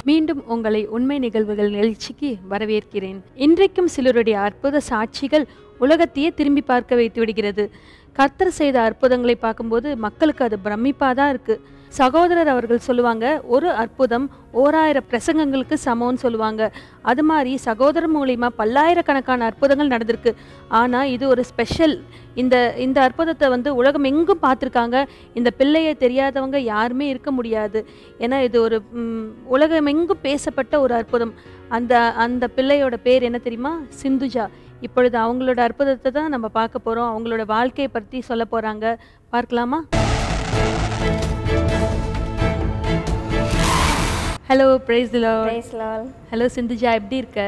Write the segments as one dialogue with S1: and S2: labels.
S1: மீண்டும் உங்களை உண்மை நிகழ்வுகள் நிகழ்ச்சிக்கு வரவேற்கிறேன் இன்றைக்கும் சிலருடைய அற்புத சாட்சிகள் உலகத்தையே திரும்பி பார்க்க வைத்து விடுகிறது கர்த்தர் செய்த அற்புதங்களை பார்க்கும்போது மக்களுக்கு அது பிரமிப்பாக தான் இருக்குது சகோதரர் அவர்கள் சொல்லுவாங்க ஒரு அற்புதம் ஓராயிரம் பிரசங்கங்களுக்கு சமம்னு சொல்லுவாங்க அது மாதிரி சகோதரர் மூலியமா பல்லாயிரக்கணக்கான அற்புதங்கள் நடந்திருக்கு ஆனால் இது ஒரு ஸ்பெஷல் இந்த இந்த அற்புதத்தை வந்து உலகம் எங்கும் பார்த்துருக்காங்க இந்த பிள்ளையை தெரியாதவங்க யாருமே இருக்க முடியாது ஏன்னா இது ஒரு ம், உலகம் எங்கும் பேசப்பட்ட ஒரு அற்புதம் அந்த அந்த பிள்ளையோட பேர் என்ன தெரியுமா சிந்துஜா இப்பொழுது அவங்களோட அற்புதத்தை தான் நம்ம பார்க்க போகிறோம் அவங்களோட வாழ்க்கையை பற்றி சொல்ல போகிறாங்க பார்க்கலாமா hello praise
S2: Praise Lord.
S1: Hello Sindhuja எப்படி இருக்க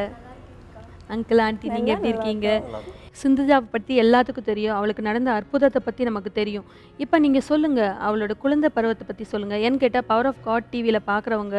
S1: அங்கிள் ஆண்டி நீங்கள் எப்படி இருக்கீங்க சிந்துஜாவை பற்றி எல்லாத்துக்கும் தெரியும் அவளுக்கு நடந்த அற்புதத்தை பற்றி நமக்கு தெரியும் இப்போ நீங்கள் சொல்லுங்கள் அவளோட குழந்தை பருவத்தை பற்றி சொல்லுங்கள் ஏன்னு கேட்டால் பவர் ஆஃப் காட் டிவியில் பார்க்குறவங்க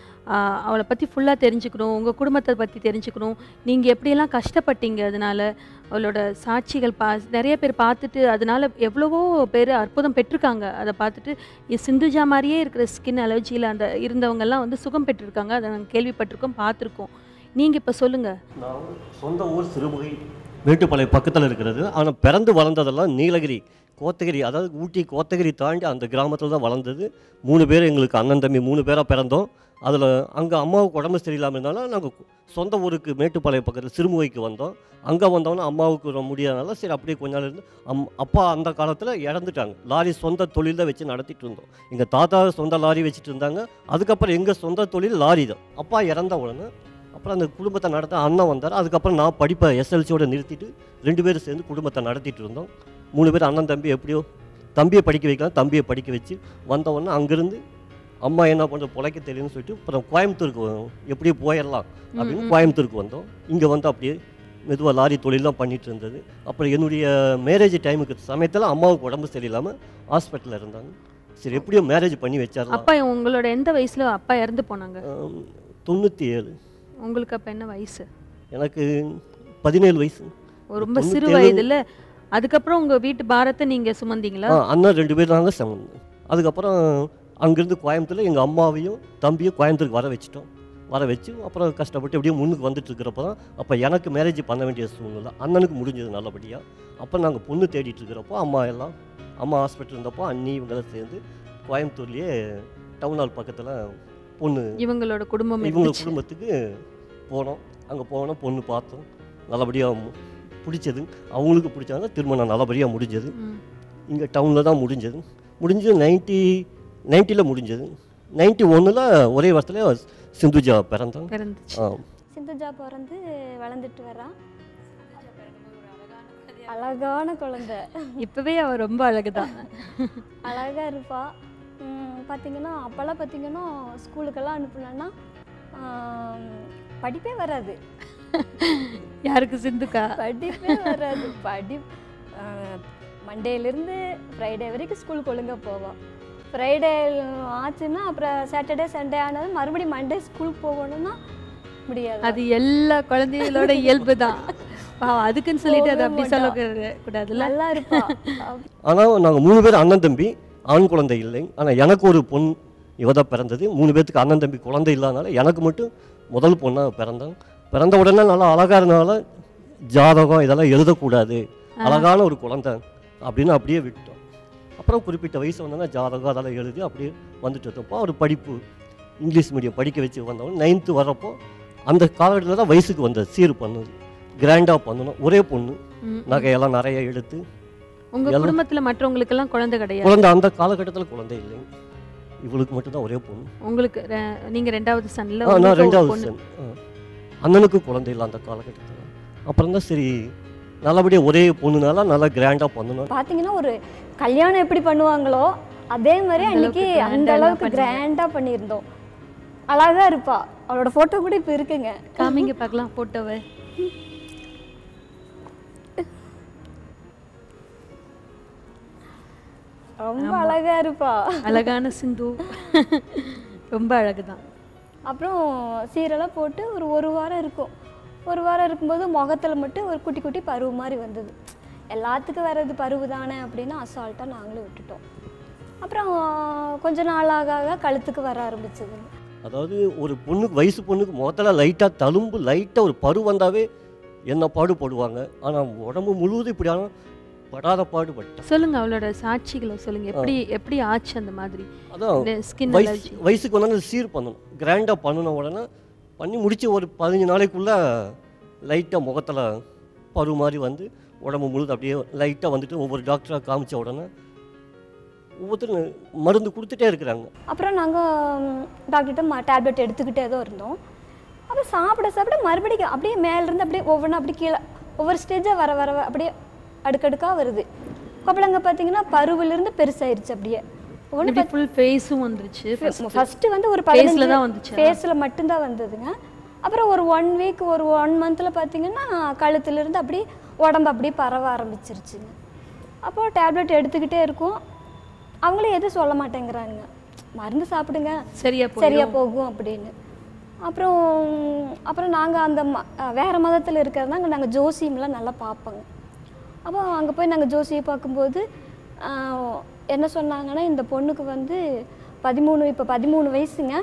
S1: அவளை பற்றி ஃபுல்லாக தெரிஞ்சுக்கணும் உங்கள் குடும்பத்தை பற்றி தெரிஞ்சுக்கணும் நீங்கள் எப்படியெல்லாம் கஷ்டப்பட்டீங்க அதனால அவளோட சாட்சிகள் பா நிறைய பேர் பார்த்துட்டு அதனால எவ்வளவோ பேர் அற்புதம் பெற்றிருக்காங்க அதை பார்த்துட்டு இ- சிந்துஜா மாதிரியே இருக்கிற ஸ்கின் அலர்ஜியில் அந்த இருந்தவங்கெல்லாம் வந்து சுகம் பெற்றிருக்காங்க அதை நாங்கள் கேள்விப்பட்டிருக்கோம் பார்த்துருக்கோம் நீங்கள் இப்போ சொல்லுங்கள்
S3: நான் சொந்த ஊர் சிறுமுகை மேட்டுப்பாளையம் பக்கத்தில் இருக்கிறது ஆனால் பிறந்து வளர்ந்ததெல்லாம் நீலகிரி கோத்தகிரி அதாவது ஊட்டி கோத்தகிரி தாண்டி அந்த கிராமத்தில் தான் வளர்ந்தது மூணு பேர் எங்களுக்கு அண்ணன் தம்பி மூணு பேராக பிறந்தோம் அதில் அங்கே அம்மாவுக்கு உடம்பு சரியில்லாமல் இருந்தாலும் நாங்கள் சொந்த ஊருக்கு மேட்டுப்பாளையம் பக்கத்தில் சிறுமுகைக்கு வந்தோம் அங்கே வந்தோன்னே அம்மாவுக்கு ரொம்ப முடியாதனால சரி அப்படியே கொஞ்ச நாள் இருந்து அம் அப்பா அந்த காலத்தில் இறந்துட்டாங்க லாரி சொந்த தொழில் தான் வச்சு நடத்திட்டு இருந்தோம் எங்கள் தாத்தா சொந்த லாரி வச்சுட்டு இருந்தாங்க அதுக்கப்புறம் எங்கள் சொந்த தொழில் லாரி தான் அப்பா இறந்த உடனே அப்புறம் அந்த குடும்பத்தை நடத்த அண்ணன் வந்தார் அதுக்கப்புறம் நான் படிப்பை எஸ்எல்சியோட நிறுத்திட்டு ரெண்டு பேரும் சேர்ந்து குடும்பத்தை நடத்திட்டு இருந்தோம் மூணு பேர் அண்ணன் தம்பி எப்படியோ தம்பியை படிக்க வைக்கலாம் தம்பியை படிக்க வச்சு வந்த உடனே அங்கேருந்து அம்மா என்ன பண்ணுற பிழைக்க தெரியும்னு சொல்லிட்டு அப்புறம் கோயம்புத்தூருக்கு வ- எப்படியோ போயிடலாம் அப்படின்னு கோயம்புத்தூருக்கு வந்தோம் இங்கே வந்து அப்படியே மெதுவாக லாரி தொழிலாம் பண்ணிட்டு இருந்தது அப்புறம் என்னுடைய மேரேஜ் டைமுக்கு சமயத்தில் அம்மாவுக்கு உடம்பு சரியில்லாமல் ஹாஸ்பிட்டலில் இருந்தாங்க சரி எப்படியோ மேரேஜ் பண்ணி வச்சிடலாம்
S1: அப்பா உங்களோட எந்த வயசில் அப்பா இறந்து போனாங்க
S3: ஆம், தொண்ணூற்றி ஏழு
S1: உங்களுக்கு அப்போ என்ன வயசு
S3: எனக்கு பதினேழு வயசு
S1: ஒரு ரொம்ப சிறு
S3: தொண்ணூத்தேழு.
S1: வயதுல அதுக்கப்புறம் உங்க வீட்டு பாரத்தை நீங்க சுமந்தீங்களா
S3: ஆ அண்ணன் ரெண்டு பேர் தாங்க சமந்து அதுக்கப்புறம் அங்கேருந்து கோயம்புத்தூரில் எங்கள் அம்மாவையும் தம்பியும் கோயம்புத்தூருக்கு வர வச்சுட்டோம் வர வச்சு அப்புறம் கஷ்டப்பட்டு எப்படியும் முன்னுக்கு வந்துட்டு இருக்கிறப்ப தான் அப்போ எனக்கு மேரேஜ் பண்ண வேண்டிய சூழ்நிலை அண்ணனுக்கு முடிஞ்சது நல்லபடியாக அப்போ நாங்கள் பொண்ணு தேடிட்டு இருக்கிறப்போ அம்மா எல்லாம் அம்மா ஹாஸ்பிட்டல் இருந்தப்போ அண்ணி இவங்கெல்லாம் சேர்ந்து கோயம்புத்தூர்லேயே டவுன் ஹால் பக்கத்தில் பொண்ணு
S1: இவங்களோட குடும்பம்
S3: இவங்க
S1: இருந்துச்சு.
S3: குடும்பத்துக்கு போனோம் அங்கே போனோம் பொண்ணு பார்த்தோம் நல்லபடியாக பிடிச்சது அவங்களுக்கு பிடிச்சாங்க திருமணம் நல்லபடியாக முடிஞ்சது
S1: ம்.
S3: இங்கே டவுனில் தான் முடிஞ்சது முடிஞ்சு நைன்ட்டி நைன்ட்டியில் முடிஞ்சது நைன்ட்டி ஒன்றில் ஒரே வருஷத்துல சிந்துஜா பிறந்தாங்க
S1: பிறந்துச்சு
S3: ஆ
S2: சிந்துஜா பிறந்து வளர்ந்துட்டு வரா அழகான குழந்தை
S1: இப்பவே அவ ரொம்ப அழகுதான்
S2: அழகா இருப்பா உம், பார்த்தீங்கன்னா அப்போல்லாம் பார்த்தீங்கன்னா ஸ்கூலுக்கெல்லாம் அனுப்புனேன்னா ஆம், படிப்பே வராது
S1: யாருக்கு சிந்துக்கா
S2: படிப்பே வராது படி மண்டேலேருந்து ஃப்ரைடே வரைக்கும் ஸ்கூலுக்கு ஒழுங்கா போவாள் ஃப்ரைடே ஆச்சுன்னா அப்புறம் சாட்டர்டே சண்டே ஆனது மறுபடியும் மண்டே ஸ்கூலுக்கு போகணும்னா முடியாது
S1: அது எல்லா குழந்தைகளோட இயல்பு தான் அதுக்குன்னு சொல்லிட்டு அதை அப்படி
S2: போகவே
S1: சொல்ல கூடாதுல்ல
S2: நல்லா இருப்பா அவ-
S3: ஆனால் நாங்கள் மூணு பேர் அண்ணன் தம்பி ஆண் குழந்தை இல்லை ஆனால் எனக்கு ஒரு பொன் இவ தான் பிறந்தது மூணு பேர்த்துக்கு அண்ணன் தம்பி குழந்தை இல்லாதனால எனக்கு மட்டும் முதல் பொண்ணாக பிறந்தாங்க பிறந்த உடனே நல்லா அழகாக இருந்தனால ஜாதகம் இதெல்லாம் எழுதக்கூடாது அழகான ஒரு குழந்தை அப்படின்னு அப்படியே விட்டோம் அப்புறம் குறிப்பிட்ட வயசு வந்தோன்னா ஜாதகம் அதெல்லாம் எழுதி அப்படியே வந்துட்டு இருந்தப்போ ஒரு படிப்பு இங்கிலீஷ் மீடியம் படிக்க வச்சு வந்தவங்க நைன்த்து வரப்போ அந்த காலகட்டத்தில் தான் வயசுக்கு வந்தது சீர் பண்ணுது கிராண்டாக பண்ணணும் ஒரே பொண்ணு
S1: ம்.
S3: நகையெல்லாம் நிறைய எடுத்து
S1: உங்க
S3: எல்லாம்
S1: குடும்பத்துல மற்றவங்களுக்கு எல்லாம் குழந்தை கிடையாது
S3: குழந்தை அந்த காலகட்டத்தில் குழந்தை இல்லைங்க இவளுக்கு மட்டும்தான் ஒரே பொண்ணு
S1: உங்களுக்கு ரெ- நீங்க ரெண்டாவது சன்ல
S3: ஆ நான் ரெண்டாவது
S1: பொண்ணு
S3: son. ஆ. அண்ணனுக்கு குழந்தை இல்லை அந்த காலகட்டத்தில் அப்புறம் தான் சரி நல்லபடியாக ஒரே பொண்ணுனால நல்லா கிராண்டாக பண்ணணும்
S2: பார்த்தீங்கன்னா ஒரு கல்யாணம் எப்படி பண்ணுவாங்களோ அதே மாதிரி
S1: அந்த
S2: அன்னைக்கு
S1: அளவுக்கு
S2: அந்த
S1: grand ஆ
S2: அளவுக்கு
S1: பண்ணீங்க.
S2: கிராண்டா பண்ணியிருந்தோம் அழகா இருப்பா அவளோட போட்டோ கூட இப்போ இருக்குங்க
S1: காமிங்க பார்க்கலாம் போட்டோவை
S2: ரொம்ப அழகா இருப்பா
S1: அழகான சிந்து ரொம்ப அழகுதான்
S2: அப்புறம் சீரெல்லாம் போட்டு ஒரு ஒரு வாரம் இருக்கும் ஒரு வாரம் இருக்கும்போது முகத்தில் மட்டும் ஒரு குட்டி குட்டி பருவு மாதிரி வந்தது எல்லாத்துக்கும் வர்றது பருவு தானே அப்படின்னு அசால்ட்டாக நாங்களும் விட்டுட்டோம் அப்புறம் கொஞ்ச நாள் ஆக ஆக கழுத்துக்கு வர ஆரம்பிச்சது
S3: அதாவது ஒரு பொண்ணுக்கு வயசு பொண்ணுக்கு முதல்ல லைட்டாக தழும்பு லைட்டாக ஒரு பரு வந்தாவே என்ன பாடுபடுவாங்க ஆனால் உடம்பு முழுவதும் இப்படி ஆனால் படாத பாடுபட்டேன்
S1: சொல்லுங்க அவளோட சாட்சிகளை சொல்லுங்க எப்படி எப்படி ஆச்சு அந்த மாதிரி
S3: அதான்
S1: ஸ்கின்
S3: வயசு
S1: அலர்ஜி
S3: வயசுக்கு வந்தாலும் சீர் பண்ணணும் கிராண்டாக பண்ணின உடனே பண்ணி முடிச்சு ஒரு பதினஞ்சு நாளைக்குள்ளே லைட்டாக முகத்தில் பரு மாதிரி வந்து உடம்பு முழுது அப்படியே லைட்டாக வந்துட்டு ஒவ்வொரு டாக்டராக காமிச்ச உடனே ஒவ்வொருத்தரும் மருந்து கொடுத்துட்டே இருக்கிறாங்க
S2: அப்புறம் நாங்கள் டாக்டர்கிட்ட டேப்லெட் எடுத்துக்கிட்டே தான் இருந்தோம் அப்புறம் சாப்பிட சாப்பிட மறுபடியும் அப்படியே மேலேருந்து அப்படியே ஒவ்வொன்றா அப்படியே கீழே ஒவ்வொரு ஸ்டேஜாக வர வர வர அப்படியே அடுக்கடுக்காக வருது கொப்பளங்க பார்த்தீங்கன்னா பருவிலிருந்து பெருசாயிருச்சு அப்படியே ஒன்று
S1: இப்படி ஃபுல் ஃபேஸும் வந்துருச்சு
S2: ஃபர்ஸ்ட் வந்து ஒரு
S1: ஃபேஸ்ல
S2: பதினஞ்சு
S1: தான் வந்துச்சு
S2: ஃபேஸில் மட்டும்தான் வந்ததுங்க அப்புறம் ஒரு ஒன் வீக் ஒரு ஒன் மந்தில் பார்த்தீங்கன்னா கழுத்துலேருந்து அப்படியே உடம்பு அப்படியே பரவ ஆரம்பிச்சிருச்சுங்க அப்போ டேப்லெட் எடுத்துக்கிட்டே இருக்கோம் அவங்களும் எதுவும் சொல்ல மாட்டேங்கிறாங்க மருந்து சாப்பிடுங்க
S1: சரியா போய்
S2: சரியா போகும் அப்படின்னு அப்புறம் அப்புறம் நாங்கள் அந்த ம அஹ் வேற மதத்தில் இருக்கிறதாங்க நாங்கள் ஜோசியம்லாம் நல்லா பார்ப்போங்க அப்போ அங்கே போய் நாங்கள் ஜோசியை பார்க்கும்போது ஆஹ், என்ன சொன்னாங்கன்னா இந்த பொண்ணுக்கு வந்து பதிமூணு இப்போ பதிமூணு வயசுங்க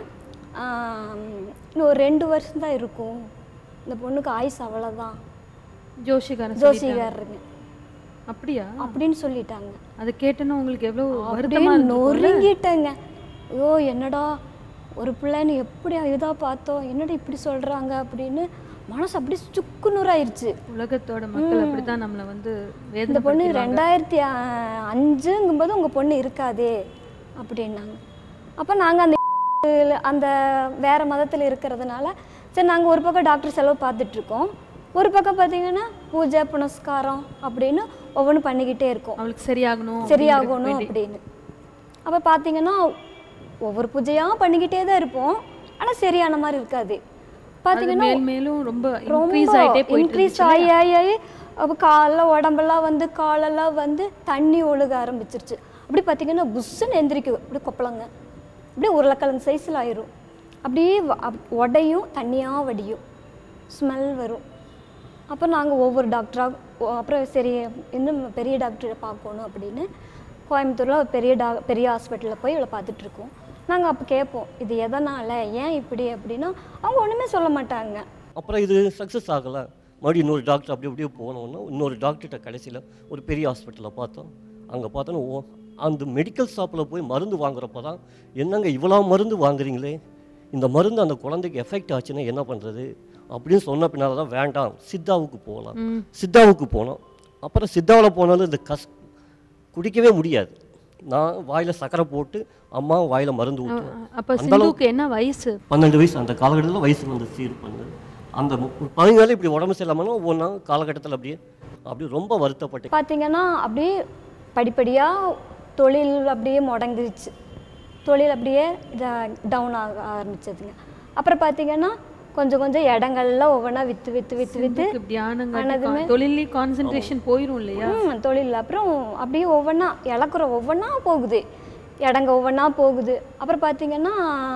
S2: ஆஹ், இன்னும் ஒரு ரெண்டு வருஷம் தான் இருக்கும் இந்த பொண்ணுக்கு ஆயுஸ் அவ்வளோதான்
S1: ஜோஷிகாரன் சொல்லிட்டாங்க.
S2: ஜோசிகாரருங்க
S1: அப்படியா
S2: அப்படின்னு சொல்லிட்டாங்க
S1: அதை கேட்டோன்னு உங்களுக்கு எவ்வளவு
S2: அப்படியே
S1: வருத்தமா இருந்திருக்கும்ல?
S2: நொறுங்கிட்டேங்க ஐயோ என்னடா ஒரு பிள்ளைன்னு எப்படி இதாக பார்த்தோம் என்னடா இப்படி சொல்கிறாங்க அப்படின்னு மனசு அப்படியே சுக்குநூறாயிருச்சு
S1: உலகத்தோட மக்கள் அப்படித்தான் நம்மளை வந்து
S2: இந்த பொண்ணு
S1: வேதனை
S2: ரெண்டாயிரத்தி அஹ், அஞ்சுங்கும்போது உங்கள் பொண்ணு இருக்காதே அப்படின்னாங்க அப்போ நாங்கள் அந்த அந்த வேற மதத்தில் இருக்கிறதுனால சரி நாங்கள் ஒரு பக்கம் டாக்டர் செலவு பார்த்துட்ருக்கோம் ஒரு பக்கம் பார்த்தீங்கன்னா பூஜை புனஸ்காரம் அப்படின்னு ஒவ்வொன்றும் பண்ணிக்கிட்டே இருக்கோம்
S1: அவளுக்கு சரியாகணும்
S2: சரியாகணும் அப்படின்னு அப்போ பார்த்தீங்கன்னா ஒவ்வொரு பூஜையாக பண்ணிக்கிட்டே தான் இருப்போம் ஆனால் சரியான மாதிரி இருக்காது
S1: அது
S2: பார்த்தீங்கன்னா
S1: மேல் மேலும் ரொம்ப
S2: ரொம்ப
S1: இன்க்ரீஸ் ஆயிட்டே போயிட்டு
S2: இன்க்ரீஸ்
S1: இருந்துச்சு
S2: ஆகி ஆகி ஆகி அப்போ காலில் உடம்பெல்லாம் வந்து காலெல்லாம் வந்து தண்ணி ஒழுக ஆரம்பிச்சிருச்சு அப்படி பார்த்தீங்கன்னா புஷ்ஷுன்னு எந்திரிக்கும் அப்படி கொப்பளங்க அப்படியே உருளைக்கிழங்கு சைஸில் ஆயிரும் அப்படியே வ- அப்- உடையும் தண்ணியாக வடியும் ஸ்மெல் வரும் அப்போ நாங்கள் ஒவ்வொரு டாக்டராக அப்புறம் சரி இன்னும் பெரிய டாக்டரை பார்க்கணும் அப்படின்னு கோயம்புத்தூரில் ஒரு பெரிய டா பெரிய ஹாஸ்பிட்டலில் போய் இவளை பார்த்துட்டு இருக்கோம் நாங்கள் அப்போ கேட்போம் இது எதனால் ஏன் இப்படி அப்படின்னா அவங்க ஒன்றுமே சொல்ல மாட்டாங்க
S3: அப்புறம் இது சக்ஸஸ் ஆகலை மறுபடியும் இன்னொரு டாக்டர் அப்படி அப்படியே போனோன்னா இன்னொரு டாக்டர்கிட்ட கடைசியில் ஒரு பெரிய ஹாஸ்பிட்டலில் பார்த்தோம் அங்கே பார்த்தோன்னா ஓ அந்த மெடிக்கல் ஷாப்பில் போய் மருந்து வாங்குறப்ப தான் என்னங்க இவ்வளோ மருந்து வாங்குறீங்களே இந்த மருந்து அந்த குழந்தைக்கு எஃபெக்ட் ஆச்சுன்னா என்ன பண்ணுறது அப்படின்னு சொன்ன பின்னால் தான் வேண்டாம் சித்தாவுக்கு போகலாம்
S1: ம்.
S3: சித்தாவுக்கு போனோம் அப்புறம் சித்தாவில் போனாலும் இந்த கஸ் குடிக்கவே முடியாது நான் வாயில் சக்கரை போட்டு அம்மா வாயில் மருந்து ஊற்றுவேன்
S1: அப்ப சிந்துக்கு என்ன வயசு
S3: பன்னெண்டு வயசு அந்த காலகட்டத்தில் வயசு வந்து சீர் பண்ணது அந்த மு- பதினஞ்சு நாள் இப்படி உடம்பு சரியில்லாமல் ஒவ்வொன்றா காலகட்டத்தில் அப்படியே அப்படியே ரொம்ப வருத்தப்பட்டேன்
S2: பார்த்தீங்கன்னா அப்படியே படிப்படியாக தொழில் அப்படியே முடங்கிருச்சு தொழில் அப்படியே டவுன் ஆக ஆரம்பிச்சதுங்க அப்புறம் பார்த்தீங்கன்னா கொஞ்சம் கொஞ்சம் இடங்கள்ல ஒவ்வொன்றா விற்று விற்று விற்று விற்று
S1: சிந்துக்கு தியானங்க தொழிலே கான்சென்ட்ரேஷன் போயிரும் இல்லையா
S2: ம் தொழில் அப்புறம் அப்படியே ஒவ்வொன்றா இழக்குற ஒவ்வொன்றா போகுது இடங்க ஒவ்வொன்றா போகுது அப்புறம் பார்த்தீங்கன்னா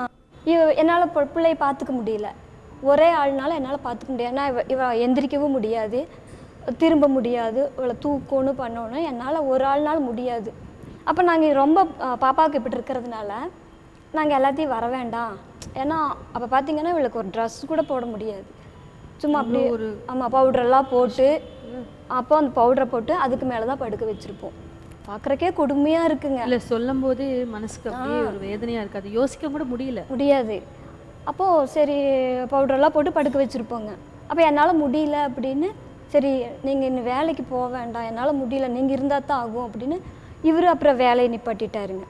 S2: இவ என்னால் பிள்ளையை பார்த்துக்க முடியல ஒரே ஆள்னால என்னால் பார்த்துக்க முடியாது ஏன்னா இவ இவ எந்திரிக்கவும் முடியாது திரும்ப முடியாது இவளை தூக்கணும் பண்ணணும் என்னால் ஒரு ஆள்னால முடியாது அப்போ நாங்கள் ரொம்ப அஹ், பாப்பாவுக்கு இப்படி இருக்கிறதுனால நாங்கள் எல்லாத்தையும் வர வேண்டாம் ஏன்னா அப்போ பார்த்தீங்கன்னா இவளுக்கு ஒரு ட்ரெஸ் கூட போட முடியாது சும்மா அப்படியே
S1: ஒரு
S2: ஆமாம் பவுடரெல்லாம் போட்டு அப்போ அந்த பவுடரை போட்டு அதுக்கு மேலே தான் படுக்க வச்சுருப்போம் பார்க்குறக்கே கொடுமையாக இருக்குங்க
S1: இல்ல சொல்லும் போதே மனசுக்கு அப்படியே ஒரு வேதனையா இருக்கு அது யோசிக்க கூட முடியல
S2: முடியாது அப்போது சரி பவுடரெல்லாம் போட்டு படுக்க வச்சுருப்போங்க அப்போ என்னால் முடியல அப்படின்னு சரி நீங்கள் இன்னும் வேலைக்கு போக வேண்டாம் என்னால் முடியல நீங்கள் இருந்தால் தான் ஆகும் அப்படின்னு இவர் அப்புறம் வேலையை நிப்பாட்டிட்டாருங்க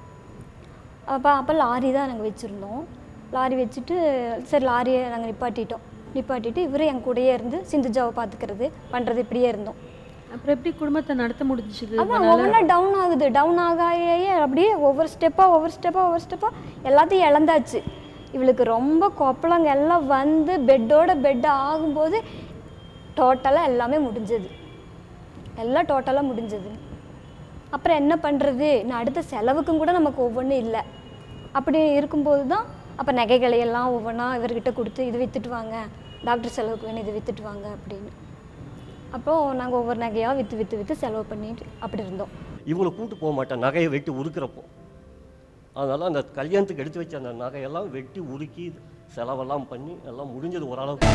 S2: அப்போ அப்போ லாரி தான் நாங்கள் வச்சுருந்தோம் லாரி வச்சுட்டு சரி லாரியை நாங்கள் நிப்பாட்டிட்டோம் நிப்பாட்டிட்டு இவர் என் கூடயே இருந்து சிந்துஜாவை பார்த்துக்கிறது பண்ணுறது இப்படியே இருந்தோம்
S1: அப்புறம் எப்படி குடும்பத்தை நடத்த முடிஞ்சுது
S2: அதான் ஒவ்வொன்றா டவுன் ஆகுது டவுன் ஆக ஆக அப்படியே ஒவ்வொரு ஸ்டெப்பாக ஒவ்வொரு ஸ்டெப்பாக ஒவ்வொரு ஸ்டெப்பாக எல்லாத்தையும் இழந்தாச்சு இவளுக்கு ரொம்ப கொப்பளங்க எல்லாம் வந்து பெட்டோட பெட் ஆகும்போது டோட்டலாக எல்லாமே முடிஞ்சது எல்லாம் டோட்டலாக முடிஞ்சது அப்புறம் என்ன பண்ணுறது நான் அடுத்த செலவுக்கும் கூட நமக்கு ஒவ்வொன்றும் இல்லை அப்படி இருக்கும்போது தான் அப்போ நகைகளை எல்லாம் ஒவ்வொன்றா இவர்கிட்ட கொடுத்து இது விற்றுட்டு வாங்க டாக்டர் செலவுக்கு வேணும் இது விற்றுட்டு வாங்க அப்படின்னு அப்போது நாங்கள் ஒவ்வொரு நகையாக விற்று விற்று விற்று செலவு பண்ணிட்டு அப்படி இருந்தோம்
S3: இவங்களை கூட்டு போக மாட்டேன் நகையை வெட்டி உருக்குறப்போ அதனால் அந்த கல்யாணத்துக்கு எடுத்து வச்ச அந்த நகையெல்லாம் வெட்டி உருக்கி செலவெல்லாம் பண்ணி எல்லாம் முடிஞ்சது ஓரளவுக்கு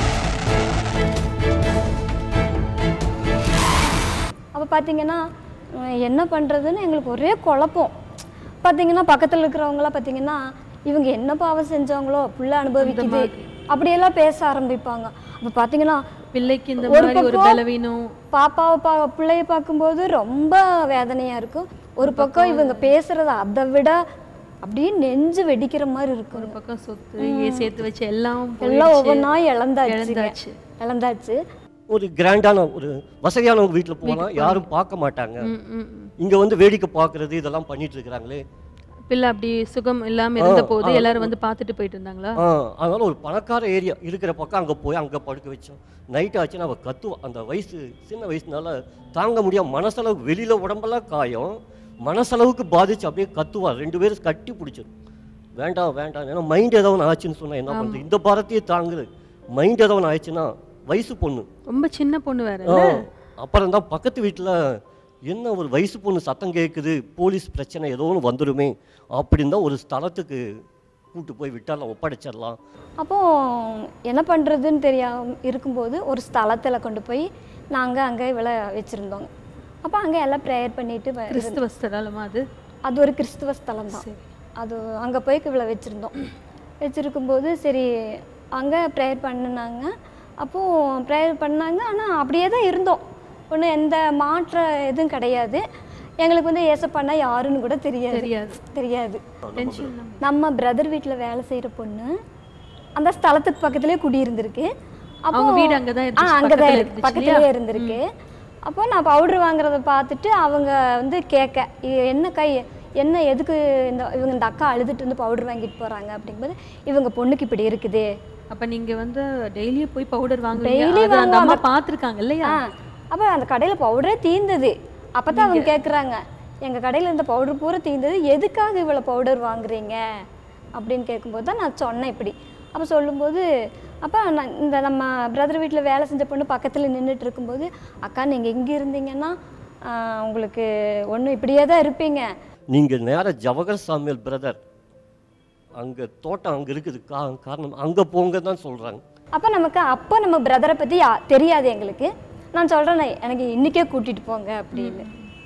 S2: அப்போ பார்த்தீங்கன்னா அஹ் என்ன பண்ணுறதுன்னு எங்களுக்கு ஒரே குழப்பம் பார்த்தீங்கன்னா பக்கத்தில் இருக்கிறவங்களாம் பார்த்தீங்கன்னா இவங்க என்ன பாவம் செஞ்சாங்களோ புள்ள அனுபவிக்குது அப்படியெல்லாம் பேச ஆரம்பிப்பாங்க அப்போ பார்த்தீங்கன்னா
S1: பிள்ளைக்கு இந்த
S2: ஒரு
S1: மாதிரி ஒரு
S2: பக்கம்
S1: பலவீனம்
S2: பாப்பாவை பா பிள்ளைய பார்க்கும்போது ரொம்ப வேதனையாக இருக்கும் ஒரு பக்கம் இவங்க பேசுறது அதை விட அப்படியே நெஞ்சு வெடிக்கிற மாதிரி இருக்கும்
S1: ஒரு பக்கம் சொத்து ஏ சேர்த்து வச்சு எல்லாம்
S2: எல்லாம்
S1: போயிடுச்சு.
S2: ஒவ்வொன்றா இழந்தாச்சு
S1: இழந்தாச்சு
S2: இழந்தாச்சு
S3: ஒரு கிராண்டான ஒரு வசதியானவங்க வீட்டில் போனால் யாரும் பார்க்க மாட்டாங்க
S1: ம், ம், ம்.
S3: இங்கே வந்து வேடிக்கை பார்க்கறது இதெல்லாம் பண்ணிட்டு இருக்கிறாங்களே
S1: பிள்ளை அப்படி சுகம் இல்லாம இருந்த போது எல்லாரும் வந்து பார்த்துட்டு போயிட்டு இருந்தாங்களா
S3: ஆ அதனால ஒரு பணக்கார ஏரியா இருக்கிற பக்கம் அங்கே போய் அங்கே படுக்க வச்சோம் நைட் ஆச்சுன்னா அவள் கத்துவான் அந்த வயசு சின்ன வயசுனால தாங்க முடியாம மனசளவுக்கு வெளியில உடம்பெல்லாம் காயம் மனசளவுக்கு பாதிச்சு அப்படியே கத்துவா ரெண்டு பேரும் கட்டி பிடிச்சிடும் வேண்டாம் வேண்டாம் ஏன்னா மைண்ட் ஏதோ ஒன்று ஆச்சுன்னு சொன்னா என்ன பண்ணுறது இந்த பாரத்தையே தாங்குது மைண்ட் ஏதோ ஒன்று ஆயிடுச்சுன்னா வயசு பொண்ணு
S1: ரொம்ப சின்ன பொண்ணு வேற
S3: ஆ, அப்புறம் தான் பக்கத்து வீட்டில் என்ன ஒரு வயசு பொண்ணு சத்தம் கேட்குது போலீஸ் பிரச்சனை ஏதோ ஒன்று வந்துடுமே அப்படின்னு தான் ஒரு ஸ்தலத்துக்கு கூட்டு போய் விட்டாலாம் ஒப்படைச்சிடலாம்
S2: அப்போ என்ன பண்ணுறதுன்னு தெரியாம இருக்கும்போது ஒரு ஸ்தலத்தில் கொண்டு போய் நாங்கள் அங்கே இவளை வச்சுருந்தோங்க அப்போ அங்கே எல்லாம் ப்ரேயர் பண்ணிட்டு வ-
S1: கிறிஸ்துவ ஸ்தலமா அது
S2: அது ஒரு கிறிஸ்துவ ஸ்தலம் தான் அது அங்கே போய் இவளை வச்சுருந்தோம் வச்சுருக்கும்போது சரி அங்கே ப்ரேயர் பண்ணினாங்க அப்போது ப்ரேயர் பண்ணாங்க ஆனால் அப்படியே தான் இருந்தோம் ஒன்றும் எந்த மாற்ற எதுவும் கிடையாது எங்களுக்கு வந்து ஏசப்பான்னா யாருன்னு கூட தெரியாது
S1: தெரியாது
S2: தெரியாது
S1: டென்ஷன்
S2: நம்ம பிரதர் வீட்டில் வேலை செய்கிற பொண்ணு அந்த ஸ்தலத்துக்கு பக்கத்துலேயே குடியிருந்திருக்கு அப்போ
S1: அவங்க வீடு அங்கதான்
S2: ஆ
S1: இருந்துச்சு,
S2: அங்கே தான்
S1: பக்கத்துல
S2: இருக்கு
S1: இருந்துச்சு
S2: பக்கத்துலேயே இருந்திருக்கு அப்போ நான் பவுடர் வாங்குறத பார்த்துட்டு அவங்க வந்து கேட்க "இ- என்ன கை என்ன எதுக்கு இந்த இவங்க இந்த அக்கா அழுதுட்டு வந்து பவுடர் வாங்கிட்டு போகிறாங்க அப்படிங்கும்போது இவங்க பொண்ணுக்கு இப்படி இருக்குது
S1: அப்ப நீங்க வந்து டெய்லியும் போய் பவுடர் வாங்குவீங்க
S2: Daily
S1: அது அந்த
S2: வாங்குவோம்.
S1: அம்மா பார்த்திருக்காங்க இல்லையா
S2: ஆ அப்போ அந்த கடையில் பவுடரே தீர்ந்தது அப்போ தான் அவங்க கேட்குறாங்க எங்கள் கடையில் இருந்த பவுடர் பூரா தீர்ந்தது எதுக்காக இவ்வளோ பவுடர் வாங்குறீங்க அப்படின்னு கேட்கும்போது தான் நான் சொன்னேன் இப்படி அப்போ சொல்லும்போது அப்போ நான் இந்த நம்ம பிரதர் வீட்டில் வேலை செஞ்ச பொண்ணு பக்கத்தில் நின்றுட்டு இருக்கும்போது அக்கா நீங்கள் இங்கே இருந்தீங்கன்னா ஆ, உங்களுக்கு ஒன்றும் இப்படியே தான் இருப்பீங்க
S3: நீங்க நேரா ஜவஹர் சாமியல் பிரதர் அங்க தோட்டம் அங்க இருக்குது கா காரணம் அங்க போங்க தான் சொல்றாங்க
S2: அப்போ நமக்கு அப்போ நம்ம பிரதரை பற்றி தெரியாது எங்களுக்கு நான் சொல்கிறேன் எனக்கு இன்றைக்கே கூட்டிகிட்டு போங்க அப்படின்னு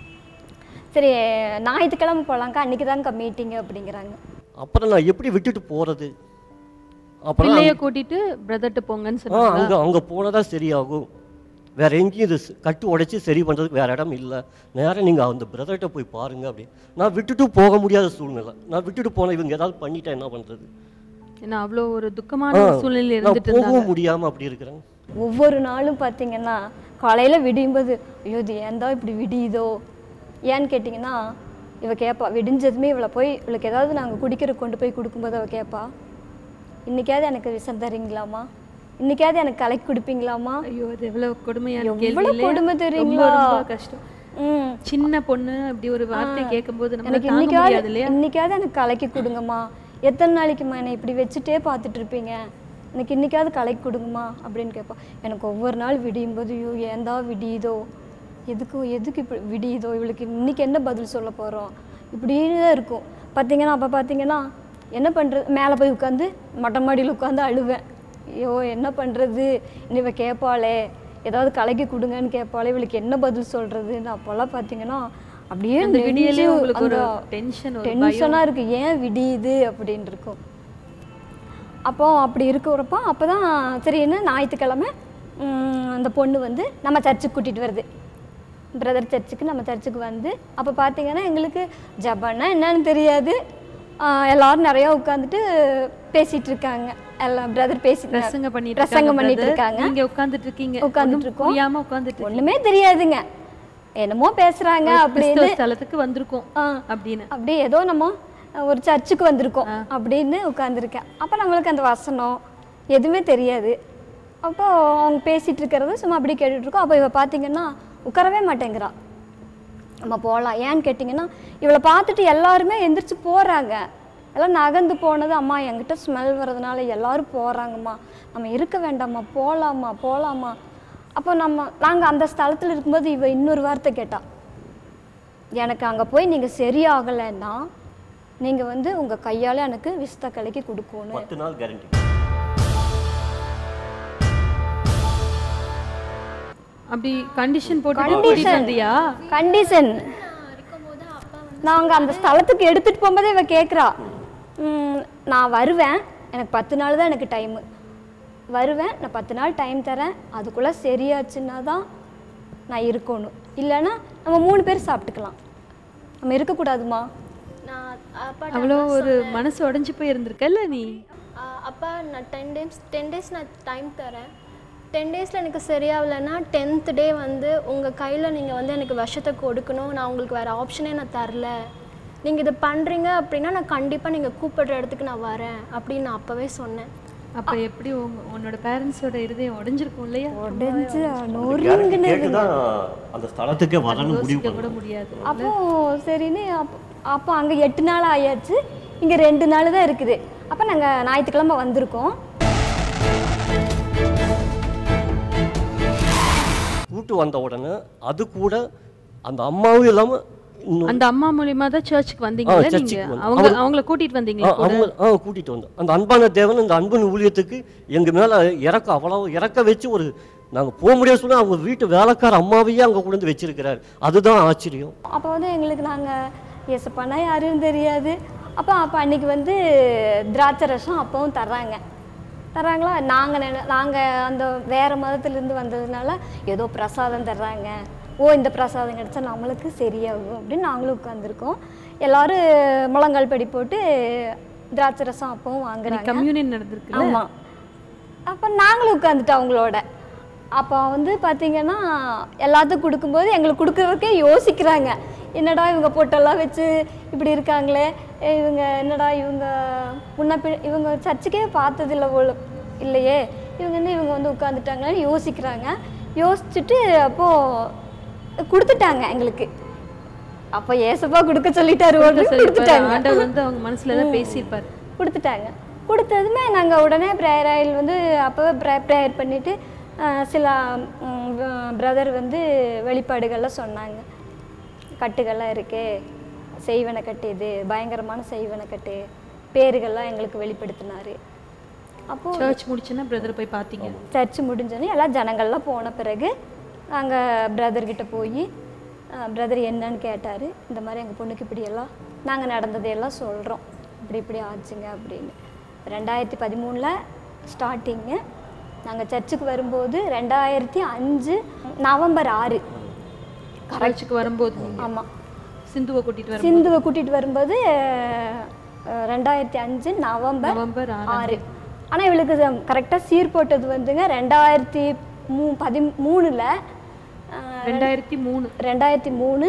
S2: சரி ஞாயிற்றுக்கிழமை போகலாங்க்கா அன்றைக்கி தான்க்கா மீட்டிங்கு அப்படிங்கிறாங்க
S3: அப்புறம் நான் எப்படி விட்டுட்டு போறது அப்புறம்
S1: பிள்ளைய கூட்டிட்டு பிரதர்ட்ட போங்கன்னு
S3: ஆ
S1: சொன்னாங்க
S3: அங்க அங்க போனதா சரியாகும் வேற எங்கேயும் இது ஸ்- கட்டு உடைச்சி சரி பண்றதுக்கு வேற இடம் இல்லை நேரா நீங்க அந்த பிரதர்கிட்ட போய் பாருங்க அப்படி நான் விட்டுட்டு போக முடியாத சூழ்நிலை நான் விட்டுட்டு போன இவங்க ஏதாவது பண்ணிட்டா என்ன பண்றது
S1: ஏன்னா அவ்வளோ ஒரு துக்கமான ஒரு சூழ்நிலையில
S3: நான்
S1: இருந்துட்டு இருந்தாங்க
S3: போகவும் முடியாம அப்படி இருக்கிறேன்
S2: ஒவ்வொரு நாளும் பார்த்தீங்கன்னா காலையில் விடியும்போது ஐயோ இது ஏன் தான் இப்படி விடியுதோ ஏன்னு கேட்டிங்கன்னா இவ கேட்பா விடிஞ்சதுமே இவளை போய் இவளுக்கு ஏதாவது நாங்கள் குடிக்கிற கொண்டு போய் கொடுக்கும்போது அவள் கேட்பா இன்னைக்காவது எனக்கு விஷம் தரீங்களாமா இன்னைக்காவது எனக்கு கலக்கி கொடுப்பீங்களாமா
S1: ஐயோ அது எவ்வளவு கொடுமையான
S2: எவ்வளவு
S1: கேள்வி இல்லையா?
S2: கொடுமை
S1: ரொம்ப
S2: தெரியுங்களா?
S1: ரொம்ப கஷ்டம்
S2: ம்
S1: சின்ன பொண்ணு அப்படி ஒரு வார்த்தை கேட்கும்போது நம்ம
S2: எனக்கு
S1: தாங்க முடியாது
S2: இன்னைக்காவது
S1: இல்லையா
S2: இன்னைக்காவது எனக்கு கலக்கி கொடுங்கம்மா எத்தனை நாளைக்குமா என்னை இப்படி வச்சுட்டே பார்த்துட்டு இருப்பீங்க எனக்கு இன்னைக்காவது கலக்கி கொடுங்கம்மா அப்படின்னு கேட்பா எனக்கு ஒவ்வொரு நாள் விடியும் போது ஐயோ ஏந்தா விடியுதோ எதுக்கு எதுக்கு இப்படி விடியுதோ இவளுக்கு இன்னைக்கு என்ன பதில் சொல்ல போகிறோம் இப்படியே தான் இருக்கும் பார்த்தீங்கன்னா அப்போ பார்த்தீங்கன்னா என்ன பண்ணுறது மேலே போய் உட்காந்து மொட்டை மாடியில் உட்காந்து அழுவேன் ஐயோ என்ன பண்ணுறது இவ கேட்பாளே ஏதாவது கலக்கி கொடுங்கன்னு கேட்பாளே இவளுக்கு என்ன பதில் சொல்கிறதுன்னு அப்போல்லாம் பார்த்தீங்கன்னா அப்படியே
S1: அந்த விடியலே
S2: நெஞ்சு
S1: உங்களுக்கு ஒரு
S2: அந்த
S1: டென்ஷன் ஒரு பயம்
S2: டென்ஷனாக இருக்குது ஏன் விடியுது அப்படின்னு இருக்கும் அப்போ அப்படி இருக்கிறப்போ அப்போ தான் சரி என்ன ஞாயிற்றுக்கிழமை ம், அந்த பொண்ணு வந்து நம்ம சர்ச்சுக்கு கூட்டிகிட்டு வருது பிரதர் சர்ச்சுக்கு நம்ம சர்ச்சுக்கு வந்து அப்போ பார்த்தீங்கன்னா எங்களுக்கு ஜப்பான்னா என்னன்னு தெரியாது ஆ, எல்லாரும் நிறையா உட்காந்துட்டு பேசிட்டு இருக்காங்க எல்லாம் பிரதர் பேசிட்டு
S1: பிரசங்க பண்ணிட்டு
S2: பிரசங்கம் பண்ணிட்டு
S1: brother.
S2: இருக்காங்க
S1: நீங்க உட்கார்ந்துட்டு இருக்கீங்க
S2: உட்கார்ந்துட்டு
S1: ஒண்ணும்
S2: இருக்கோம்.
S1: புரியாம உட்கார்ந்துட்டு
S2: ஒன்றுமே தெரியாதுங்க என்னமோ பேசுகிறாங்க அப்படின்னு
S1: கிறிஸ்தவ ஸ்தலத்துக்கு வந்திருக்கோம்
S2: ஆ
S1: அப்படின்னு
S2: அப்படியே ஏதோ நம்ம ஒரு சர்ச்சுக்கு வந்திருக்கோம் அப்படின்னு உட்காந்துருக்கேன் அப்போ நம்மளுக்கு அந்த வசனம் எதுவுமே தெரியாது அப்போ அவங்க பேசிட்டு இருக்கிறத சும்மா அப்படியே கேட்டுட்டு இருக்கோம் அப்போ இவ பார்த்தீங்கன்னா உட்காரவே மாட்டேங்கிறா நம்ம போகலாம் ஏன்னு கேட்டிங்கன்னா இவளை பார்த்துட்டு எல்லாருமே எந்திரிச்சு போகிறாங்க எல்லாம் நகர்ந்து போனது அம்மா என்கிட்ட ஸ்மெல் வர்றதுனால எல்லாரும் போகிறாங்கம்மா நம்ம இருக்க வேண்டாம்மா போகலாமா போகலாமா அப்போ நம்ம நாங்கள் அந்த ஸ்தலத்தில் இருக்கும்போது இவ இன்னொரு வார்த்தை கேட்டா எனக்கு அங்கே போய் நீங்கள் சரியாகலைன்னா நீங்கள் வந்து உங்கள் கையால் எனக்கு விஸ்தா கலக்கி கொடுக்கணும்
S3: பத்து நாள் கேரண்டி
S1: அப்படி கண்டிஷன் போட்டு கூட்டிட்டு வந்தியா
S2: கண்டிஷன் நாங்கள் அந்த ஸ்தலத்துக்கு எடுத்துகிட்டு போகும்போதே இவ கேட்குறா நான் வருவேன் எனக்கு பத்து நாள் தான் எனக்கு டைமு வருவேன் நான் பத்து நாள் டைம் தரேன் அதுக்குள்ளே சரியாச்சுன்னா தான் நான் இருக்கணும் இல்லைன்னா நம்ம மூணு பேர் சாப்பிட்டுக்கலாம் நம்ம இருக்கக்கூடாதுமா
S4: நான் அப்பா
S1: அவ்வளோ ஒரு மனசு உடைஞ்சு போய் இருந்திருக்கல்ல நீ
S4: அப்பா நான் டென் டேஸ் டென் டேஸ் நான் டைம் தரேன் டென் டேஸில் எனக்கு சரியாகலைன்னா டென்த் டே வந்து உங்கள் கையில் நீங்கள் வந்து எனக்கு விஷத்தை கொடுக்கணும் நான் உங்களுக்கு வேறு ஆப்ஷனே நான் தரல நீங்கள் இதை பண்ணுறீங்க அப்படின்னா நான் கண்டிப்பாக நீங்கள் கூப்பிடுற இடத்துக்கு நான் வரேன் அப்படின்னு நான் அப்போவே சொன்னேன்
S1: அப்ப எப்படி உங்க உன்னோட பேரண்ட்ஸோட இருதயம் உடைஞ்சிருக்கும் இல்லையா
S2: உடஞ்சு
S3: கேரண்டி கேட்டு தான் அந்த ஸ்தலத்துக்கே வரணும்னு முடிவு
S1: யோசிக்க கூட
S3: பண்ணோம்
S1: முடியாது
S2: அப்போ சரின்னு அப்போ அப்போ அங்கே எட்டு நாள் ஆயாச்சு இங்கே ரெண்டு நாள் தான் இருக்குது அப்போ நாங்கள் ஞாயிற்றுக்கிழமை வந்திருக்கோம்
S3: கூட்டு வந்த உடனே அது கூட அந்த அம்மாவும் இல்லாம இன்னும்
S1: அந்த அம்மா மூலியமா தான் சர்ச்சுக்கு வந்தீங்களா
S3: ஆ,
S1: நீங்க
S3: சர்ச்சுக்கு வந்தோம்.
S1: அவங்க
S3: அவங்க-
S1: அவங்கள கூட்டிட்டு
S3: ஆ,
S1: வந்தீங்களா கூட?
S3: அவங்க ஆ கூட்டிட்டு வந்தோம் அந்த அன்பான தேவன் இந்த அன்பின் ஊழியத்துக்கு எங்க மேல இறக்க அவ்வளவு இறக்க வச்சு ஒரு நாங்க போக முடியாது சொன்னா அவங்க வீட்டு வேலைக்கார அம்மாவையே அங்க கொண்டு வந்து வச்சிருக்கிறார் அதுதான் ஆச்சரியம்
S2: அப்போ வந்து எங்களுக்கு நாங்கள் ஏசப்பானா யாருன்னு தெரியாது அப்போ அப்போ அன்னைக்கு வந்து திராட்சை ரசம் அப்பவும் தர்றாங்க தர்றாங்களா நாங்கள் நினை நாங்கள் அந்த வேறு மதத்துலேருந்து வந்ததுனால ஏதோ பிரசாதம் தர்றாங்க ஓ இந்த பிரசாதம் கிடச்சா நம்மளுக்கு சரியாகும் அப்படின்னு நாங்களும் உட்காந்துருக்கோம் எல்லாரும் முழங்கால் படி போட்டு திராட்சை ரசம் அப்பவும் வாங்குறாங்க
S1: கம்யூனியன் நடந்திருக்குல்ல
S2: ஆமாம் அப்போ நாங்களும் உட்காந்துட்டோம் அவங்களோட அப்போ வந்து பார்த்தீங்கன்னா எல்லாத்துக்கும் கொடுக்கும்போது எங்களுக்கு கொடுக்குறதுக்கே யோசிக்கிறாங்க என்னடா இவங்க பொட்டெல்லாம் வச்சு இப்படி இருக்காங்களே ஏ, இவங்க என்னடா இவங்க முன்ன பின் இவங்க சர்ச்சுக்கே பார்த்ததில்ல போல இல்லையே இவங்க என்ன இவங்க வந்து உட்காந்துட்டாங்களேன்னு யோசிக்கிறாங்க யோசிச்சுட்டு அப்போது கொடுத்துட்டாங்க எங்களுக்கு அப்போ ஏசப்பா கொடுக்க சொல்லிட்டாரு உடனே கொடுத்துட்டாங்க
S1: ஆண்டவர் வந்து அவங்க மனசுல தான் பேசியிருப்பாரு
S2: கொடுத்துட்டாங்க கொடுத்ததுமே நாங்கள் உடனே ப்ரேயர் ஆயில் வந்து அப்போவே ப்ரே ப்ரேயர் பண்ணிவிட்டு சில பிரதர் வந்து வெளிப்பாடுகள்லாம் சொன்னாங்க கட்டுகள்லாம் இருக்கே செய்வன கட்டு இது பயங்கரமான செய்வன கட்டு பேருகள்லாம் எங்களுக்கு வெளிப்படுத்தினாரு அப்போது
S1: சர்ச் முடிச்சுன்னா பிரதர் போய் பாத்தீங்க
S2: சர்ச் முடிஞ்சோன்னே எல்லாம் ஜனங்கள்லாம் போன பிறகு நாங்கள் பிரதர்கிட்ட போய் பிரதர் என்னன்னு கேட்டார் இந்த மாதிரி எங்கள் பொண்ணுக்கு இப்படியெல்லாம் நாங்கள் நடந்ததையெல்லாம் சொல்கிறோம் இப்படி இப்படி ஆச்சுங்க அப்படின்னு ரெண்டாயிரத்தி பதிமூணில் ஸ்டார்டிங்கு நாங்கள் சர்ச்சுக்கு வரும்போது ரெண்டாயிரத்தி அஞ்சு நவம்பர் ஆறு
S1: சர்ச்சுக்கு வரும்போது நீங்க
S2: ஆமாம்
S1: சிந்துவை கூட்டிட்டு வரும்
S2: சிந்துவை கூட்டிகிட்டு வரும்போது அஹ், ரெண்டாயிரத்தி அஞ்சு நவம்பர்
S1: நவம்பர் ஆறாம்
S2: ஆறு ஆனால் இவளுக்கு கரெக்டாக சீர் போட்டது வந்துங்க ரெண்டாயிரத்தி மூ பதி மூணில்
S1: ரெண்டாயிரத்தி மூணு
S2: ரெண்டாயிரத்தி மூணு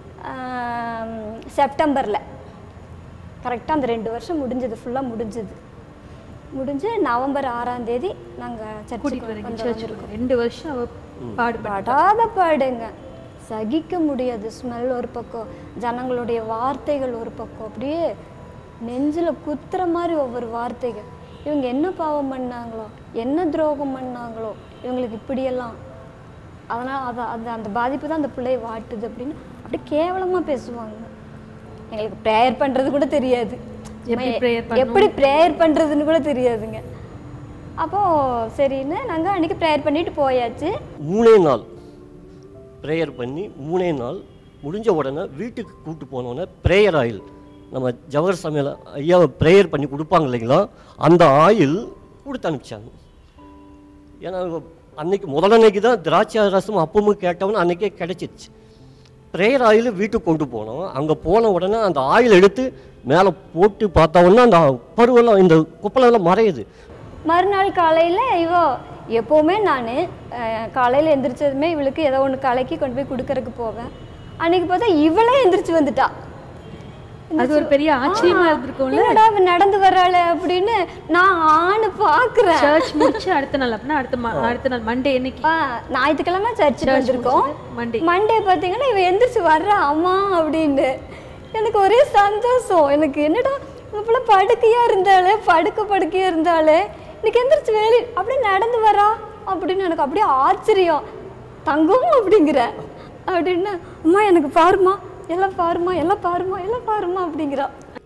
S2: செப்டம்பரில் கரெக்டாக அந்த ரெண்டு வருஷம் முடிஞ்சது ஃபுல்லாக முடிஞ்சது முடிஞ்சு நவம்பர் ஆறாம் தேதி நாங்கள்
S1: கூட்டிட்டு வரீங்க
S2: சர்ச்சுக்கு வந்து
S1: சர்ச்சுக்கு ரெண்டு வருஷம் அவ பாடுபட்டா
S2: படாத பாடுங்க சகிக்க முடியாது ஸ்மெல் ஒரு பக்கம் ஜனங்களுடைய வார்த்தைகள் ஒரு பக்கம் அப்படியே நெஞ்சில் குத்துற மாதிரி ஒவ்வொரு வார்த்தைகள் இவங்க என்ன பாவம் பண்ணாங்களோ என்ன துரோகம் பண்ணாங்களோ இவங்களுக்கு இப்படியெல்லாம் அதனால் அது அது அந்த பாதிப்பு தான் அந்த பிள்ளையை வாட்டுது அப்படின்னு அப்படி கேவலமாக பேசுவாங்க எங்களுக்கு ப்ரேயர் பண்ணுறது கூட தெரியாது
S1: எப்படி prayer பண்ணணும்?
S2: எப்படி ப்ரேயர் பண்ணுறதுன்னு கூட தெரியாதுங்க அப்போது சரின்னு நாங்கள் அன்றைக்கி ப்ரேயர் பண்ணிட்டு போயாச்சு
S3: மூணே நாள் ப்ரேயர் பண்ணி மூணே நாள் முடிஞ்ச உடனே வீட்டுக்கு கூட்டு போனோடனே ப்ரேயர் ஆயில் நம்ம ஜவஹர் சமையல் ஐயா ப்ரேயர் பண்ணி கொடுப்பாங்க இல்லைங்களா அந்த ஆயில் கொடுத்து அனுப்பிச்சாங்க ஏன்னா அன்னைக்கு முதல் அன்னைக்கு தான் திராட்சை ரசம் அப்பமும் கேட்டவொன்னே அன்னைக்கே கிடைச்சிருச்சு ப்ரேயர் ஆயில் வீட்டுக்கு கொண்டு போனோம் அங்கே போன உடனே அந்த ஆயில் எடுத்து மேலே போட்டு பார்த்த உடனே அந்த பருவெல்லாம் இந்த குப்பலெல்லாம் மறையுது
S2: மறுநாள் காலையில் இவோ எப்போவுமே நான் காலையில் எந்திரிச்சதுமே இவளுக்கு ஏதோ ஒன்று கலக்கி கொண்டு போய் கொடுக்கறதுக்கு போவேன் அன்னைக்கு பார்த்தா இவளே எந்திரிச்சு வந்துட்டா
S1: அது ஒரு பெரிய ஆச்சரியமா இருந்திருக்கும்ல
S2: என்னடா இவ நடந்து வர்றாளே அப்படின்னு நான் ஆணு பார்க்குறேன்
S1: சர்ச் முடிச்சு அடுத்த நாள் அப்படின்னா அடுத்த ம- அடுத்த நாள் மண்டே என்னைக்கு
S2: ஞாயிற்றுக்கிழமை சர்ச்சுக்கு வந்திருக்கோம்
S1: மண்டே
S2: மண்டே பார்த்தீங்கன்னா இவ எந்திரிச்சு வர்றா அம்மா அப்படின்னு எனக்கு ஒரே சந்தோஷம் எனக்கு என்னடா இவ்வளோ படுக்கையா இருந்தாலே படுக்க படுக்கையா இருந்தாலே இன்னைக்கு எந்திரிச்சு வேலி அப்படியே நடந்து வரா அப்படின்னு எனக்கு அப்படியே ஆச்சரியம் தங்கம் அப்படிங்கிற அப்படின்னா அம்மா எனக்கு பாருமா எல்லாம் பாருமா எல்லாம் பாருமா எல்லாம் பாருமா அப்படிங்கிறா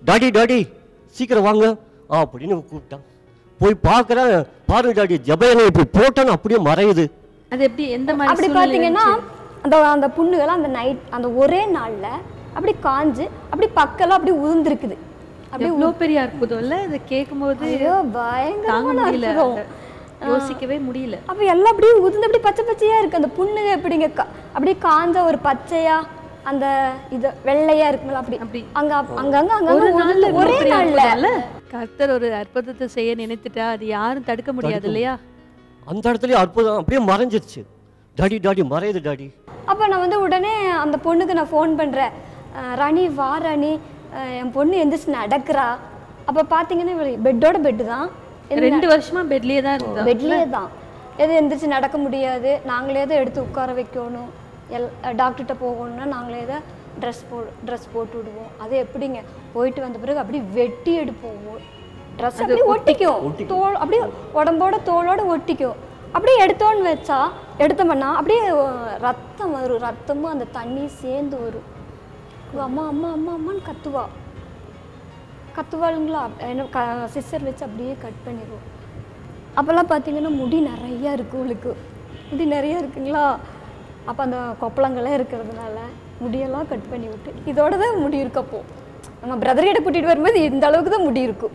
S3: டாடி டாடி சீக்கிரம் வாங்க ஆ அப்படின்னு கூப்பிட்டான் போய் பார்க்குறேன் பாருங்க டாடி ஜபையனை இப்படி போட்டான்னு அப்படியே மறையுது
S1: அது எப்படி எந்த மாதிரி
S2: அப்படி
S1: சூழ்நிலை
S2: பார்த்தீங்கன்னா அந்த அந்த புண்ணுகள் அந்த நைட் அந்த ஒரே நாள்ல அப்படி காஞ்சு அப்படி பக்கெல்லாம் அப்படி உதிர்ந்துருக்குது அப்படி
S1: எவ்வளோ பெரிய அற்புதம் இல்ல இதை கேட்கும்போது
S2: ஐயோ
S1: தாங்க
S2: பயங்கரமான
S1: முடியல
S2: அற்புதம்
S1: அதை யோசிக்கவே முடியல
S2: அப்ப எல்லாம் அப்படியே உதிர்ந்து அப்படியே பச்சை பச்சையா இருக்கு அந்த புண்ணுங்க எப்படிங்க கா- அப்படியே காஞ்ச ஒரு பச்சையா அந்த இது வெள்ளையா இருக்கும்ல அப்படி
S1: அப்படி.
S2: அங்க அங்கங்க
S1: ஒரு
S2: அங்கங்க
S1: நாள்ல
S2: உதிர்ந்து ஒரே
S1: இவ்வளவு பெரிய
S2: நாள்ல
S1: அற்புதம் இல்ல? கர்த்தர் ஒரு அற்புதத்தை செய்ய நினைத்துட்டா அது யாரும் தடுக்க முடியாது இல்லையா
S3: அந்த இடத்துலயே அற்புதம் அப்படியே மறைஞ்சிருச்சு டாடி டாடி மறையுது டாடி
S2: அப்போ நான் வந்து உடனே அந்த பொண்ணுக்கு நான் ஃபோன் பண்ணுறேன் ராணி வா ராணி அஹ் என் பொண்ணு எந்திரிச்சு நடக்கிறா அப்போ பார்த்தீங்கன்னா இவள் பெட்டோட பெட்டு தான்
S1: ரெண்டு வருஷமா பெட்லயே தான் இருந்தா
S2: பெட்லேயே தான் எது எந்திரிச்சு நடக்க முடியாது நாங்களே தான் எடுத்து உட்கார வைக்கணும் எல் டாக்டர்கிட்ட போகணும்னா நாங்களே தான் ட்ரெஸ் போ ட்ரெஸ் போட்டு விடுவோம் அது எப்படிங்க போயிட்டு வந்த பிறகு அப்படியே வெட்டி எடுப்போம் ட்ரெஸ் அப்படியே ஒட்டிக்கும் தோல் அப்படியே உடம்போட தோலோட ஒட்டிக்கும் அப்படியே எடுத்தோன்னு வச்சா எடுத்தோம்னா அப்படியே அஹ், ரத்தம் வரும் ரத்தமும் அந்த தண்ணி சேர்ந்து வரும் இவ அம்மா அம்மா அம்மா அம்மான்னு கத்துவா கத்துவாளுங்களா என்ன க சிஸ்டர் வச்சு அப்படியே கட் பண்ணிடுவோம் அப்போல்லாம் பார்த்தீங்கன்னா முடி நிறையா இருக்கு உங்களுக்கு முடி நிறைய இருக்குங்களா அப்போ அந்த கொப்பளங்கள்லாம் இருக்கிறதுனால முடியெல்லாம் கட் பண்ணி விட்டு இதோட தான் முடி இருக்கப்போ நம்ம பிரதர் கிட்ட கூட்டிகிட்டு வரும்போது இந்த அளவுக்கு தான் முடி இருக்கும்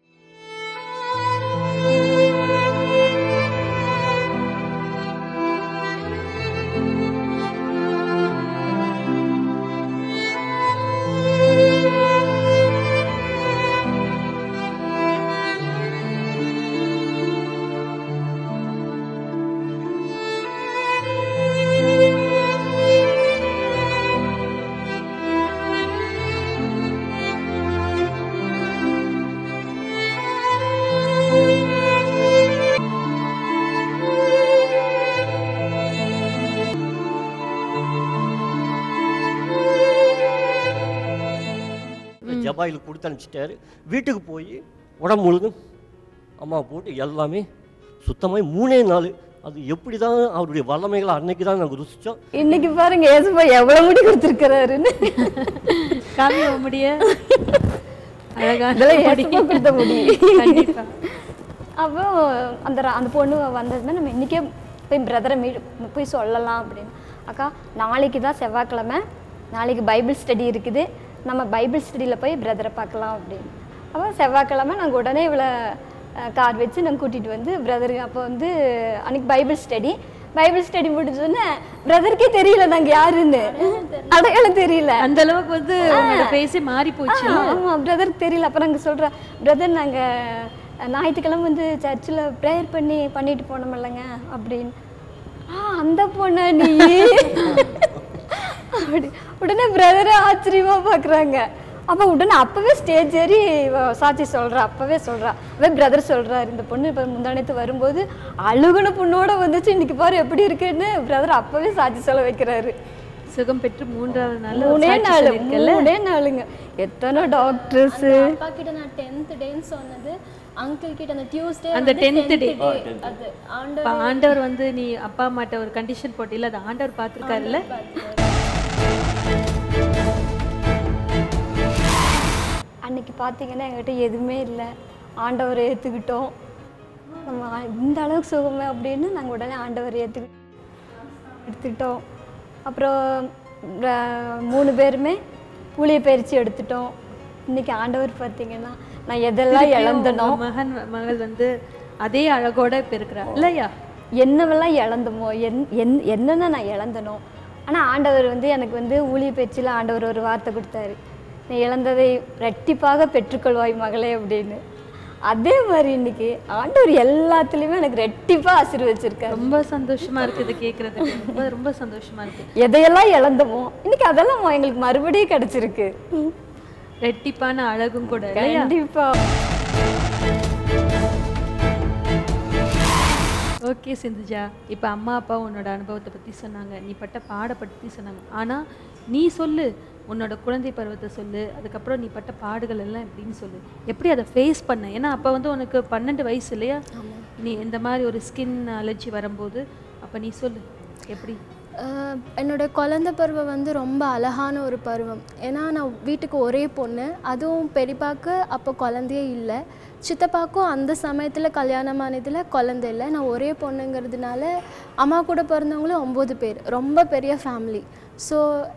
S3: ஜபாயில் கொடுத்து அனுப்பிச்சிட்டாரு வீட்டுக்கு போய் உடம்பு முழுதும் அம்மா போட்டு எல்லாமே சுத்தமாய் மூணே நாள் அது எப்படி தான் அவருடைய வல்லமைகளை அன்னைக்கு தான் நாங்கள் ருசித்தோம்
S2: இன்னைக்கு பாருங்க ஏசுப்பா எவ்வளவு முடி கொடுத்துருக்கிறாருன்னு
S1: காமிய முடிய அழகான
S2: இதெல்லாம்
S1: முடி.
S2: ஏசுப்பா கொடுத்த முடி
S1: கண்டிப்பா
S2: அப்போ அந்த ர- அந்த பொண்ணு வந்ததுமே நம்ம இன்றைக்கே போய் பிரதரை மீ போய் சொல்லலாம் அப்படின்னு அக்கா நாளைக்கு தான் செவ்வாய்க்கிழமை நாளைக்கு பைபிள் ஸ்டடி இருக்குது நம்ம பைபிள் ஸ்டடியில் போய் பிரதரை பார்க்கலாம் அப்படின்னு அப்போ செவ்வாய்க்கிழமை நாங்கள் உடனே இவளை கார் வச்சு நாங்கள் கூட்டிகிட்டு வந்து பிரதருக்கு அப்போ வந்து அன்னைக்கு பைபிள் ஸ்டடி பைபிள் ஸ்டடி முடிஞ்சோன்னே பிரதருக்கே தெரியல நாங்கள் யாருன்னு அடையாளம் தெரியல
S1: அந்த அளவுக்கு வந்து உங்களோட ஃபேஸே மாறி போச்சு
S2: ஆமாம் பிரதருக்கு தெரியல அப்புறம் நாங்கள் சொல்கிறோம் பிரதர் நாங்கள் ஞாயிற்றுக்கிழமை வந்து சர்ச்சில் ப்ரேயர் பண்ணி பண்ணிட்டு போனோம் இல்லைங்க அப்படின்னு ஆ அந்த பொண்ணா நீ அப்படி உடனே பிரதரை ஆச்சரியமா பார்க்குறாங்க அப்போ உடனே அப்போவே ஸ்டேஜ் ஏறி இவ சாட்சி சொல்கிறா அப்போவே சொல்கிறா அப்பவே பிரதர் சொல்கிறாரு இந்த பொண்ணு இப்போ முந்தானத்து வரும்போது அழுகுன பொண்ணோட வந்துச்சு இன்னைக்கு பாரு எப்படி இருக்குன்னு பிரதர் அப்போவே சாட்சி சொல்ல வைக்கிறாரு
S1: சுகம் பெற்று மூன்றாவது நாள் ஒரு
S2: மூணே
S1: சாட்சி
S2: நாள்
S1: சொல்லியிருக்கல்ல?
S2: மூணே நாளுங்க எத்தனை டாக்டர்ஸ்
S4: அப்பா கிட்ட நான் டென்த் டேன்னு சொன்னது அங்கிள் கிட்ட அந்த டியூஸ்டே
S1: அந்த 10th day.
S4: அது ஆண்டவர்
S1: இப்ப ஆண்டவர் வந்து நீ அப்பா அம்மாட்ட ஒரு கண்டிஷன் போட்டில அது ஆண்டவர் பார்த்திருக்காருல்ல
S2: அன்னைக்கு பார்த்தீங்கன்னா என்கிட்ட எதுவுமே இல்லை ஆண்டவரை ஏற்றுக்கிட்டோம் நம்ம ஆ- இந்த அளவுக்கு சுகமே அப்படின்னு நாங்கள் உடனே ஆண்டவரை ஏற்றுக்கி எடுத்துக்கிட்டோம் அப்புறம் ர- மூணு பேருமே ஊழிய பயிற்சி எடுத்துட்டோம் இன்னைக்கு ஆண்டவர் பார்த்தீங்கன்னா நான் எதெல்லாம் இழந்தனோ
S1: உங்க மகன் மகள் வந்து அதே அழகோட இப்ப இருக்கிறா இல்லையா
S2: என்னவெல்லாம் இழந்தமோ என் என் என்னென்ன நான் இழந்தனோ ஆனால் ஆண்டவர் வந்து எனக்கு வந்து ஊழிய பேச்சில் ஆண்டவர் ஒரு வார்த்தை கொடுத்தாரு நீ இழந்ததை ரெட்டிப்பாக பெற்றுக்கொள்வாய் மகளே அப்படின்னு அதே மாதிரி இன்னைக்கு ஆண்டவர் எல்லாத்துலேயுமே எனக்கு ரெட்டிப்பாக ஆசீர்வச்சிருக்காரு
S1: ரொம்ப சந்தோஷமா இருக்கு இது கேட்கறதுக்கு ரொம்ப ரொம்ப சந்தோஷமா இருக்கு
S2: எதையெல்லாம் இழந்தமோ இன்னைக்கு அதெல்லாம் எங்களுக்கு மறுபடியும் கிடைச்சிருக்கு
S1: ரெட்டிப்பான அழகும் கூட இல்லையா
S2: கண்டிப்பா
S1: ஓகே சிந்துஜா இப்போ அம்மா அப்பா உன்னோட அனுபவத்தை பற்றி சொன்னாங்க நீ பட்ட பாட பற்றி சொன்னாங்க ஆனால் நீ சொல்லு உன்னோட குழந்தை பருவத்தை சொல்லு அதுக்கப்புறம் நீ பட்ட பாடுகள் எல்லாம் எப்படின்னு சொல்லு எப்படி அதை ஃபேஸ் பண்ண ஏன்னா அப்போ வந்து உனக்கு பன்னெண்டு வயசு இல்லையா நீ இந்த மாதிரி ஒரு ஸ்கின் அலர்ஜி வரும்போது அப்போ நீ சொல்லு எப்படி
S4: அஹ் என்னோட குழந்த பருவம் வந்து ரொம்ப அழகான ஒரு பருவம் ஏன்னா நான் வீட்டுக்கு ஒரே பொண்ணு அதுவும் பெரியப்பாக்கு அப்போ குழந்தையே இல்லை சித்தப்பாக்கும் அந்த சமயத்தில் கல்யாணமானதில் குழந்தை இல்லை நான் ஒரே பொண்ணுங்கிறதுனால அம்மா கூட பிறந்தவங்களும் ஒம்பது பேர் ரொம்ப பெரிய ஃபேமிலி ஸோ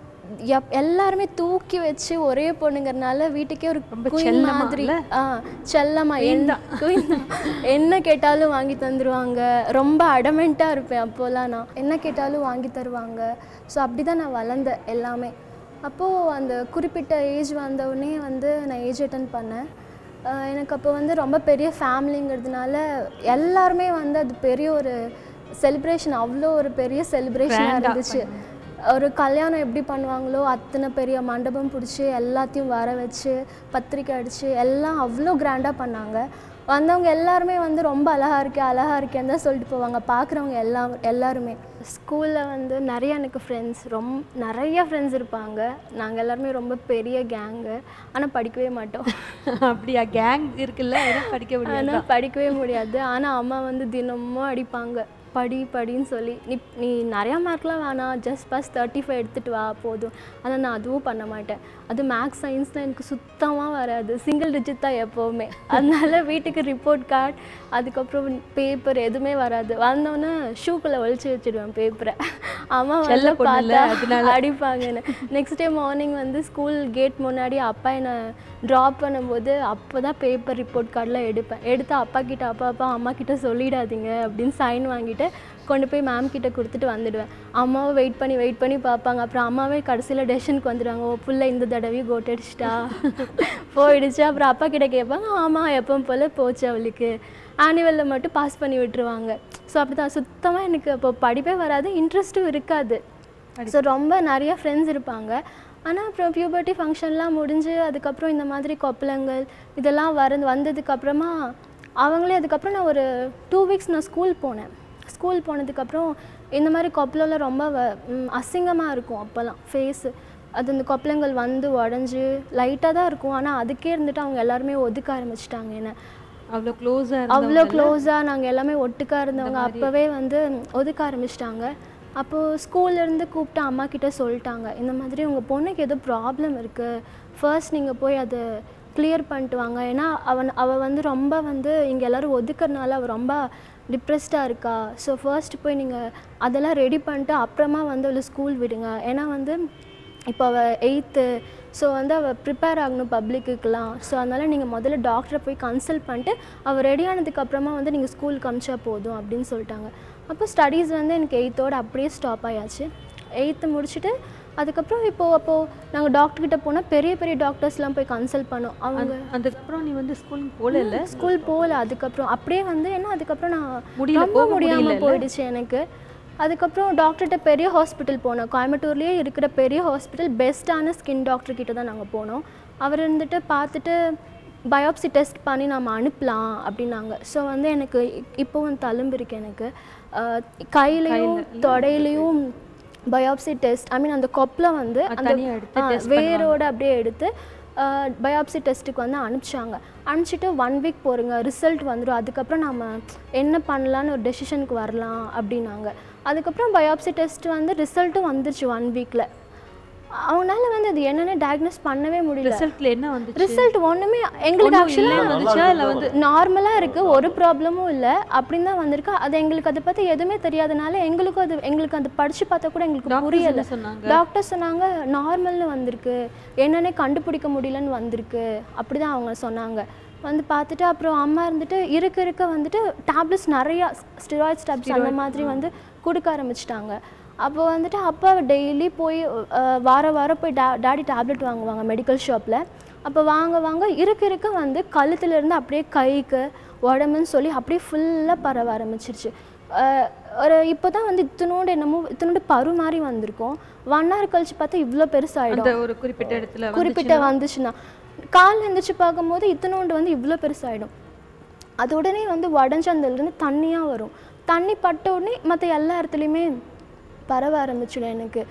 S4: எப் எல்லாருமே தூக்கி வச்சு ஒரே பொண்ணுங்கிறனால வீட்டுக்கே ஒரு
S1: ரொம்ப
S4: queen
S1: செல்லமா
S4: மாதிரி
S1: இல்ல?
S4: ஆ செல்லமா என்ன queen தான். என்ன கேட்டாலும் வாங்கி தந்துருவாங்க ரொம்ப அடமெண்ட்டாக இருப்பேன் அப்போல்லாம் நான் என்ன கேட்டாலும் வாங்கி தருவாங்க ஸோ அப்படி தான் நான் வளர்ந்தேன் எல்லாமே அப்போது அந்த குறிப்பிட்ட ஏஜ் வந்தவுடனே வந்து நான் ஏஜ் அட்டன் பண்ணேன் ஆஹ் எனக்கு அப்போ வந்து ரொம்ப பெரிய ஃபேமிலிங்கிறதுனால எல்லாருமே வந்து அது பெரிய ஒரு செலிப்ரேஷன் அவ்வளோ ஒரு பெரிய செலிப்ரேஷனாக
S1: Grand ஆ
S4: இருந்துச்சு ஒரு கல்யாணம் எப்படி பண்ணுவாங்களோ அத்தனை பெரிய மண்டபம் பிடிச்சி எல்லாத்தையும் வர வச்சு பத்திரிக்கை அடித்து எல்லாம் அவ்வளோ கிராண்டாக பண்ணாங்க வந்தவங்க எல்லாருமே வந்து ரொம்ப அழகா இருக்கே அழகா இருக்கேன்னு தான் சொல்லிட்டு போவாங்க பார்க்குறவங்க எல்லாம் எல்லாருமே ஸ்கூலில் வந்து நிறைய எனக்கு ஃப்ரெண்ட்ஸ் ரொம்ப நிறைய ஃப்ரெண்ட்ஸ் இருப்பாங்க நாங்கள் எல்லாருமே ரொம்ப பெரிய கேங்கு ஆனால் படிக்கவே மாட்டோம்
S1: அப்படியா கேங் இருக்குல்ல அதெல்லாம் படிக்க முடியாது
S4: ஆனால் படிக்கவே முடியாது ஆனால் அம்மா வந்து தினமும் அடிப்பாங்க படி படின்னு சொல்லி நீ நீ நிறையா மார்க்லாம் வேணாம் ஜஸ்ட் பாஸ் தேர்ட்டி ஃபைவ் எடுத்துகிட்டு வா போதும் ஆனால் நான் அதுவும் பண்ண மாட்டேன் அது மேக்ஸ் சயின்ஸ்லாம் எனக்கு சுத்தமாக வராது சிங்கிள் டிஜிட் தான் எப்போவுமே அதனால வீட்டுக்கு ரிப்போர்ட் கார்டு அதுக்கப்புறம் பேப்பர் எதுவுமே வராது வந்தோன்னே ஷூக்குள்ளே ஒழிச்சு வச்சிடுவேன் பேப்பரை அம்மா
S1: செல்ல
S4: வந்து
S1: பொண்ணுல்ல,
S4: பார்த்தா அடிப்பாங்கன்னு நெக்ஸ்ட் டே மார்னிங் வந்து ஸ்கூல் கேட் முன்னாடி அப்பா என்னை ட்ராப் பண்ணும்போது அப்போ தான் பேப்பர் ரிப்போர்ட் கார்டெலாம் எடுப்பேன் எடுத்து அப்பா கிட்ட அப்பா அப்பா அம்மா கிட்ட சொல்லிடாதீங்க அப்படின்னு சைன் வாங்கிட்டு கொண்டு போய் மேம் கிட்ட கொடுத்துட்டு வந்துடுவேன் அம்மாவை வெயிட் பண்ணி வெயிட் பண்ணி பார்ப்பாங்க அப்புறம் அம்மாவே கடைசியில் டெசிஷனுக்கு வந்துடுவாங்க ஓ புள்ள இந்த தடவையும் கோட் அடிச்சிட்டா போயிடுச்சு அப்புறம் அப்பா கிட்ட கேட்பாங்க ஆமாம் எப்பவும் போல் போச்சு அவளுக்கு ஆனுவலில் மட்டும் பாஸ் பண்ணி விட்டுருவாங்க ஸோ அப்படி தான் சுத்தமாக எனக்கு அப்போ படிப்பே வராது இன்ட்ரெஸ்ட்டும் இருக்காது ஸோ ரொம்ப நிறைய ஃப்ரெண்ட்ஸ் இருப்பாங்க ஆனால் அப்புறம் பியூபர்ட்டி ஃபங்க்ஷன்லாம் முடிஞ்சு அதுக்கப்புறம் இந்த மாதிரி கொப்பளங்கள் இதெல்லாம் வர வந்ததுக்கப்புறமா அவங்களே அதுக்கப்புறம் நான் ஒரு டூ வீக்ஸ் நான் ஸ்கூல் போனேன் ஸ்கூல் போனதுக்கப்புறம் இந்த மாதிரி கொப்பளம்லாம் ரொம்ப அசிங்கமாக இருக்கும் அப்போல்லாம் ஃபேஸு அது இந்த கொப்பளங்கள் வந்து உடஞ்சி லைட்டாக தான் இருக்கும் ஆனால் அதுக்கே இருந்துட்டு அவங்க எல்லாருமே ஒதுக்க ஆரம்பிச்சிட்டாங்க என்ன
S1: அவ்வளோ க்ளோஸா
S4: அவ்வளோ க்ளோஸாக நாங்கள் எல்லாமே ஒட்டுக்கா இருந்தவங்க அப்போவே வந்து ஒதுக்க ஆரம்பிச்சிட்டாங்க அப்போது ஸ்கூல்லேருந்து கூப்பிட்டு அம்மா கிட்ட சொல்லிட்டாங்க இந்த மாதிரி உங்கள் பொண்ணுக்கு ஏதோ ப்ராப்ளம் இருக்குது ஃபர்ஸ்ட் நீங்கள் போய் அதை கிளியர் பண்ணிட்டு வாங்க ஏன்னா அவன் அவள் வந்து ரொம்ப வந்து இங்கே எல்லோரும் ஒதுக்கறனால அவள் ரொம்ப டிப்ரெஸ்டாக இருக்கா ஸோ ஃபர்ஸ்ட் போய் நீங்கள் அதெல்லாம் ரெடி பண்ணிட்டு அப்புறமா வந்து அவளை ஸ்கூல் விடுங்க ஏன்னா வந்து இப்போ அவள் எயித்து ஸோ வந்து அவள் ப்ரிப்பேர் ஆகணும் பப்ளிக்குக்கெலாம் ஸோ அதனால் நீங்கள் முதல்ல டாக்டரை போய் கன்சல்ட் பண்ணிட்டு அவள் ரெடி ஆனதுக்கப்புறமா வந்து நீங்கள் ஸ்கூலுக்கு அமிச்சா போதும் அப்படின்னு சொல்லிட்டாங்க அப்போ ஸ்டடீஸ் வந்து எனக்கு எயித்தோட அப்படியே ஸ்டாப் ஆயாச்சு எயித்து முடிச்சுட்டு அதுக்கப்புறம் இப்போது அப்போது நாங்கள் டாக்டர்கிட்ட போனால் பெரிய பெரிய டாக்டர்ஸ்லாம் போய் கன்சல்ட் பண்ணோம் அவங்க
S1: அதுக்கப்புறம் நீ வந்து ஸ்கூலுக்கு போகல இல்ல
S4: ஸ்கூல் போகல அதுக்கப்புறம் அப்படியே வந்து ஏன்னா அதுக்கப்புறம் நான்
S1: முடியல,
S4: ரொம்ப
S1: போக
S4: முடியாமல்
S1: முடியலல்ல?
S4: போயிடுச்சு எனக்கு அதுக்கப்புறம் டாக்டர்கிட்ட பெரிய ஹாஸ்பிட்டல் போனோம் கோயம்புத்தூர்லேயே இருக்கிற பெரிய ஹாஸ்பிட்டல் பெஸ்ட்டான ஸ்கின் டாக்டர் கிட்ட தான் நாங்கள் போனோம் அவர் இருந்துட்டு பார்த்துட்டு பயோப்சி டெஸ்ட் பண்ணி நம்ம அனுப்பலாம் அப்படின்னாங்க ஸோ வந்து எனக்கு இ- இப்போவும் தழும்பு இருக்கு எனக்கு அஹ், கையிலையும் தொடையிலையும் பயோப்சி டெஸ்ட் ஐ மீன் அந்த கொப்பில் வந்து
S1: அது
S4: அந்த
S1: தனியா எடுத்து
S4: ஆ,
S1: test
S4: வேரோட அப்படியே எடுத்து பயாப்சி டெஸ்ட்டுக்கு வந்து அனுப்பிச்சாங்க அனுப்பிச்சிட்டு ஒன் வீக் போருங்க ரிசல்ட் வந்துடும் அதுக்கப்புறம் நம்ம என்ன பண்ணலான்னு ஒரு டெசிஷனுக்கு வரலாம் அப்படின்னாங்க அதுக்கப்புறம் பயாப்சி டெஸ்ட் வந்து ரிசல்ட்டும் வந்துருச்சு ஒன் வீக்கில் அவங்களால வந்து அது என்னென்னு டயக்னோஸ் பண்ணவே முடியல
S1: ரிசல்ட்ல என்ன வந்துச்சு
S4: ரிசல்ட் ஒன்றுமே எங்களுக்கு
S1: ஒண்ணும் இல்லைன்னு
S4: ஆக்சுவலாக
S1: வந்துச்சா இல்ல வந்து
S4: நார்மலாக இருக்குது ஒரு ப்ராப்ளமும் இல்லை அப்படின்னு தான் வந்திருக்கு அது எங்களுக்கு அதை பற்றி எதுவுமே தெரியாதனால எங்களுக்கும் அது எங்களுக்கு அது படித்து பார்த்தா கூட எங்களுக்கு
S1: டாக்டர்ஸ்
S4: புரியல
S1: என்ன சொன்னாங்க
S4: டாக்டர் சொன்னாங்க நார்மல்னு வந்திருக்கு என்னன்னே கண்டுபிடிக்க முடியலன்னு வந்திருக்கு அப்படி தான் அவங்க சொன்னாங்க வந்து பார்த்துட்டு அப்புறம் அம்மா இருந்துட்டு இருக்க இருக்க வந்துட்டு டேப்லெட்ஸ் நிறையா ஸ்டிராய்ட்ஸ் டேப்லெட்ஸ் அந்த மாதிரி வந்து கொடுக்க ஆரம்பிச்சிட்டாங்க அப்போ வந்துட்டு அப்பா டெய்லி போய் அஹ், வார வாரம் போய் டா டாடி டேப்லெட் வாங்குவாங்க மெடிக்கல் ஷாப்பில் அப்போ வாங்க வாங்க இருக்க இருக்க வந்து கழுத்துல இருந்து அப்படியே கைக்கு உடம்புன்னு சொல்லி அப்படியே ஃபுல்லாக பரவ ஆரம்பிச்சிருச்சு அஹ், ஒரு இப்போ தான் வந்து இத்தனோண்டு என்னமோ இத்தனோண்டு பரு மாதிரி வந்திருக்கும் ஒன் ஹவர் கழிச்சு பார்த்தா இவ்வளோ பெருசாகிடும்
S1: அந்த ஒரு குறிப்பிட்ட இடத்துல
S4: குறிப்பிட்ட வந்துச்சுன்னா கால் எந்திரிச்சு பார்க்கும்போது இத்தனோண்டு வந்து இவ்வளோ பெருசாகிடும் அது உடனே வந்து உடஞ்சி அதுலேருந்து தண்ணியாக வரும் தண்ணி பட்ட உடனே மற்ற எல்லா இடத்துலையுமே பரவ ஆரம்பிச்சிடும் எனக்கு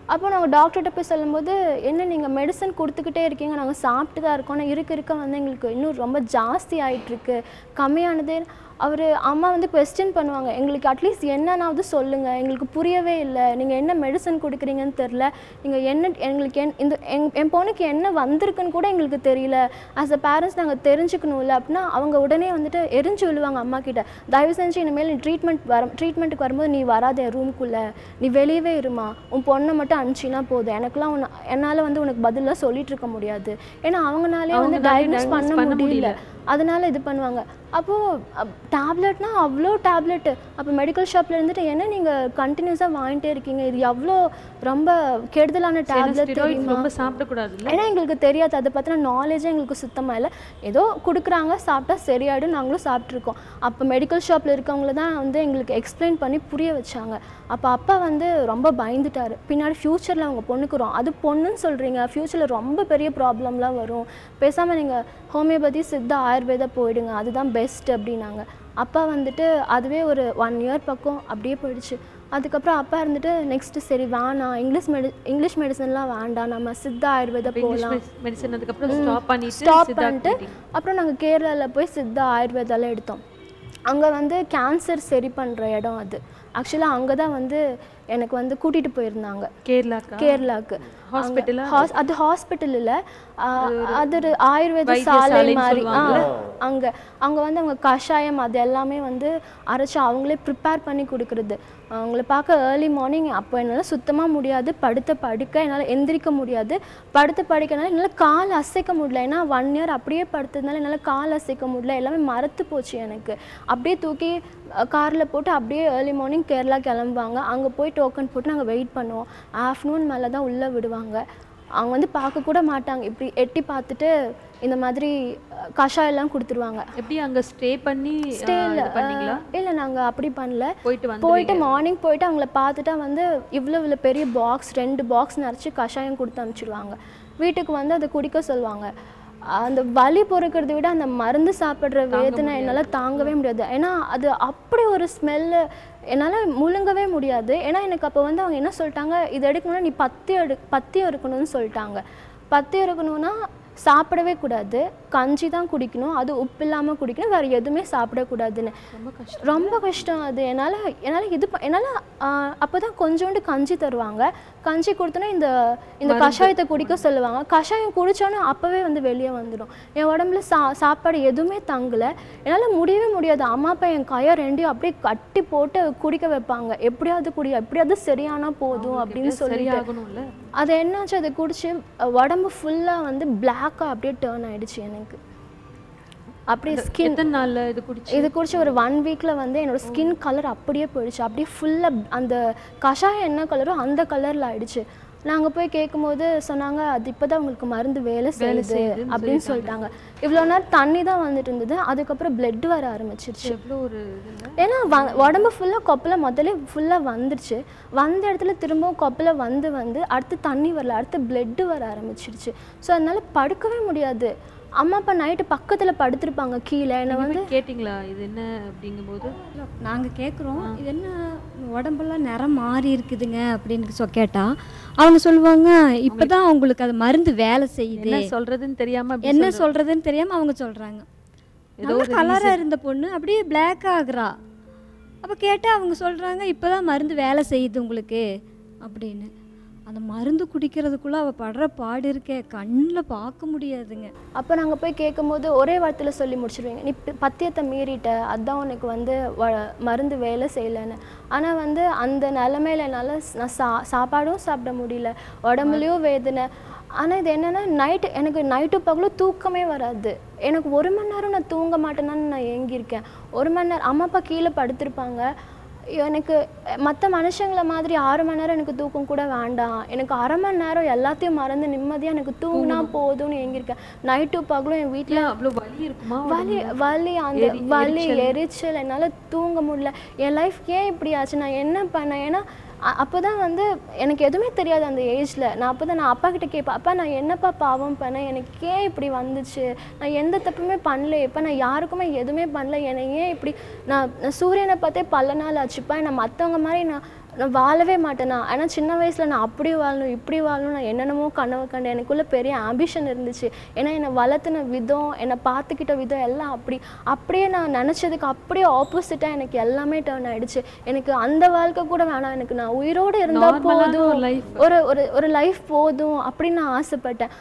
S4: அப்போ நாங்கள் டாக்டர்கிட்ட போய் சொல்லும்போது என்ன நீங்கள் மெடிசன் கொடுத்துக்கிட்டே இருக்கீங்க நாங்கள் சாப்பிட்டு தான் இருக்கோம் ஆனால் இருக்க இருக்க வந்து எங்களுக்கு இன்னும் ரொம்ப ஜாஸ்தி ஆயிட்டிருக்கு கம்மியானதே அவர் அம்மா வந்து கொஸ்டின் பண்ணுவாங்க எங்களுக்கு அட்லீஸ்ட் என்னன்னாவது சொல்லுங்கள் எங்களுக்கு புரியவே இல்லை நீங்கள் என்ன மெடிசன் கொடுக்குறீங்கன்னு தெரில நீங்கள் என்ன எங்களுக்கு என் இந்த எங் என் பொண்ணுக்கு என்ன வந்திருக்குன்னு கூட எங்களுக்கு தெரியல ஆஸ் அ பேரண்ட்ஸ் நாங்கள் தெரிஞ்சுக்கணும்ல அப்படின்னா அவங்க உடனே வந்துட்டு எரிஞ்சு விழுவாங்க அம்மா கிட்ட தயவு செஞ்சு இனிமேல் நீ ட்ரீட்மெண்ட் வர ட்ரீட்மெண்ட்டுக்கு வரும்போது நீ வராத என் ரூம்குள்ளே நீ வெளியவே இருமா உன் பொண்ணை மட்டும் அனுப்பிச்சினா போதும் எனக்குலாம் உன்னை என்னால் வந்து உனக்கு பதிலாக சொல்லிட்டு இருக்க முடியாது ஏன்னா அவங்கனாலே வந்து
S1: அவங்கனாலே
S4: டயக்னோஸ்
S1: diagnose
S4: பண்ண
S1: பண்ண
S4: முடியல அதனால இது பண்ணுவாங்க அப்போது டேப்லெட்னா அவ்வளோ டேப்லெட்டு அப்போ மெடிக்கல் ஷாப்பில் இருந்துட்டு என்ன நீங்கள் கண்டினியூஸாக வாங்கிட்டே இருக்கீங்க இது எவ்வளோ ரொம்ப கெடுதலான டேப்லெட்
S1: ஸ்டெராய்ட்ஸ்
S4: தெரியுமா
S1: ரொம்ப சாப்பிடக்கூடாதுல்ல
S4: ஏன்னா எங்களுக்கு தெரியாது அதை பற்றின நாலேஜே எங்களுக்கு சுத்தமாக இல்லை ஏதோ கொடுக்குறாங்க சாப்பிட்டா சரியாயிடும் நாங்களும் சாப்பிட்ருக்கோம் அப்போ மெடிக்கல் ஷாப்பில் இருக்கவங்கள தான் வந்து எங்களுக்கு எக்ஸ்பிளைன் பண்ணி புரிய வச்சாங்க அப்போ அப்பா வந்து ரொம்ப பயந்துட்டார் பின்னாடி ஃப்யூச்சரில் அவங்க பொண்ணுக்கு ரொ- அது பொண்ணுன்னு சொல்கிறீங்க ஃப்யூச்சரில் ரொம்ப பெரிய ப்ராப்ளம்லாம் வரும் பேசாமல் நீங்கள் ஹோமியோபதி சித்தா ஆயுர்வேதா போயிடுங்க அதுதான் பெஸ்ட் அப்படின்னாங்க அப்பா வந்துட்டு அதுவே ஒரு ஒன் இயர் பக்கம் அப்படியே போயிடுச்சு அதுக்கப்புறம் அப்பா இருந்துட்டு நெக்ஸ்ட்டு சரி வேணாம் இங்கிலீஷ் மெடி இங்கிலீஷ் மெடிசன்லாம் வேண்டாம் நம்ம சித்தா ஆயுர்வேதா போகலாம்
S1: மெடிசன் அதுக்கப்புறம் ஸ்டாப் பண்ணிட்டு
S4: ஸ்டாப்
S1: சித்தா
S4: பண்ணிட்டு
S1: போயிட்டீங்க.
S4: அப்புறம் நாங்கள் கேரளாவில் போய் சித்தா ஆயுர்வேதாலாம் எடுத்தோம் அங்கே வந்து கேன்சர் சரி பண்ணுற இடம் அது ஆக்சுவலாக அங்கே தான் வந்து எனக்கு வந்து கூட்டிகிட்டு போயிருந்தாங்க
S1: கேரளாக்கா
S4: கேரளாக்கு
S1: ஹாஸ்பிட்டலா
S4: ஹாஸ் அது ஹாஸ்பிட்டல் இல்லை அது ஒரு ஆயுர்வேத
S1: வைத்தியசாலைன்னு
S4: சாலை மாதிரி ஆ
S1: சொல்லுவாங்கல்ல?
S4: அங்கே அங்கே வந்து அவங்க கஷாயம் அது எல்லாமே வந்து அரைச்சி அவங்களே ப்ரிப்பேர் பண்ணி கொடுக்குறது அவங்கள பார்க்க ஏர்லி மார்னிங் அப்போ என்னால் சுத்தமாக முடியாது படுத்த படுக்க என்னால் எந்திரிக்க முடியாது படுத்த படுக்கனால என்னால் கால் அசைக்க முடியல ஏன்னா ஒன் இயர் அப்படியே படுத்ததுனால என்னால் கால் அசைக்க முடியல எல்லாமே மறத்து போச்சு எனக்கு அப்படியே தூக்கி காரில் போட்டு அப்படியே ஏர்லி மார்னிங் கேரளா கிளம்புவாங்க அங்கே போய் டோக்கன் போட்டு நாங்கள் வெயிட் பண்ணுவோம் ஆஃப்டர்நூன் மேலே தான் உள்ளே விடுவாங்க அவங்க வந்து பார்க்க கூட மாட்டாங்க இப்படி எட்டி பார்த்துட்டு இந்த மாதிரி அஹ், கஷாயம் எல்லாம் கொடுத்துருவாங்க
S1: எப்படி அங்க ஸ்டே பண்ணி
S4: ஸ்டே
S1: ஆ,
S4: இல்லை
S1: இது பண்ணீங்களா
S4: இல்லை நாங்கள் அப்படி பண்ணல
S1: போயிட்டு வந்து
S4: போயிட்டு மார்னிங் போயிட்டு அவங்கள பார்த்துட்டா வந்து இவ்வளோ இவ்வளோ பெரிய பாக்ஸ் ரெண்டு பாக்ஸ் நிறச்சி கஷாயம் கொடுத்து அனுப்பிச்சிடுவாங்க வீட்டுக்கு வந்து அதை குடிக்க சொல்லுவாங்க அந்த வலி பொறுக்கிறத விட அந்த மருந்து சாப்பிட்ற வேதனை என்னால் தாங்கவே முடியாது ஏன்னா அது அப்படி ஒரு ஸ்மெல்லு என்னால் முழுங்கவே முடியாது ஏன்னா எனக்கு அப்போ வந்து அவங்க என்ன சொல்லிட்டாங்க இது எடுக்கணும்னா நீ பத்தி எடு பத்தியம் இருக்கணும்னு சொல்லிட்டாங்க பத்தியம் இருக்கணும்னா சாப்பிடவே கூடாது கஞ்சி தான் குடிக்கணும் அது உப்பு இல்லாமல் குடிக்கணும் வேறு எதுவுமே சாப்பிடக்கூடாதுன்னு
S1: ரொம்ப கஷ்டம்
S4: ரொம்ப கஷ்டம் அது என்னால் என்னால் இது ப- என்னால் அப்போ தான் கொஞ்சோண்டு கஞ்சி தருவாங்க கஞ்சி கொடுத்தோன்னா இந்த இந்த கஷாயத்தை குடிக்க சொல்லுவாங்க கஷாயம் குடித்தோன்னே அப்போவே வந்து வெளியே வந்துடும் என் உடம்புல சா சாப்பாடு எதுவுமே தங்கலை என்னால் முடியவே முடியாது அம்மா அப்பா என் கையை ரெண்டையும் அப்படியே கட்டி போட்டு குடிக்க வைப்பாங்க எப்படியாவது குடி எப்படியாவது சரியானா போதும் அப்படின்னு சொல்லிட்டு
S1: சரியாகணும்ல
S4: அது என்னாச்சு அதை குடிச்சு அஹ், உடம்பு ஃபுல்லாக வந்து பிளாக்காக அப்படியே டேர்ன் ஆயிடுச்சு எனக்கு அப்படியே ஸ்கின்
S1: எத்தனை நாள்ல இது குடிச்சு
S4: இது குடிச்சு ஒரு ஒன் வீக்கில் வந்து என்னோட ஸ்கின் கலர் அப்படியே போயிடுச்சு அப்படியே ஃபுல்லாக அந்த கஷாயம் என்ன கலரோ அந்த கலரில் ஆயிடுச்சு நாங்கள் போய் கேட்கும்போது சொன்னாங்க அது இப்போ தான் உங்களுக்கு மருந்து வேலை செய்யுது
S1: செய்யுதுன்னு
S4: அப்படின்னு சொல்லிட்டாங்க இவ்வளோ நேரம் தண்ணி தான் வந்துட்டு இருந்தது அதுக்கப்புறம் பிளட் வர ஆரம்பிச்சிருச்சு
S1: எவ்வளோ ஒரு இதுல
S4: ஏன்னா வ- உடம்பு ஃபுல்லாக கொப்பலை முதல்ல ஃபுல்லாக வந்துருச்சு வந்த இடத்துல திரும்பவும் கொப்பலை வந்து வந்து அடுத்து தண்ணி வரல அடுத்து பிளட்டு வர ஆரம்பிச்சிருச்சு ஸோ அதனால படுக்கவே முடியாது அம்மா அப்பா நைட்டு பக்கத்தில் படுத்திருப்பாங்க கீழே என்னை வந்து
S1: வந்து கேட்டிங்களா இது என்ன அப்படிங்கும்போது
S5: நாங்கள் கேட்குறோம் இது என்ன உடம்பெல்லாம் நிறம் மாறி இருக்குதுங்க அப்படின்னு சொ கேட்டால் அவங்க சொல்லுவாங்க இப்போ தான் அவங்களுக்கு அது மருந்து வேலை செய்யுது
S1: என்ன சொல்றதுன்னு தெரியாம அப்படி
S5: என்ன
S1: சொல்றது.
S5: சொல்கிறதுன்னு தெரியாமல் அவங்க சொல்கிறாங்க
S1: ஏதோ
S5: ஏதோ
S1: ஒரு
S5: கலராக இருந்த பொண்ணு அப்படியே பிளாக் ஆகுறா அப்போ கேட்டால் அவங்க சொல்கிறாங்க இப்போ தான் மருந்து வேலை செய்யுது உங்களுக்கு அப்படின்னு அந்த மருந்து குடிக்கிறதுக்குள்ளே அவள் படுற பாடு இருக்கே கண்ணில் பார்க்க முடியாதுங்க
S4: அப்போ நாங்கள் போய் கேட்கும்போது ஒரே வார்த்தையில் சொல்லி முடிச்சிருவீங்க நீ பி- பத்தியத்தை மீறிட்ட அதான் உனக்கு வந்து வ- மருந்து வேலை செய்யலைன்னு ஆனால் வந்து அந்த நிலமையில என்னால் நான் சா சாப்பாடும் சாப்பிட முடியல உடம்புலையும் வேதனை ஆனால் இது என்னென்னா நைட்டு எனக்கு நைட்டு பகலும் தூக்கமே வராது எனக்கு ஒரு மணி நேரம் நான் தூங்க மாட்டேனான்னு நான் ஏங்கியிருக்கேன் ஒரு மணி நேரம் அம்மா அப்பா கீழே படுத்திருப்பாங்க எனக்கு மற்ற மனுஷங்கள மாதிரி ஆறு மணி நேரம் எனக்கு தூக்கம் கூட வேண்டாம் எனக்கு அரை மணி நேரம் எல்லாத்தையும் மறந்து நிம்மதியாக எனக்கு தூங்கினா போதும்னு ஏங்கியிருக்கேன் நைட்டு பகலும் என் வீட்டில்
S1: இல்ல அவ்வளவு வலி இருக்குமா
S4: வலி வலி அந்த
S1: எரி-
S4: வலி
S1: எரிச்சல்.
S4: எரிச்சல் என்னால் தூங்க முடியல என் லைஃப் ஏன் இப்படி ஆச்சு நான் என்ன பண்ணேன் ஏன்னா அப்போ தான் வந்து எனக்கு எதுவுமே தெரியாது அந்த ஏஜில் நான் அப்போ தான் நான் அப்பா கிட்ட கேட்பேன் அப்பா நான் என்னப்பா பாவம் பண்ணேன் எனக்கு ஏன் இப்படி வந்துச்சு நான் எந்த தப்புமே பண்ணல இப்போ நான் யாருக்குமே எதுவுமே பண்ணல என்னை ஏன் இப்படி நான் நான் சூரியனை பார்த்தே பல நாள் ஆச்சுப்பா நான் மற்றவங்க மாதிரி நான் நான் வாழவே மாட்டேனா ஆனால் சின்ன வயசில் நான் அப்படி வாழணும் இப்படி வாழணும் நான் என்னென்னமோ கனவு கண்டேன் எனக்குள்ள பெரிய ஆம்பிஷன் இருந்துச்சு ஏன்னா என்னை வளர்த்துன விதம் என்னை பார்த்துக்கிட்ட விதம் எல்லாம் அப்படி அப்படியே நான் நினச்சதுக்கு அப்படியே ஆப்போசிட்டாக எனக்கு எல்லாமே டேர்ன் ஆயிடுச்சு எனக்கு அந்த வாழ்க்கை கூட வேணாம் எனக்கு நான் உயிரோடு இருந்தால்
S1: Normal-ஆன ஒரு
S4: போதும்
S1: life.
S4: ஒரு ஒரு ஒரு லைஃப் போதும் அப்படின்னு நான் ஆசைப்பட்டேன்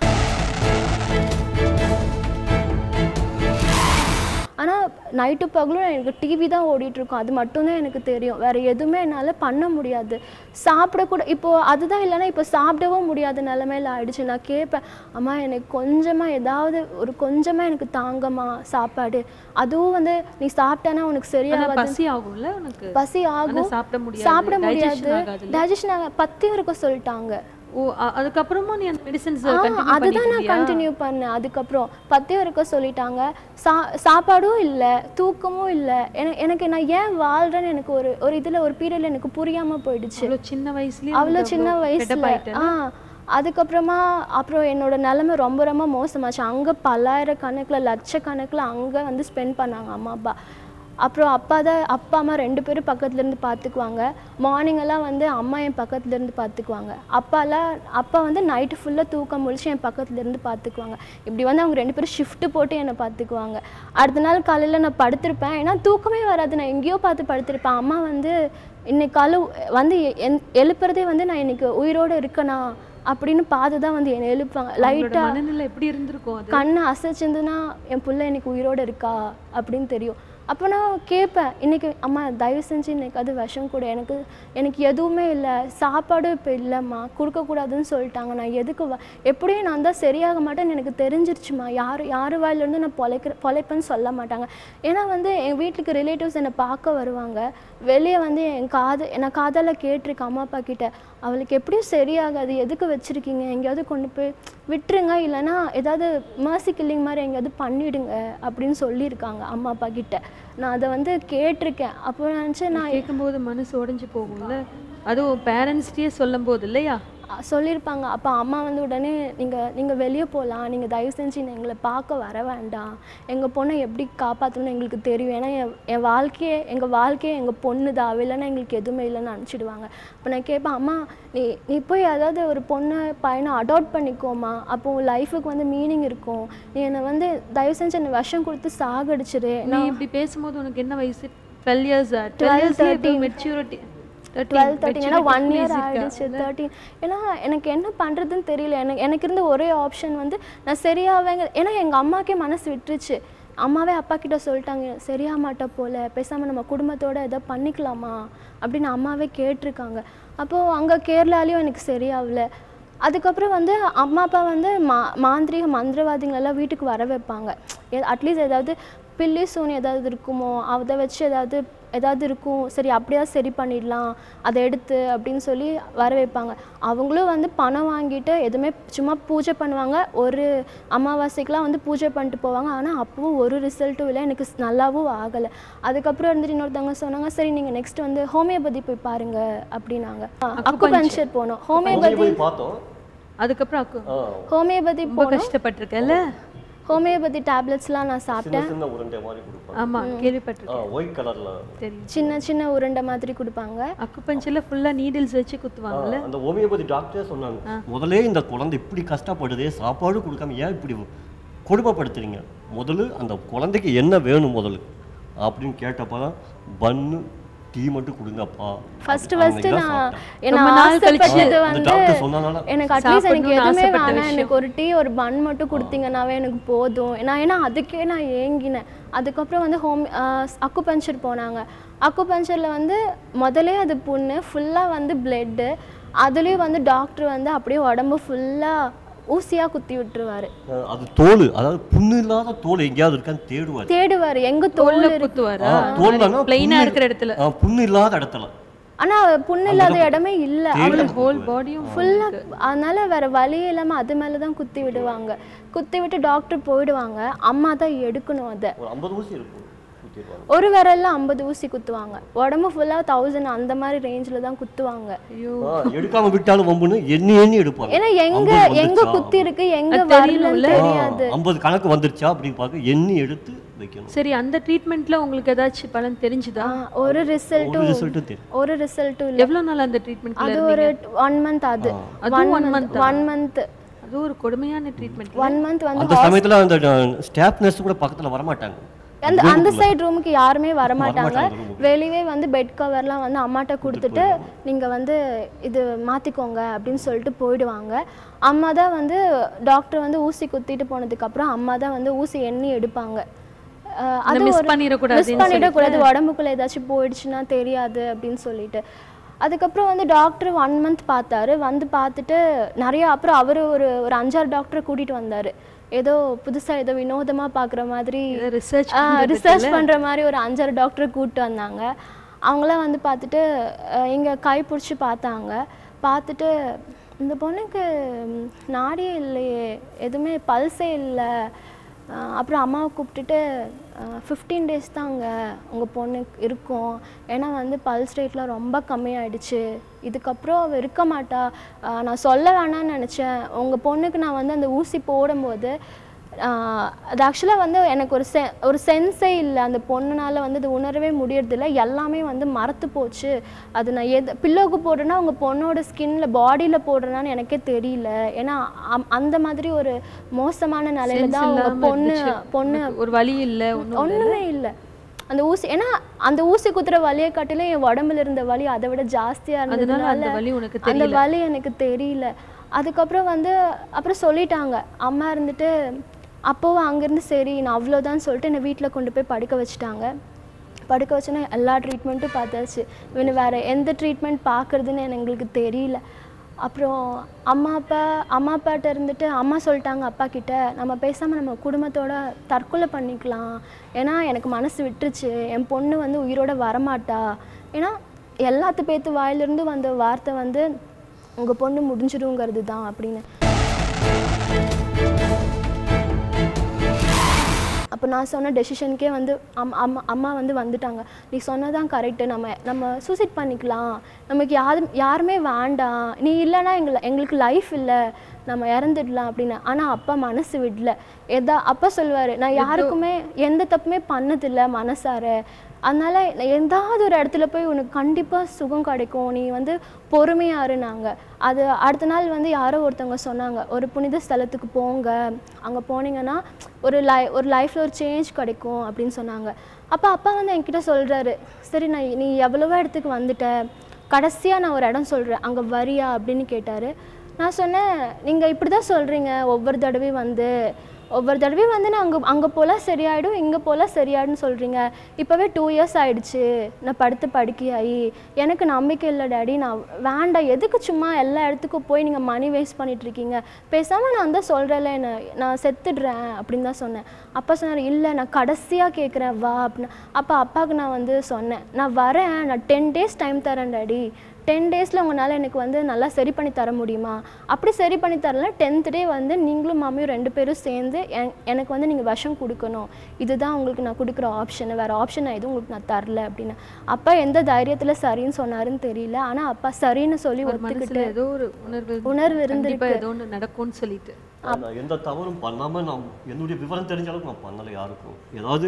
S4: ஆனால் நைட்டு பகலும் எனக்கு டிவி தான் ஓடிட்டு இருக்கும் அது மட்டும்தான் எனக்கு தெரியும் வேறு எதுவுமே என்னால் பண்ண முடியாது சாப்பிடக்கூட இப்போது அதுதான் இல்லைன்னா இப்போ சாப்பிடவும் முடியாத நிலமையில ஆயிடுச்சு நான் கேட்பேன் அம்மா எனக்கு கொஞ்சமாக ஏதாவது ஒரு கொஞ்சமாக எனக்கு தாங்கம்மா சாப்பாடு அதுவும் வந்து நீ சாப்பிட்டானா உனக்கு
S1: ஆனா
S4: சரியாகாது
S1: பசி ஆகும்ல உனக்கு
S4: பசி ஆகும்
S1: சாப்பிட முடியாது
S4: சாப்பிட
S1: digestion
S4: முடியாது
S1: ஆகாதுல்ல?
S4: டைஜஷன் ஆக பத்தியம் இருக்க சொல்லிட்டாங்க
S1: ஓ அ- அதுக்கப்புறமா நீ அந்த மெடிசன்ஸ்
S4: ஆ,
S1: கண்டினியூ
S4: அதுதான் நான் கண்டினியூ பண்ணேன் அதுக்கப்புறம் பத்தியம் இருக்க சொல்லிட்டாங்க சா சாப்பாடும் இல்லை தூக்கமும் இல்லை எனக்கு எனக்கு நான் ஏன் வாழ்றேன்னு எனக்கு ஒரு ஒரு இதில் ஒரு பீரியட்ல எனக்கு புரியாமல் போயிடுச்சு
S1: அவ்வளவு சின்ன வயசுலயே
S4: அவ்வளோ
S1: வந்து
S4: சின்ன
S1: அவ்வளவு
S4: வயசுல
S1: கெட்டப்பாயிட்டேன்.
S4: ஆ அதுக்கப்புறமா அப்புறம் என்னோட நிலைமை ரொம்ப ரொம்ப மோசமாச்சு அங்கே பல்லாயிரக்கணக்கில் லட்சக்கணக்கில் அங்கே வந்து ஸ்பெண்ட் பண்ணாங்க அம்மா அப்பா அப்புறம் அப்பா தான் அப்பா அம்மா ரெண்டு பேரும் பக்கத்துல இருந்து பார்த்துக்குவாங்க மார்னிங் எல்லாம் வந்து அம்மா என் பக்கத்துல இருந்து பார்த்துக்குவாங்க அப்பாலாம் அப்பா வந்து நைட்டு ஃபுல்லாக தூக்கம் முழிச்சு என் பக்கத்துல இருந்து பார்த்துக்குவாங்க இப்படி வந்து அவங்க ரெண்டு பேரும் ஷிஃப்ட் போட்டு என்னை பார்த்துக்குவாங்க அடுத்த நாள் காலையில் நான் படுத்திருப்பேன் ஏன்னா தூக்கமே வராது நான் எங்கேயோ பார்த்து படுத்திருப்பேன் அம்மா வந்து இன்னைக்கு காலை வந்து எ- என்- எழுப்புறதே வந்து நான் இன்னைக்கு உயிரோடு இருக்கனா அப்படின்னு பார்த்து தான் வந்து என்னை எழுப்பாங்க
S1: அவங்களோட
S4: லைட்டாக
S1: மனநிலை எப்படி இருந்திருக்கும் அது
S4: கண்ணு அசைச்சிருந்துன்னா என் புள்ள இன்னைக்கு உயிரோட இருக்கா அப்படின்னு தெரியும் அப்போ நான் கேட்பேன் இன்னைக்கு அம்மா தயவு செஞ்சு இன்னைக்கு அது விஷம் கூட எனக்கு எனக்கு எதுவுமே இல்லை சாப்பாடும் இப்போ இல்லைம்மா கொடுக்கக்கூடாதுன்னு சொல்லிட்டாங்க நான் எதுக்கு வ- எப்படியும் நான் தான் சரியாக மாட்டேன்னு எனக்கு தெரிஞ்சிருச்சுமா யார் யார் வாயிலிருந்து நான் பொழைக்கிற பொழைப்பேன்னு சொல்ல மாட்டாங்க ஏன்னா வந்து என் வீட்டுக்கு ரிலேட்டிவ்ஸ் என்னை பார்க்க வருவாங்க வெளியே வந்து என் காது நான் காதால் கேட்டிருக்கேன் அம்மா அப்பா கிட்ட அவளுக்கு எப்படியும் சரியாகாது எதுக்கு வச்சுருக்கீங்க எங்கேயாவது கொண்டு போய் விட்டுருங்க இல்லைன்னா ஏதாவது mercy கில்லிங் மாதிரி எங்கேயாவது பண்ணிடுங்க அப்படின்னு சொல்லியிருக்காங்க அம்மா அப்பா கிட்ட நான் அதை வந்து கேட்டிருக்கேன் அப்போ நான் நினச்சேன் நான்
S1: கேட்கும்போது மனசு உடைஞ்சு போகும்ல அதுவும் பேரண்ட்ஸ்டே சொல்லும் போது இல்லையா
S4: அஹ் சொல்லியிருப்பாங்க அப்போ அம்மா வந்து உடனே நீங்கள் நீங்கள் வெளியே போகலாம் நீங்கள் தயவு செஞ்சு நீ எங்களை பார்க்க வர வேண்டாம் எங்கள் பொண்ணை எப்படி காப்பாற்றணும்னு எங்களுக்கு தெரியும் ஏன்னா என் என் வாழ்க்கையே எங்கள் வாழ்க்கையே எங்கள் பொண்ணு தான் அவ இல்லைன்னா எங்களுக்கு எதுவுமே இல்லைன்னு அனுப்பிச்சிடுவாங்க அப்போ நான் கேட்பேன் அம்மா நீ நீ போய் ஏதாவது ஒரு பொண்ணை பையனை அடாப்ட் பண்ணிக்கோமா அப்போ உன் லைஃபுக்கு வந்து மீனிங் இருக்கும் நீ என்னை வந்து தயவு செஞ்சு என்னை விஷம் கொடுத்து சாகடிச்சிரு
S1: நீ இப்படி பேசும்போது உனக்கு என்ன வயசு twelve years twelve
S4: 12,
S1: years maturity
S4: twelve thirteen ஏன்னா ஒன் இயர் ஆயிடுச்சு தேர்ட்டின் ஏன்னா எனக்கு என்ன பண்ணுறதுன்னு தெரியல எனக்கு எனக்கு இருந்த ஒரே ஆப்ஷன் வந்து நான் சரியாவேங்க ஏன்னா எங்கள் அம்மாக்கே மனசு விட்டுருச்சு அம்மாவே அப்பா கிட்ட சொல்லிட்டாங்க சரியாக மாட்டா போல பேசாமல் நம்ம குடும்பத்தோட எதோ பண்ணிக்கலாமா அப்படின்னு அம்மாவே கேட்டிருக்காங்க அப்போது அங்கே கேரளாலையும் எனக்கு சரியாகல அதுக்கப்புறம் வந்து அம்மா அப்பா வந்து மா மாந்திரிக மந்திரவாதிகளெல்லாம் வீட்டுக்கு வர வைப்பாங்க அட்லீஸ்ட் ஏதாவது பில்லி சூனி ஏதாவது இருக்குமோ அதை வச்சு ஏதாவது ஏதாவது இருக்கும் சரி அப்படியாவது சரி பண்ணிடலாம் அதை எடுத்து அப்படின்னு சொல்லி வர வைப்பாங்க அவங்களும் வந்து பணம் வாங்கிட்டு எதுவுமே சும்மா பூஜை பண்ணுவாங்க ஒரு அமாவாசைக்கெலாம் வந்து பூஜை பண்ணிட்டு போவாங்க ஆனால் அப்பவும் ஒரு ரிசல்ட்டும் இல்லை எனக்கு ஸ்- நல்லாவும் ஆகலை அதுக்கப்புறம் இருந்துட்டு இன்னொருத்தவங்க சொன்னாங்க சரி நீங்கள் நெக்ஸ்ட் வந்து ஹோமியோபதி போய் பாருங்க அப்படின்னாங்க அக்குபஞ்சர் போனோம் ஹோமியோபதி
S3: போய் பார்த்தோம்
S1: அதுக்கப்புறம் அக்கு
S3: ஆ,
S4: ஹோமியோபதி
S1: ரொம்ப கஷ்டப்பட்டிருக்கேன்ல
S4: ஹோமியோபதி டேப்லெட்ஸ்லாம் நான்
S3: சின்ன
S4: சாப்பிட்டேன்
S3: சின்ன உருண்டை மாதிரி கொடுப்பாங்க
S1: ஆமா கேள்விப்பட்டிருக்கேன்
S3: ஒயிட் கலர்ல
S1: தெரியும்
S4: சின்ன சின்ன உருண்டை மாதிரி கொடுப்பாங்க
S1: அக்குபஞ்சர்ல ஃபுல்லா நீடில்ஸ் வச்சு குத்துவாங்கல்ல
S3: அந்த ஹோமியோபதி டாக்டரே சொன்னாங்க முதல்ல இந்த குழந்தை இப்படி கஷ்டப்படுதே சாப்பாடு கொடுக்காம ஏன் இப்படி கொடுமைப்படுத்துறீங்க முதல்ல அந்த குழந்தைக்கு என்ன வேணும் முதல்ல அப்படின்னு கேட்டப்போ தான் பன்னு டீ மட்டும் கொடுங்கப்பா
S4: ஃபர்ஸ்ட்
S3: அப்படி-
S4: ஃபர்ஸ்ட்
S3: அன்னைக்கு தான்
S4: நான்
S3: சாப்பிட்டேன்.
S4: என்ன
S1: ரொம்ப நாள் கழிச்சு
S4: ஆசைப்பட்டது
S3: அந்த
S4: வந்து
S3: டாக்டர் சொன்னனால
S4: எனக்கு அட்லீஸ்ட் எனக்கு
S1: சாப்பிடணும்னு
S4: எதுவுமே
S1: ஆசைப்பட்ட
S4: வேணாம்
S1: விஷயம்.
S4: எனக்கு ஒரு டீ ஒரு பன் மட்டும் கொடுத்தீங்கன்னாவே எனக்கு போதும் நான் ஏன்னா அதுக்கே நான் ஏங்கினேன் அதுக்கப்புறம் வந்து ஹோம் அக்குபஞ்சர் போனாங்க அக்குபஞ்சரில் வந்து முதலே அது புண்ணு ஃபுல்லாக வந்து பிளட்டு அதுலேயும் வந்து டாக்டர் வந்து அப்படியே உடம்பு ஃபுல்லாக ஊசியாக குத்தி விட்டுருவாரு
S3: அஹ் அது தோல் அதாவது புண்ணு இல்லாத தோல் எங்கேயாவது இருக்கான்னு தேடுவார்
S4: தேடுவார் எங்க தோல்
S1: தோல்ல
S4: இருக்கு
S1: குத்துவாரா
S3: தோல்னா
S1: பிளைனா இருக்கிற இடத்துல
S3: ஆ, புண்ணு இல்லாத இடத்துல
S4: ஆனா புண்ணு இல்லாத இடமே இல்லை
S3: தேடி
S1: ஹோல் பாடியும்
S4: ஃபுல்லாக அதனால வேற வழியே இல்லாமல் அது மேலே தான் குத்தி விடுவாங்க குத்தி விட்டு டாக்டர் போயிடுவாங்க அம்மா தான் எடுக்கணும் அதை
S3: ஒரு ஐம்பது ஊசி இருக்கும் குத்திடுவாங்க.
S4: ஒரு விரல்ல ஐம்பது ஊசி குத்துவாங்க உடம்பு ஃபுல்லாக தௌசண்ட் அந்த மாதிரி ரேஞ்சில் தான் குத்துவாங்க
S1: ஐயோ
S3: ஆ, எடுக்காம விட்டாலும் வம்புன்னு எண்ணி எண்ணி எடுப்பாங்க
S4: ஏன்னா எங்க
S3: ஐம்பது
S4: எங்க
S3: வந்துருச்சா?
S4: குத்தி இருக்கு எங்க
S1: அது
S4: வரலன்னு
S1: தெரியணும்ல.
S4: தெரியாது
S3: ஆ, ஐம்பது கணக்கு வந்துருச்சா அப்படின்னு பார்க்க எண்ணி எடுத்து வைக்கணும்
S1: சரி அந்த ட்ரீட்மெண்ட்ல உங்களுக்கு ஏதாச்சும் பலன் தெரிஞ்சுதா
S4: ஆ, ஒரு ரிசல்ட்டும்
S3: ஒரு ரிசல்ட்டும் தெரியும்
S4: ஒரு ரிசல்ட்டும் இல்லை
S1: எவ்வளவு நாள் அந்த ட்ரீட்மெண்ட்ல
S4: அது ஒரு ஒன் மந்த் அது
S1: அதுவும் one month ஆ?
S4: ஒன் மந்த்
S1: அது ஒரு கொடுமையான ட்ரீட்மெண்ட்
S4: ஒன் மந்த் வந்து
S3: அந்த சமயத்துல அந்த ஸ்டாஃப் நர்ஸ் கூட பக்கத்துல வரமாட்டாங்க
S4: அந்த அந்த சைடு ரூமுக்கு யாருமே வர மாட்டாங்க
S3: வரமாட்டாங்க room க்கு.
S4: வெளியவே வந்து பெட் கவர்லாம் வந்து அம்மாட்ட கொடுத்துட்டு நீங்கள் வந்து இது மாற்றிக்கோங்க அப்படின்னு சொல்லிட்டு போயிடுவாங்க அம்மா தான் வந்து டாக்டர் வந்து ஊசி குத்திட்டு போனதுக்கப்புறம் அம்மா தான் வந்து ஊசி எண்ணி எடுப்பாங்க அஹ் அது
S1: மிஸ்
S4: ஒரு
S1: பண்ணிடக்கூடாது
S4: மிஸ் பண்ணிடக்கூடாது உடம்புக்குள்ள ஏதாச்சும் போயிடுச்சுன்னா தெரியாது அப்படின்னு சொல்லிட்டு அதுக்கப்புறம் வந்து டாக்டர் ஒன் மந்த் பார்த்தாரு வந்து பார்த்துட்டு நிறைய அப்புறம் அவர் ஒரு ஒரு அஞ்சாறு டாக்டரை கூட்டிட்டு வந்தாரு ஏதோ புதுசா ஏதோ வினோதமா பார்க்குற மாதிரி
S1: ரிசர்ச்
S4: ரிசர்ச் பண்ற மாதிரி ஒரு அஞ்சாறு டாக்டரை கூப்பிட்டு வந்தாங்க அவங்களாம் வந்து பார்த்துட்டு அஹ், இங்க கை பிடிச்சி பார்த்தாங்க பார்த்துட்டு இந்த பொண்ணுக்கு ம், நாடியே இல்லையே எதுவுமே பல்ஸே இல்லை அஹ், அப்புறம் அம்மாவை கூப்பிட்டுட்டு ஃபிஃப்டீன் டேஸ் தாங்க உங்கள் பொண்ணுக்கு இருக்கும் ஏன்னா வந்து பல்ஸ் ரேட்லாம் ரொம்ப கம்மியாயிடுச்சு இதுக்கப்புறம் அவள் இருக்க மாட்டா அஹ், நான் சொல்ல வேணாம்னு நினச்சேன் உங்கள் பொண்ணுக்கு நான் வந்து அந்த ஊசி போடும்போது ஆஹ் அது ஆக்சுவலாக வந்து எனக்கு ஒரு செ ஒரு சென்ஸே இல்லை அந்த பொண்ணுனால வந்து அது உணரவே முடியறதில்ல எல்லாமே வந்து மறத்து போச்சு அது நான் எது பில்லோவுக்கு போடுறேன்னா அவங்க பொண்ணோட ஸ்கின்ல பாடியில் போடுறேனான்னு எனக்கே தெரியல ஏன்னா அம்- அந்த மாதிரி ஒரு மோசமான நிலையில தான் அவங்க பொண்ணு பொண்ணு
S1: ஒரு வழி இல்ல ஒண்ணும்
S4: ஒன்றுமே இல்லை அந்த ஊசி ஏன்னா அந்த ஊசி குத்துற வலியை காட்டிலும் என் உடம்புல இருந்த வலி அதை விட ஜாஸ்தியா
S1: அதனால
S4: இருந்ததுனால
S1: அந்த வலி உனக்கு
S4: அந்த
S1: தெரியல
S4: வலி எனக்கு தெரியல அதுக்கப்புறம் வந்து அப்புறம் சொல்லிட்டாங்க அம்மா இருந்துட்டு அப்போவும் அங்கேருந்து சரி நான் அவ்வளோதான் சொல்லிட்டு என்னை வீட்டில் கொண்டு போய் படுக்க வச்சுட்டாங்க படுக்க வச்சோன்னா எல்லா ட்ரீட்மெண்ட்டும் பார்த்தாச்சு இவனு வேறு எந்த ட்ரீட்மெண்ட் பார்க்குறதுன்னு எங்களுக்கு தெரியல அப்புறம் அம்மா அப்பா அம்மா அப்பாட்ட இருந்துட்டு அம்மா சொல்லிட்டாங்க அப்பா கிட்ட நம்ம பேசாமல் நம்ம குடும்பத்தோட தற்கொலை பண்ணிக்கலாம் ஏன்னா எனக்கு மனசு விட்டுருச்சு என் பொண்ணு வந்து உயிரோட வரமாட்டா ஏன்னா எல்லாத்து பேத்து வாயிலிருந்து வந்த வார்த்தை வந்து உங்கள் பொண்ணு முடிஞ்சிடுங்கிறது தான் அப்படின்னு அப்போ நான் சொன்ன டெசிஷனுக்கே வந்து அம் அம்மா அம்மா வந்து வந்துட்டாங்க நீ சொன்னதான் கரெக்டு நம்ம நம்ம சூசைட் பண்ணிக்கலாம் நமக்கு யாரும் யாருமே வேண்டாம் நீ இல்லைன்னா எங்களை எங்களுக்கு லைஃப் இல்லை நம்ம இறந்துடலாம் அப்படின்னு ஆனால் அப்பா மனசு விடல எதா அப்பா சொல்லுவார் நான் யாருக்குமே எந்த தப்புமே பண்ணதில்லை மனசார அதனால நான் எந்தாவது ஒரு இடத்துல போய் உனக்கு கண்டிப்பாக சுகம் கிடைக்கும் நீ வந்து பொறுமையா இருந்தாங்க அது அடுத்த நாள் வந்து யாரோ ஒருத்தவங்க சொன்னாங்க ஒரு புனித ஸ்தலத்துக்கு போங்க அங்கே போனீங்கன்னா ஒரு லை ஒரு லைஃப்பில் ஒரு சேஞ்ச் கிடைக்கும் அப்படின்னு சொன்னாங்க அப்போ அப்பா வந்து என்கிட்ட சொல்கிறாரு சரி நான் நீ எவ்வளவோ இடத்துக்கு வந்துட்ட கடைசியாக நான் ஒரு இடம் சொல்கிறேன் அங்கே வரியா அப்படின்னு கேட்டார் நான் சொன்னேன் நீங்கள் இப்படி தான் சொல்கிறீங்க ஒவ்வொரு தடவையும் வந்து ஒவ்வொரு தடவையும் வந்து நான் அங்கே அங்கே போலாம் சரியாயிடும் இங்கே போலாம் சரியாயிடும்னு சொல்கிறீங்க இப்போவே டூ இயர்ஸ் ஆயிடுச்சு நான் படுத்து படுக்கையாகி எனக்கு நம்பிக்கை இல்லை டாடி நான் வேண்டாம் எதுக்கு சும்மா எல்லா இடத்துக்கும் போய் நீங்கள் மணி வேஸ்ட் பண்ணிட்டு இருக்கீங்க பேசாமல் நான் தான் சொல்கிறேன்ல என்ன நான் செத்துடுறேன் அப்படின்னு தான் சொன்னேன் அப்பா சொன்னார் இல்லை நான் கடைசியாக கேட்குறேன் வா அப்படின்னு அப்போ அப்பாவுக்கு நான் வந்து சொன்னேன் நான் வரேன் நான் டென் டேஸ் டைம் தரேன் டாடி டென் டேஸில் உங்களால் எனக்கு வந்து நல்லா சரி பண்ணி தர முடியுமா அப்படி சரி பண்ணி தரல டென்த் டே வந்து நீங்களும் மாமியும் ரெண்டு பேரும் சேர்ந்து என்- எனக்கு வந்து நீங்கள் விஷம் கொடுக்கணும் இதுதான் உங்களுக்கு நான் கொடுக்குற ஆப்ஷன் வேறு ஆப்ஷன் நான் எதுவும் உங்களுக்கு நான் தரல அப்படின்னு அப்பா எந்த தைரியத்தில் சரின்னு சொன்னாருன்னு தெரியல ஆனால் அப்பா சரின்னு சொல்லி
S1: ஒரு
S4: ஒத்துக்கிட்டு
S1: மனசுல ஏதோ ஒரு உணர்வு
S4: உணர்வு
S1: கண்டிப்பா
S4: இருந்திருக்கு.
S1: ஏதோ ஒண்ணு நடக்கும்னு சொல்லிட்டு
S3: நான் எந்த தவறும் பண்ணாம நான் என்னுடைய விவரம் தெரிஞ்ச அளவுக்கு நான் பண்ணலை யாருக்கும் ஏதாவது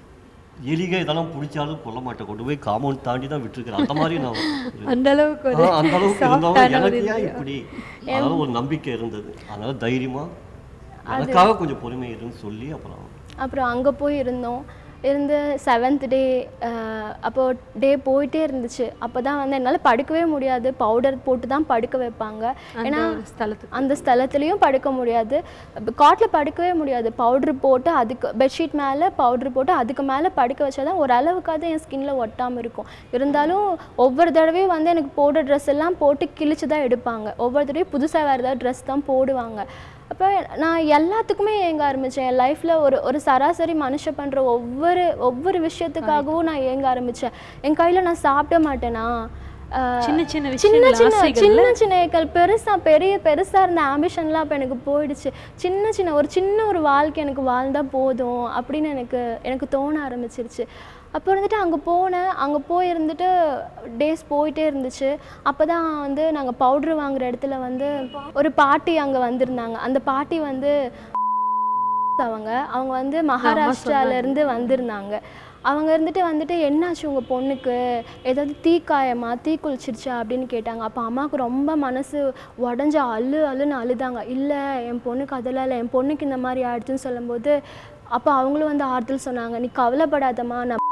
S3: எலிகை இதெல்லாம் பிடிச்சாலும் கொல்ல மாட்டேன் கொண்டு போய் காம்பவுண்ட் தாண்டி தான் விட்டுருக்கிறேன் அந்த மாதிரி நான் இரு-
S1: அந்த அளவுக்கு ஒரு
S3: ஆ, அந்த அளவுக்கு
S1: soft
S3: இருந்தவங்க
S1: ஆன ஒரு
S3: எனக்கு ஏன்
S1: இதயம்.
S3: இப்படி அதனால ஒரு நம்பிக்கை இருந்தது அதனால தைரியமா எனக்காக கொஞ்சம் பொறுமை இருன்னு சொல்லி அப்புறம்
S4: அப்புறம் அங்கே போய் இருந்தோம் இருந்து செவன்த் டே அப்போ டே போயிட்டே இருந்துச்சு அப்போ தான் வந்து என்னால் படுக்கவே முடியாது பவுடர் போட்டு தான் படுக்க வைப்பாங்க
S1: அந்த
S4: ஏன்னா
S1: ஒரு ஸ்தலத்துக்கு
S4: அந்த ஸ்தலத்துலேயும் படுக்க முடியாது காட்டில் படுக்கவே முடியாது பவுட்ரு போட்டு அதுக்கு பெட்ஷீட் மேலே பவுட்ரு போட்டு அதுக்கு மேலே படுக்க வச்சா தான் ஓரளவுக்காவது என் ஸ்கின்ல ஒட்டாமல் இருக்கும் இருந்தாலும் ஒவ்வொரு தடவையும் வந்து எனக்கு போடுற ட்ரெஸ் எல்லாம் போட்டு கிழிச்சு தான் எடுப்பாங்க ஒவ்வொரு தடவையும் புதுசாக வேறு ஏதாவது ட்ரெஸ் தான் போடுவாங்க அப்போ நான் எல்லாத்துக்குமே ஏங்க ஆரம்பித்தேன் என் லைஃப்பில் ஒரு ஒரு சராசரி மனுஷன் பண்ணுற ஒவ்வொரு ஒவ்வொரு விஷயத்துக்காகவும் நான் ஏங்க ஆரம்பித்தேன் என் கையில் நான் சாப்பிட மாட்டேனா ஆஹ்
S1: சின்ன சின்ன
S4: சின்ன
S1: விஷயங்கள்
S4: சின்ன
S1: ஆசைகள்
S4: சின்ன சின்ன ஏக்கள் பெருசா பெரிய பெருசா இருந்த ஆம்பிஷன்லாம் அப்போ எனக்கு போயிடுச்சு சின்ன சின்ன ஒரு சின்ன ஒரு வாழ்க்கை எனக்கு வாழ்ந்தா போதும் அப்படின்னு எனக்கு எனக்கு தோண ஆரம்பிச்சிருச்சு அப்போ இருந்துட்டு அங்கே போனேன் அங்கே போய் இருந்துட்டு டேஸ் போயிட்டே இருந்துச்சு அப்போ தான் வந்து நாங்கள் பவுட்ரு வாங்குற இடத்துல வந்து ஒரு பாட்டி அங்கே வந்திருந்தாங்க அந்த பாட்டி வந்து அவங்க அவங்க வந்து மகாராஷ்டிரால இருந்து வந்திருந்தாங்க அவங்க இருந்துட்டு வந்துட்டு என்னாச்சு உங்கள் பொண்ணுக்கு ஏதாவது தீக்காயமா தீ குளிச்சிருச்சா அப்படின்னு கேட்டாங்க அப்போ அம்மாவுக்கு ரொம்ப மனசு உடஞ்ச அழு அழுன்னு அழுதாங்க இல்லை என் பொண்ணுக்கு அதெல்லாம் இல்லை என் பொண்ணுக்கு இந்த மாதிரி ஆயிடுச்சுன்னு சொல்லும்போது அப்போ அவங்களும் வந்து ஆறுதல் சொன்னாங்க நீ கவலைப்படாதம்மா நான்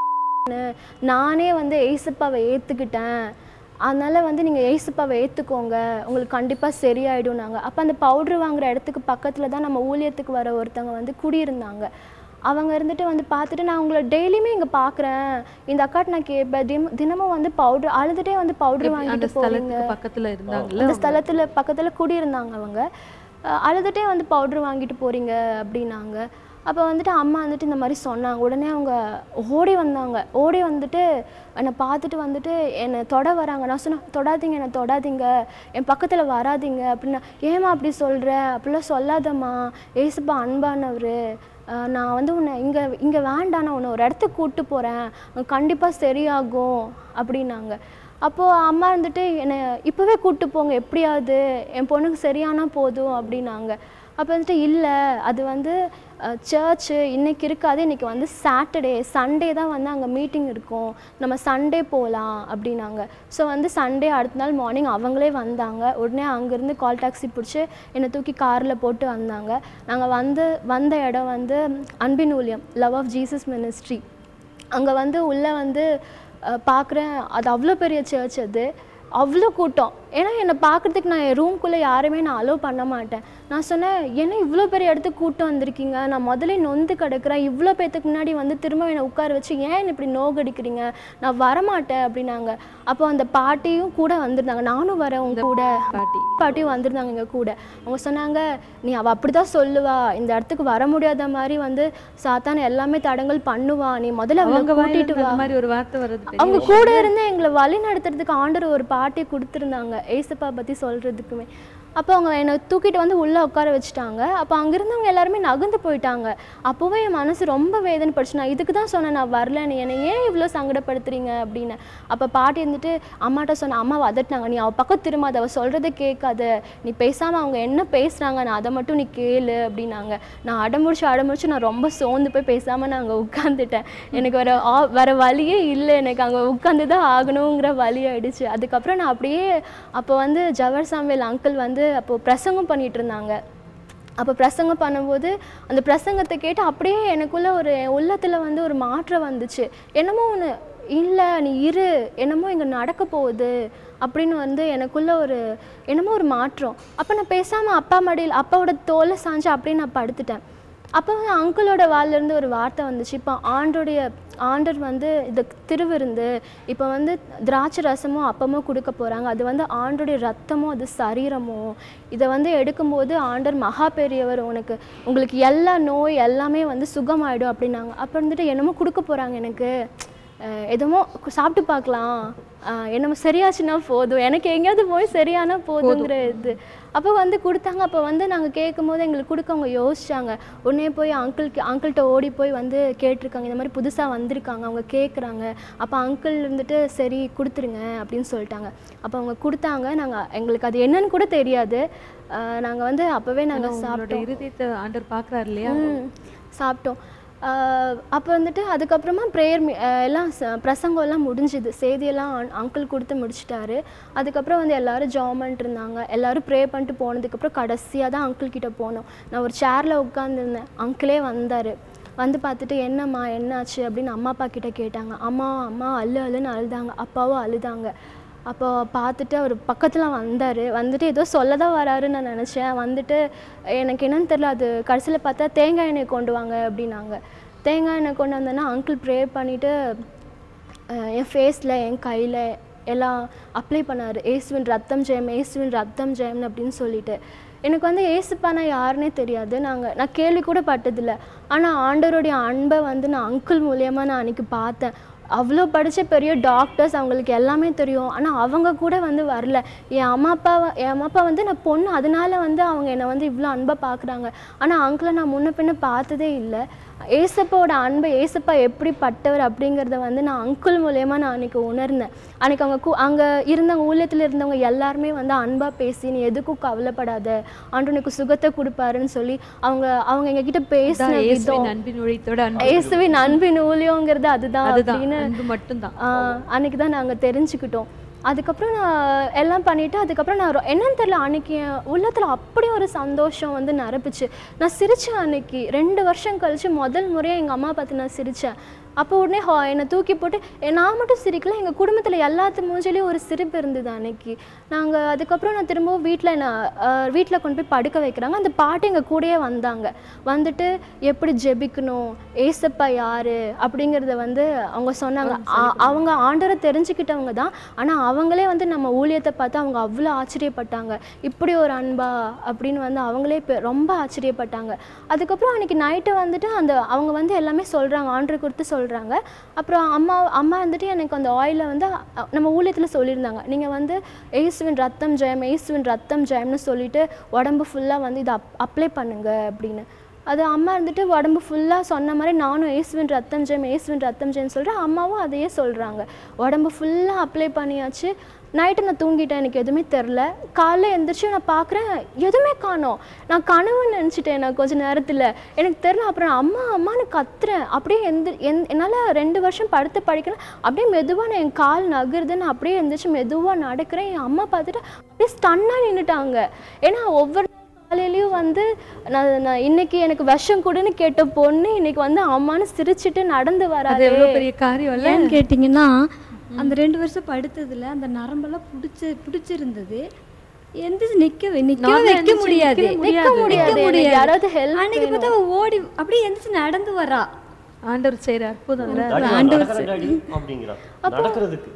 S4: நானே வந்து ஏசப்பாவை ஏற்றுக்கிட்டேன் அதனால் வந்து நீங்கள் ஏசப்பாவை ஏற்றுக்கோங்க உங்களுக்கு கண்டிப்பாக சரியாயிடும் நாங்கள் அப்போ அந்த பவுட்ரு வாங்குற இடத்துக்கு பக்கத்தில் தான் நம்ம ஊழியத்துக்கு வர ஒருத்தவங்க வந்து குடியிருந்தாங்க அவங்க இருந்துட்டு வந்து பார்த்துட்டு நான் உங்களை டெய்லியுமே இங்கே பார்க்குறேன் இந்த அக்காட்ட நான் கேட்பேன் தினம் தினமும் வந்து பவுட்ரு அழுதுகிட்டே வந்து பவுட்ரு
S1: அந்த
S4: வாங்கிட்டு போவீங்க
S1: ஸ்தலத்துக்கு பக்கத்துல இருந்தாங்கல்ல
S4: அந்த ஸ்தலத்தில் பக்கத்தில் குடியிருந்தாங்க அவங்க அஹ் அழுதுகிட்டே வந்து பவுட்ரு வாங்கிட்டு போகிறீங்க அப்படின்னாங்க அப்போ வந்துட்டு அம்மா வந்துட்டு இந்த மாதிரி சொன்னாங்க உடனே அவங்க ஓடி வந்தாங்க ஓடி வந்துட்டு என்னை பார்த்துட்டு வந்துட்டு என்னை தொட வராங்க நான் சொன்னேன் தொடாதீங்க என்னை தொடாதீங்க என் பக்கத்தில் வராதீங்க அப்படின்னா ஏம்மா அப்படி சொல்கிற அப்படிலாம் சொல்லாதம்மா ஏசுப்பா அன்பானவர் நான் வந்து உன்னை இங்கே இங்கே வேண்டாம் நான் உன்னை ஒரு இடத்துக்கு கூப்பிட்டு போகிறேன் கண்டிப்பாக சரியாகும் அப்படின்னாங்க அப்போது அம்மா இருந்துட்டு என்னை இப்போவே கூப்பிட்டு போங்க எப்படியாவது என் பொண்ணுக்கு சரியானா போதும் அப்படின்னாங்க அப்போ வந்துட்டு இல்லை அது வந்து சர்ச்சு இன்னைக்கு இருக்காது இன்னைக்கு வந்து சாட்டர்டே சண்டே தான் வந்து அங்கே மீட்டிங் இருக்கும் நம்ம சண்டே போகலாம் அப்படின்னாங்க ஸோ வந்து சண்டே அடுத்த நாள் மார்னிங் அவங்களே வந்தாங்க உடனே அங்கேருந்து கால் டாக்ஸி பிடிச்சி என்னை தூக்கி காரில் போட்டு வந்தாங்க நாங்கள் வந்து வந்த இடம் வந்து அன்பின் ஊழியம் லவ் ஆஃப் ஜீசஸ் மினிஸ்ட்ரி அங்கே வந்து உள்ளே வந்து பார்க்குறேன் அது அவ்வளோ பெரிய சர்ச் அது அவ்வளோ கூட்டம் ஏன்னா என்னை பார்க்குறதுக்கு நான் என் ரூம்குள்ளே யாருமே நான் அலோவ் பண்ண மாட்டேன் நான் சொன்னேன் என்ன இவ்வளோ பெரிய இடத்துக்கு கூட்டம் வந்திருக்கீங்க நான் முதல்ல நொந்து கிடக்குறேன் இவ்வளோ பேத்துக்கு முன்னாடி வந்து திரும்ப என்னை உட்கார வச்சு ஏன் என்னை இப்படி நோகடிக்கிறீங்க நான் வரமாட்டேன் அப்படின்னாங்க அப்போ அந்த பாட்டியும் கூட வந்திருந்தாங்க நானும் வரேன் உங்க கூட
S1: பாட்டி
S4: பாட்டியும் வந்திருந்தாங்க எங்கள் கூட அவங்க சொன்னாங்க நீ அவள் அப்படி தான் சொல்லுவா இந்த இடத்துக்கு வர முடியாத மாதிரி வந்து சாத்தான் எல்லாமே தடங்கள் பண்ணுவா நீ முதல்ல அவளை
S1: அவங்க வாயில
S4: கூட்டிட்டு
S1: இருந்து
S4: வா
S1: அந்த மாதிரி ஒரு வார்த்தை வருது பெரிய
S4: அவங்க
S1: விஷயம்.
S4: கூட இருந்து எங்களை வழி நடத்துறதுக்கு ஆண்டவர் ஒரு பாட்டி கொடுத்துருந்தாங்க ஏசப்பா பற்றி சொல்கிறதுக்குமே அப்போ அவங்க என்னை தூக்கிட்டு வந்து உள்ளே உட்கார வச்சுட்டாங்க அப்போ அங்கிருந்தவங்க எல்லாருமே நகர்ந்து போயிட்டாங்க அப்போவே என் மனசு ரொம்ப வேதனைப்படுச்சு நான் இதுக்கு தான் சொன்னேன் நான் வரலன்னு என்னை ஏன் இவ்வளோ சங்கடப்படுத்துறீங்க அப்படின்னு அப்போ பாட்டி இருந்துட்டு அம்மாட்ட சொன்ன அம்மா வதட்டினாங்க நீ அவள் பக்கம் திரும்பாத அவள் சொல்கிறத கேட்காத நீ பேசாமல் அவங்க என்ன பேசுகிறாங்க நான் அதை மட்டும் நீ கேளு அப்படின்னாங்க நான் அடமுடிச்சு அடமுடிச்சு நான் ரொம்ப சோர்ந்து போய் பேசாமல் நான் அங்கே உட்காந்துட்டேன் எனக்கு வேற ஆ வேற வழியே இல்லை எனக்கு அங்கே உட்காந்து தான் ஆகணுங்கிற வழி ஆயிடுச்சு அதுக்கப்புறம் நான் அப்படியே அப்போ வந்து ஜவஹர் சாம்வேல் அங்கிள் வந்து அப்போ பிரசங்கம் பண்ணிட்டு இருந்தாங்க அப்போ பிரசங்கம் பண்ணும்போது அந்த பிரசங்கத்தை கேட்டு அப்படியே எனக்குள்ள ஒரு என் உள்ளத்தில் வந்து ஒரு மாற்றம் வந்துச்சு என்னமோ ஒன்று இல்லை நீ இரு என்னமோ இங்கே நடக்க போகுது அப்படின்னு வந்து எனக்குள்ள ஒரு என்னமோ ஒரு மாற்றம் அப்போ நான் பேசாமல் அப்பா மடியில் அப்பாவோட தோலை சாஞ்சு அப்படியே நான் படுத்துட்டேன் அப்போ வந்து அங்கிளோட வாயிலிருந்து ஒரு வார்த்தை வந்துச்சு இப்போ ஆண்டோடைய ஆண்டர் வந்து இது திருவிருந்து இப்போ வந்து திராட்சை ரசமும் அப்பமும் கொடுக்க போகிறாங்க அது வந்து ஆண்டோடைய ரத்தமும் அது சரீரமும் இதை வந்து எடுக்கும்போது ஆண்டர் மகா பெரியவர் உனக்கு உங்களுக்கு எல்லா நோய் எல்லாமே வந்து சுகமாயிடும் அப்படின்னாங்க அப்போ வந்துட்டு என்னமோ கொடுக்க போகிறாங்க எனக்கு அஹ் எதுமோ கு- சாப்பிட்டு பார்க்கலாம் அஹ் என்னமோ சரியாச்சுன்னா போதும் எனக்கு எங்கேயாவது போய் சரியானா போதுங்கிற இது அப்போ வந்து கொடுத்தாங்க அப்போ வந்து நாங்கள் கேட்கும்போது எங்களுக்கு கொடுக்க அவங்க யோசிச்சாங்க உடனே போய் அங்கிள்க்கு அங்கிள்கிட்ட ஓடி போய் வந்து கேட்டிருக்காங்க இந்த மாதிரி புதுசாக வந்திருக்காங்க அவங்க கேட்குறாங்க அப்போ அங்கிள் இருந்துட்டு சரி கொடுத்துருங்க அப்படின்னு சொல்லிட்டாங்க அப்போ அவங்க கொடுத்தாங்க நாங்கள் எங்களுக்கு அது என்னன்னு கூட தெரியாது நாங்கள் வந்து அப்போவே நாங்கள்
S1: உங்களோட
S4: சாப்பிட்டோம்
S1: இருதயத்தை ஆண்டவர் பார்க்கறாரு இல்லையா
S4: ம், சாப்பிட்டோம் அப்போ வந்துட்டு அதுக்கப்புறமா ப்ரேயர் எல்லாம் ச- பிரசங்கம் எல்லாம் முடிஞ்சுது செய்தியெல்லாம் அங்கிள் கொடுத்து முடிச்சிட்டாரு அதுக்கப்புறம் வந்து எல்லாரும் ஜாம் பண்ணிட்டு இருந்தாங்க எல்லாரும் ப்ரே பண்ணிட்டு போனதுக்கப்புறம் கடைசியாக தான் அங்கிள் கிட்ட போனோம் நான் ஒரு சேரில் உட்காந்துருந்தேன் அங்கிளே வந்தார் வந்து பார்த்துட்டு என்னம்மா என்னாச்சு அப்படின்னு அம்மா அப்பா கிட்ட கேட்டாங்க அம்மா அம்மா அழு அழுன்னு அழுதாங்க அப்பாவும் அழுதாங்க அப்போ பார்த்துட்டு அவர் பக்கத்தில் வந்தார் வந்துட்டு ஏதோ சொல்ல தான் வராருன்னு நான் நினச்சேன் வந்துட்டு எனக்கு என்னன்னு தெரில அது கடைசியில் பார்த்தா தேங்காய் எண்ணெய் கொண்டு வாங்க அப்படின்னாங்க தேங்காய் எண்ணெய் கொண்டு வந்தேன்னா அங்கிள் ப்ரே பண்ணிவிட்டு என் ஃபேஸில் என் கையில் எல்லாம் அப்ளை பண்ணார் ஏசுவின் ரத்தம் ஜெயம் ஏசுவின் ரத்தம் ஜெயம்னு அப்படின்னு சொல்லிட்டு எனக்கு வந்து ஏசுப்பானா யாருன்னே தெரியாது நாங்கள் நான் கேள்வி கூட பட்டதில்லை ஆனால் ஆண்டவருடைய அன்பை வந்து நான் அங்கிள் மூலியமாக நான் அன்றைக்கி பார்த்தேன் அவ்வளோ படித்த பெரிய டாக்டர்ஸ் அவங்களுக்கு எல்லாமே தெரியும் ஆனால் அவங்க கூட வந்து வரல என் அம்மா அப்பா என் அம்மா அப்பா வந்து நான் பொண்ணு அதனால வந்து அவங்க என்னை வந்து இவ்வளோ அன்பாக பார்க்குறாங்க ஆனால் அங்கிளை நான் முன்ன பின்ன பார்த்ததே இல்லை ஏசப்பாவோட அன்பை ஏசப்பா எப்படிப்பட்டவர் அப்படிங்கிறத வந்து நான் அங்கிள் மூலயமா நான் அன்றைக்கி உணர்ந்தேன் அன்றைக்கி அவங்க கூ அங்கே இருந்தவங்க ஊழியத்தில் இருந்தவங்க எல்லாருமே வந்து அன்பாக பேசி நீ எதுக்கும் கவலைப்படாத ஆண்டு உனக்கு சுகத்தை கொடுப்பாருன்னு சொல்லி அவங்க அவங்க எங்ககிட்ட பேசின
S1: அதான்
S4: விதம்
S1: இயேசுவின் அன்பின் ஒழித்தோட அன்பு
S4: இயேசுவின் அன்பின் ஊழியங்கிறது அதுதான்
S1: அதுதான்
S4: அப்படின்னு
S1: அன்பு மட்டும்தான்
S4: ஆஹ் அன்னைக்கு தான் நாங்கள் தெரிஞ்சுக்கிட்டோம் அதுக்கப்புறம் நான் எல்லாம் பண்ணிவிட்டு அதுக்கப்புறம் நான் ரொ- என்னன்னு தெரியல அன்னைக்கு என் உள்ளத்தில் அப்படி ஒரு சந்தோஷம் வந்து நிரப்புச்சு நான் சிரித்தேன் அன்னைக்கு ரெண்டு வருஷம் கழிச்சு முதல் முறையாக எங்கள் அம்மா பார்த்து நான் சிரித்தேன் அப்போ உடனே ஹா என்னை தூக்கி போட்டு எ- நான் மட்டும் சிரிக்கல எங்கள் குடும்பத்தில் எல்லாத்து மூஞ்சிலையும் ஒரு சிரிப்பு இருந்தது அன்னைக்கு நாங்கள் அதுக்கப்புறம் நான் திரும்பவும் வீட்டில் நான் வீட்டில் கொண்டு போய் படுக்க வைக்கிறாங்க அந்த பாட்டு எங்கள் கூடயே வந்தாங்க வந்துட்டு எப்படி ஜெபிக்கணும் ஏசப்பா யாரு அப்படிங்கிறத வந்து அவங்க சொன்னாங்க ஆ- அவங்க ஆண்டரை தெரிஞ்சுக்கிட்டவங்க தான் ஆனால் அவங்களே வந்து நம்ம ஊழியத்தை பார்த்து அவங்க அவ்வளோ ஆச்சரியப்பட்டாங்க இப்படி ஒரு அன்பா அப்படின்னு வந்து அவங்களே பெ- ரொம்ப ஆச்சரியப்பட்டாங்க அதுக்கப்புறம் அன்னைக்கு நைட்டு வந்துட்டு அந்த அவங்க வந்து எல்லாமே சொல்கிறாங்க ஆண்டரை குறித்து சொல்கிறாங்க அப்புறம் அம்மா அம்மா வந்துட்டு எனக்கு அந்த ஆயிலை வந்து அ, நம்ம ஊழியத்தில் சொல்லியிருந்தாங்க நீங்கள் வந்து ஏசுவின் ரத்தம் ஜெயம் ஏசுவின் ரத்தம் ஜெயம்னு சொல்லிட்டு உடம்பு ஃபுல்லாக வந்து இதை அப் அப்ளை பண்ணுங்க அப்படின்னு அது அம்மா இருந்துட்டு உடம்பு ஃபுல்லாக சொன்ன மாதிரி நானும் ஏசுவின் ரத்தம் ஜெயம் ஏசுவின் ரத்தம் ஜெயம்னு சொல்கிறேன் அம்மாவும் அதையே சொல்கிறாங்க உடம்பு ஃபுல்லாக அப்ளை பண்ணியாச்சு நைட்டு நான் தூங்கிட்டேன் எனக்கு எதுவுமே தெரில காலைல எந்திரிச்சு நான் பார்க்குறேன் எதுவுமே காணோம் நான் கனவு நினச்சிட்டேன் நான் கொஞ்ச நேரத்தில் எனக்கு தெரில அப்புறம் நான் அம்மா அம்மான்னு கத்துறேன் அப்படியே எந்த எந் என்னால் ரெண்டு வருஷம் படுத்து படிக்கிறேன் அப்படியே மெதுவாக நான் என் கால் நகருது நான் அப்படியே எந்திரிச்சு மெதுவாக நடக்கிறேன் என் அம்மா பார்த்துட்டு அப்படியே ஸ்டன்னாக நின்றுட்டாங்க ஏன்னா ஒவ்வொரு காலையிலயும் வந்து நான் நான் இன்னைக்கு எனக்கு விஷம் கொடுன்னு கேட்ட பொண்ணு இன்னைக்கு வந்து அம்மான்னு சிரிச்சிட்டு நடந்து
S1: அது
S4: வராது
S1: எவ்வளவு பெரிய காரியம் இல்ல
S5: ஏன்னு கேட்டிங்கன்னா அந்த ரெண்டு வருஷம் படுத்ததுல அந்த நரம்பெல்லாம் பிடிச்சி பிடிச்சிருந்தது எந்திரிச்சு நிக்க நிக்க
S1: நார்மலா
S5: வைக்க
S1: எந்திரிச்சு
S5: முடியாது
S1: நிக்கவே முடியாது.
S4: முடியாது.
S5: நிக்க
S4: எனக்கு
S5: முடியாது
S4: யாராவது help
S5: அன்னைக்கு பார்த்தா அவ ஓடி அப்படியே எந்திரிச்சு நடந்து வரா
S1: ஆண்டவர் செய்யற அற்புதம் இல்ல
S3: டாடி, நான்
S5: ஆண்டவர்
S3: நடக்கிறேன் டாடி அப்படிங்கிறா நடக்கிறதுக்கு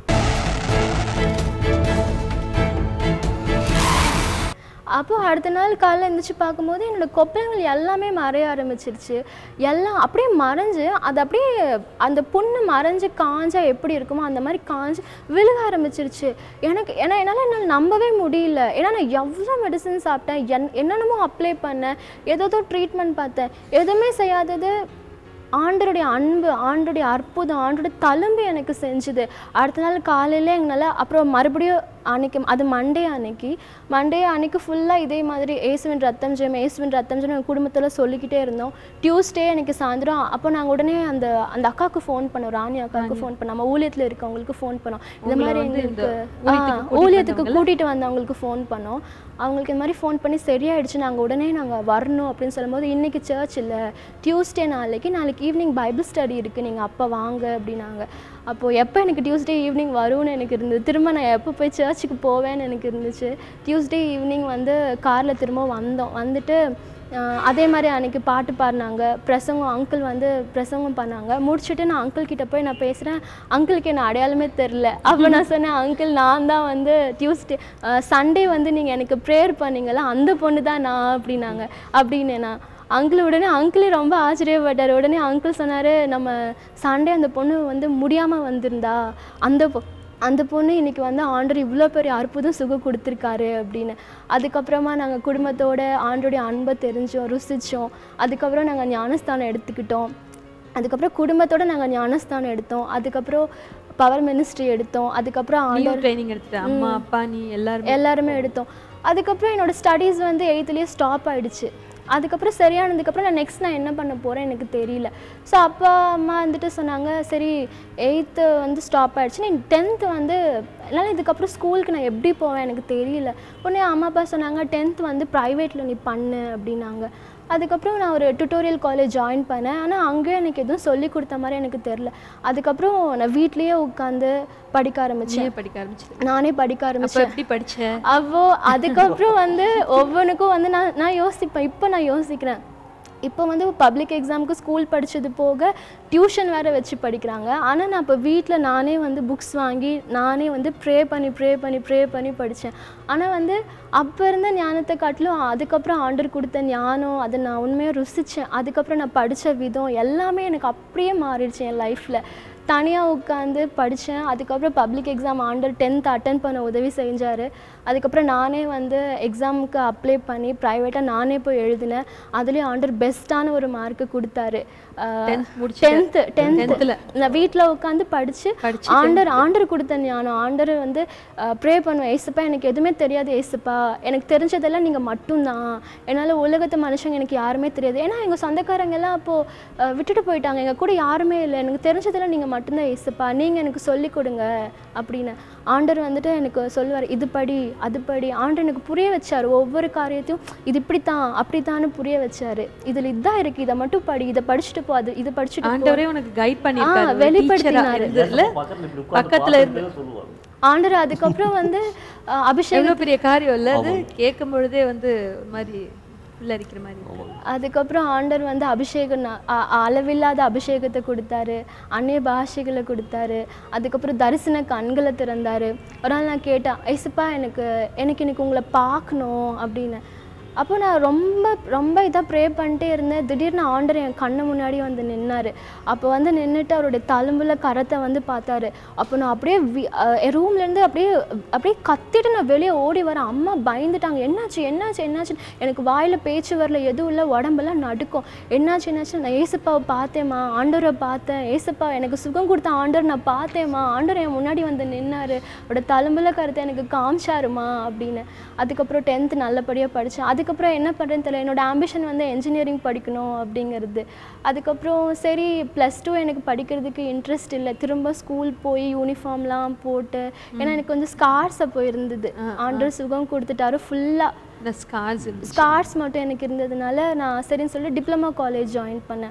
S4: அப்போ அடுத்த நாள் காலைல எழுந்திரிச்சு பார்க்கும்போது என்னோட கொப்பளங்கள் எல்லாமே மறைய ஆரம்பிச்சிருச்சு எல்லாம் அப்படியே மறைஞ்சு அது அப்படியே அந்த புண்ணு மறைஞ்சு காஞ்சா எப்படி இருக்குமோ அந்த மாதிரி காஞ்சு விழுக ஆரம்பிச்சிருச்சு எனக்கு ஏன்னா என்னால் என்னால் நம்பவே முடியல ஏன்னா நான் எவ்வளோ மெடிசன் சாப்பிட்டேன் என் என்னென்னமோ அப்ளை பண்ணேன் ஏதோ ட்ரீட்மெண்ட் பார்த்தேன் எதுவுமே செய்யாதது ஆண்டருடைய அன்பு ஆண்டுடைய அற்புதம் ஆண்டுடைய தழும்பு எனக்கு செஞ்சுது அடுத்த நாள் காலையில எங்களால் அப்புறம் மறுபடியும் அன்னைக்கு அது மண்டே அன்னைக்கு மண்டே அன்னைக்கு ஃபுல்லாக இதே மாதிரி ஏசுவின் ரத்தம் ஜெயம் ஏசுவின் ரத்தம் ஜெயம் எங்கள் குடும்பத்தில் சொல்லிக்கிட்டே இருந்தோம் டியூஸ்டே எனக்கு சாயந்தரம் அப்போ நாங்கள் உடனே அந்த அந்த அக்காவுக்கு ஃபோன் பண்ணோம் ராணி அக்காவுக்கு ஃபோன் பண்ணோம் நம்ம ஊழியத்தில் இருக்கவங்களுக்கு ஃபோன் பண்ணோம் இந்த
S1: உங்களை
S4: மாதிரி
S1: வந்து இந்த
S4: எங்களுக்கு
S1: ஊழியத்துக்கு
S4: ஆ,
S1: கூட்டிட்டு
S4: ஊழியத்துக்கு
S1: வந்தவங்கள?
S4: கூட்டிகிட்டு வந்தவங்களுக்கு ஃபோன் பண்ணோம் அவங்களுக்கு இந்த மாதிரி ஃபோன் பண்ணி சரியாயிடுச்சு நாங்கள் உடனே நாங்கள் வரணும் அப்படின்னு சொல்லும்போது இன்னைக்கு சர்ச் இல்லை டியூஸ்டே நாளைக்கு நாளைக்கு ஈவினிங் பைபிள் ஸ்டடி இருக்குது நீங்கள் அப்போ வாங்க அப்படின்னாங்க அப்போது எப்போ எனக்கு டியூஸ்டே ஈவினிங் வரும்னு எனக்கு இருந்தது திரும்ப நான் எப்போ போய் சர்ச்சுக்கு போவேன்னு எனக்கு இருந்துச்சு டியூஸ்டே ஈவினிங் வந்து காரில் திரும்ப வந்தோம் வந்துட்டு ஆஹ் அதே மாதிரி அன்னைக்கு பாட்டு பாடினாங்க பிரசங்கம் அங்கிள் வந்து பிரசங்கம் பண்ணாங்க முடிச்சுட்டு நான் அங்கிள் கிட்ட போய் நான் பேசுகிறேன் அங்கிளுக்கு என்ன அடையாளமே தெரில அப்போ நான் சொன்னேன் அங்கிள் நான் தான் வந்து டியூஸ்டே சண்டே வந்து நீங்கள் எனக்கு ப்ரேயர் பண்ணீங்கல்ல அந்த பொண்ணு தான் நான் அப்படின்னாங்க அப்படின்னு நான் அங்கிள் உடனே அங்கிளே ரொம்ப ஆச்சரியப்பட்டார் உடனே அங்கிள் சொன்னார் நம்ம சண்டே அந்த பொண்ணு வந்து முடியாமல் வந்திருந்தா அந்த பொ அந்த பொண்ணு இன்னைக்கு வந்து ஆண்டர் இவ்வளோ பெரிய அற்புதம் சுகம் கொடுத்துருக்காரு அப்படின்னு அதுக்கப்புறமா நாங்கள் குடும்பத்தோட ஆண்டருடைய அன்பை தெரிஞ்சோம் ருசித்தோம் அதுக்கப்புறம் நாங்கள் ஞானஸ்தானம் எடுத்துக்கிட்டோம் அதுக்கப்புறம் குடும்பத்தோட நாங்கள் ஞானஸ்தானம் எடுத்தோம் அதுக்கப்புறம் பவர் மினிஸ்ட்ரி எடுத்தோம் அதுக்கப்புறம்
S1: நீயும்
S4: ஆண்டவர்
S1: ட்ரைனிங் எடுத்துட்ட அம்மா அப்பா நீ எல்லாரும்
S4: எல்லாருமே எடுத்தோம் அதுக்கப்புறம் என்னோட ஸ்டடீஸ் வந்து எயித்துலேயே ஸ்டாப் ஆயிடுச்சு அதுக்கப்புறம் சரியானதுக்கப்புறம் நான் நெக்ஸ்ட் நான் என்ன பண்ண போகிறேன் எனக்கு தெரியல ஸோ அப்பா அம்மா வந்துட்டு சொன்னாங்க சரி எயித்து வந்து ஸ்டாப் ஆயிடுச்சு நீ டென்த்து வந்து என்னால் இதுக்கப்புறம் ஸ்கூலுக்கு நான் எப்படி போவேன் எனக்கு தெரியல உடனே அம்மா அப்பா சொன்னாங்க டென்த் வந்து ப்ரைவேட்டில் நீ பண்ணு அப்படின்னாங்க அதுக்கப்புறம் நான் ஒரு டுட்டோரியல் காலேஜ் ஜாயின் பண்ணேன் ஆனால் அங்கேயும் எனக்கு எதுவும் சொல்லி கொடுத்த மாதிரி எனக்கு தெரில அதுக்கப்புறம் நான் வீட்லேயே உட்காந்து படிக்க ஆரம்பித்தேன்
S1: நீயே படிக்க ஆரம்பிச்சிட்ட
S4: நானே படிக்க
S1: அப்ப
S4: ஆரம்பித்தேன்
S1: எப்படி படிச்ச
S4: அப்போ அதுக்கப்புறம் வந்து ஒவ்வொன்றுக்கும் வந்து நான் நான் யோசிப்பேன் இப்போ நான் யோசிக்கிறேன் இப்போ வந்து பப்ளிக் எக்ஸாமுக்கு ஸ்கூல் படித்தது போக டியூஷன் வேறு வச்சு படிக்கிறாங்க ஆனால் நான் இப்போ வீட்டில் நானே வந்து புக்ஸ் வாங்கி நானே வந்து ப்ரே பண்ணி ப்ரே பண்ணி ப்ரே பண்ணி படித்தேன் ஆனால் வந்து அப்போ இருந்த ஞானத்தை காட்டிலும் அதுக்கப்புறம் ஆண்டர் கொடுத்த ஞானம் அதை நான் உண்மையாக ருசித்தேன் அதுக்கப்புறம் நான் படித்த விதம் எல்லாமே எனக்கு அப்படியே மாறிடுச்சு என் லைஃப்பில் தனியாக உட்காந்து படித்தேன் அதுக்கப்புறம் public exam and tenth attend பண்ண உதவி செஞ்சார் அதுக்கப்புறம் நானே வந்து எக்ஸாமுக்கு அப்ளை பண்ணி ப்ரைவேட்டாக நானே போய் எழுதினேன் அதுலேயும் ஆண்டர் பெஸ்ட்டான ஒரு மார்க்கு கொடுத்தாரு
S1: Tenth முடிச்சிட்ட.
S4: டென்த்து டென்த்து
S1: Tenth-ல.
S4: நான் வீட்டில் உட்காந்து படித்து
S1: படிச்சு
S4: ஆண்டர் ஆண்டர் கொடுத்த ஞானம் ஆண்டர் வந்து ப்ரே பண்ணுவேன் ஏசுப்பா எனக்கு எதுவுமே தெரியாது ஏசுப்பா எனக்கு தெரிஞ்சதெல்லாம் நீங்கள் மட்டும்தான் என்னால் உலகத்து மனுஷங்க எனக்கு யாருமே தெரியாது ஏன்னா எங்கள் சொந்தக்காரங்க எல்லாம் அப்போது விட்டுட்டு போயிட்டாங்க எங்கள் கூட யாருமே இல்லை எனக்கு தெரிஞ்சதெல்லாம் நீங்கள் மட்டும்தான் ஏசுப்பா நீங்கள் எனக்கு சொல்லிக் கொடுங்க அப்படின்னு ஆண்டர் வந்துட்டு எனக்கு சொல்லுவார் இது படி அது படி ஆண்டர் எனக்கு புரிய வச்சார் ஒவ்வொரு காரியத்தையும் இது இப்படித்தான் அப்படித்தான்னு புரிய வச்சாரு இதில் இதான் இருக்குது இதை மட்டும் படி இதை படிச்சுட்டு போ அது இது படிச்சுட்டு போ
S1: ஆண்டவரே உனக்கு கைட் பண்ணிருக்காரு
S4: ஆ,
S1: ஒரு teacher-ஆ
S4: வெளிப்படுத்தினாரு.
S1: இருந்ததுல
S3: பக்கத்துல இப்படி உட்கார்ந்து
S1: பக்கத்துல இருந்து
S3: பார்த்துட்டே சொல்லுவாங்க
S4: ஆண்டர் அதுக்கப்புறம் வந்து அஹ், அபிஷேகம்
S1: எவ்வளவு பெரிய காரியம் இல்ல அது கேட்கும் பொழுதே வந்து ஒரு மாதிரி உள்ள அடிக்கிற மாதிரி இருக்கு.
S4: அதுக்கப்புறம் ஆண்டர் வந்து அபிஷேகம் நா- அ- அளவில்லாத அபிஷேகத்தை கொடுத்தாரு அந்நிய பாஷைகளை கொடுத்தாரு அதுக்கப்புறம் தரிசன கண்களை திறந்தாரு ஒரு நாள் நான் கேட்டேன் ஐசப்பா எனக்கு எனக்கு இன்னைக்கு உங்களை பார்க்கணும் அப்படின்னு அப்போ நான் ரொம்ப ரொம்ப இதாக ப்ரே பண்ணிட்டே இருந்தேன் திடீர்னு ஆண்டர் என் கண்ணு முன்னாடி வந்து நின்னாரு அப்போ வந்து நின்றுட்டு அவருடைய தழும்புல கரத்தை வந்து பார்த்தாரு அப்போ நான் அப்படியே வி- அஹ் என் ரூம்லேருந்து அப்படியே அப்படியே கத்திட்டு நான் வெளியே ஓடி வரேன் அம்மா பயந்துட்டாங்க என்னாச்சு என்னாச்சு என்னாச்சு எனக்கு வாயில் பேச்சு வரல எதுவும் இல்லை உடம்பெல்லாம் நடுக்கும் என்னாச்சு என்னாச்சு நான் ஏசப்பாவை பார்த்தேம்மா ஆண்டவரை பார்த்தேன் ஏசப்பா எனக்கு சுகம் கொடுத்த ஆண்டவர் நான் பார்த்தேம்மா ஆண்டவர் என் முன்னாடி வந்து நின்னாரு அவரோட தழும்புல கருத்தை எனக்கு காமிச்சாருமா அப்படின்னு அதுக்கப்புறம் டென்த்து நல்லபடியாக படித்தேன் அதுக்கப்புறம் என்ன பண்ணுறேன்னு தெரியல என்னோட ஆம்பிஷன் வந்து என்ஜினியரிங் படிக்கணும் அப்படிங்கிறது அதுக்கப்புறம் சரி ப்ளஸ் டூ எனக்கு படிக்கிறதுக்கு இன்ட்ரெஸ்ட் இல்லை திரும்ப ஸ்கூல் போய் யூனிஃபார்ம்லாம் போட்டு ஏன்னா எனக்கு கொஞ்சம் ஸ்கார்ஸ் அப்போ இருந்தது ஆண்டர் சுகம் கொடுத்துட்டாரு ஃபுல்லாக
S1: இந்த ஸ்கார்ஸ் இருந்துச்சு
S4: ஸ்கார்ஸ் மட்டும் எனக்கு இருந்ததுனால நான் சரின்னு சொல்லி டிப்ளமா காலேஜ் ஜாயின் பண்ணேன்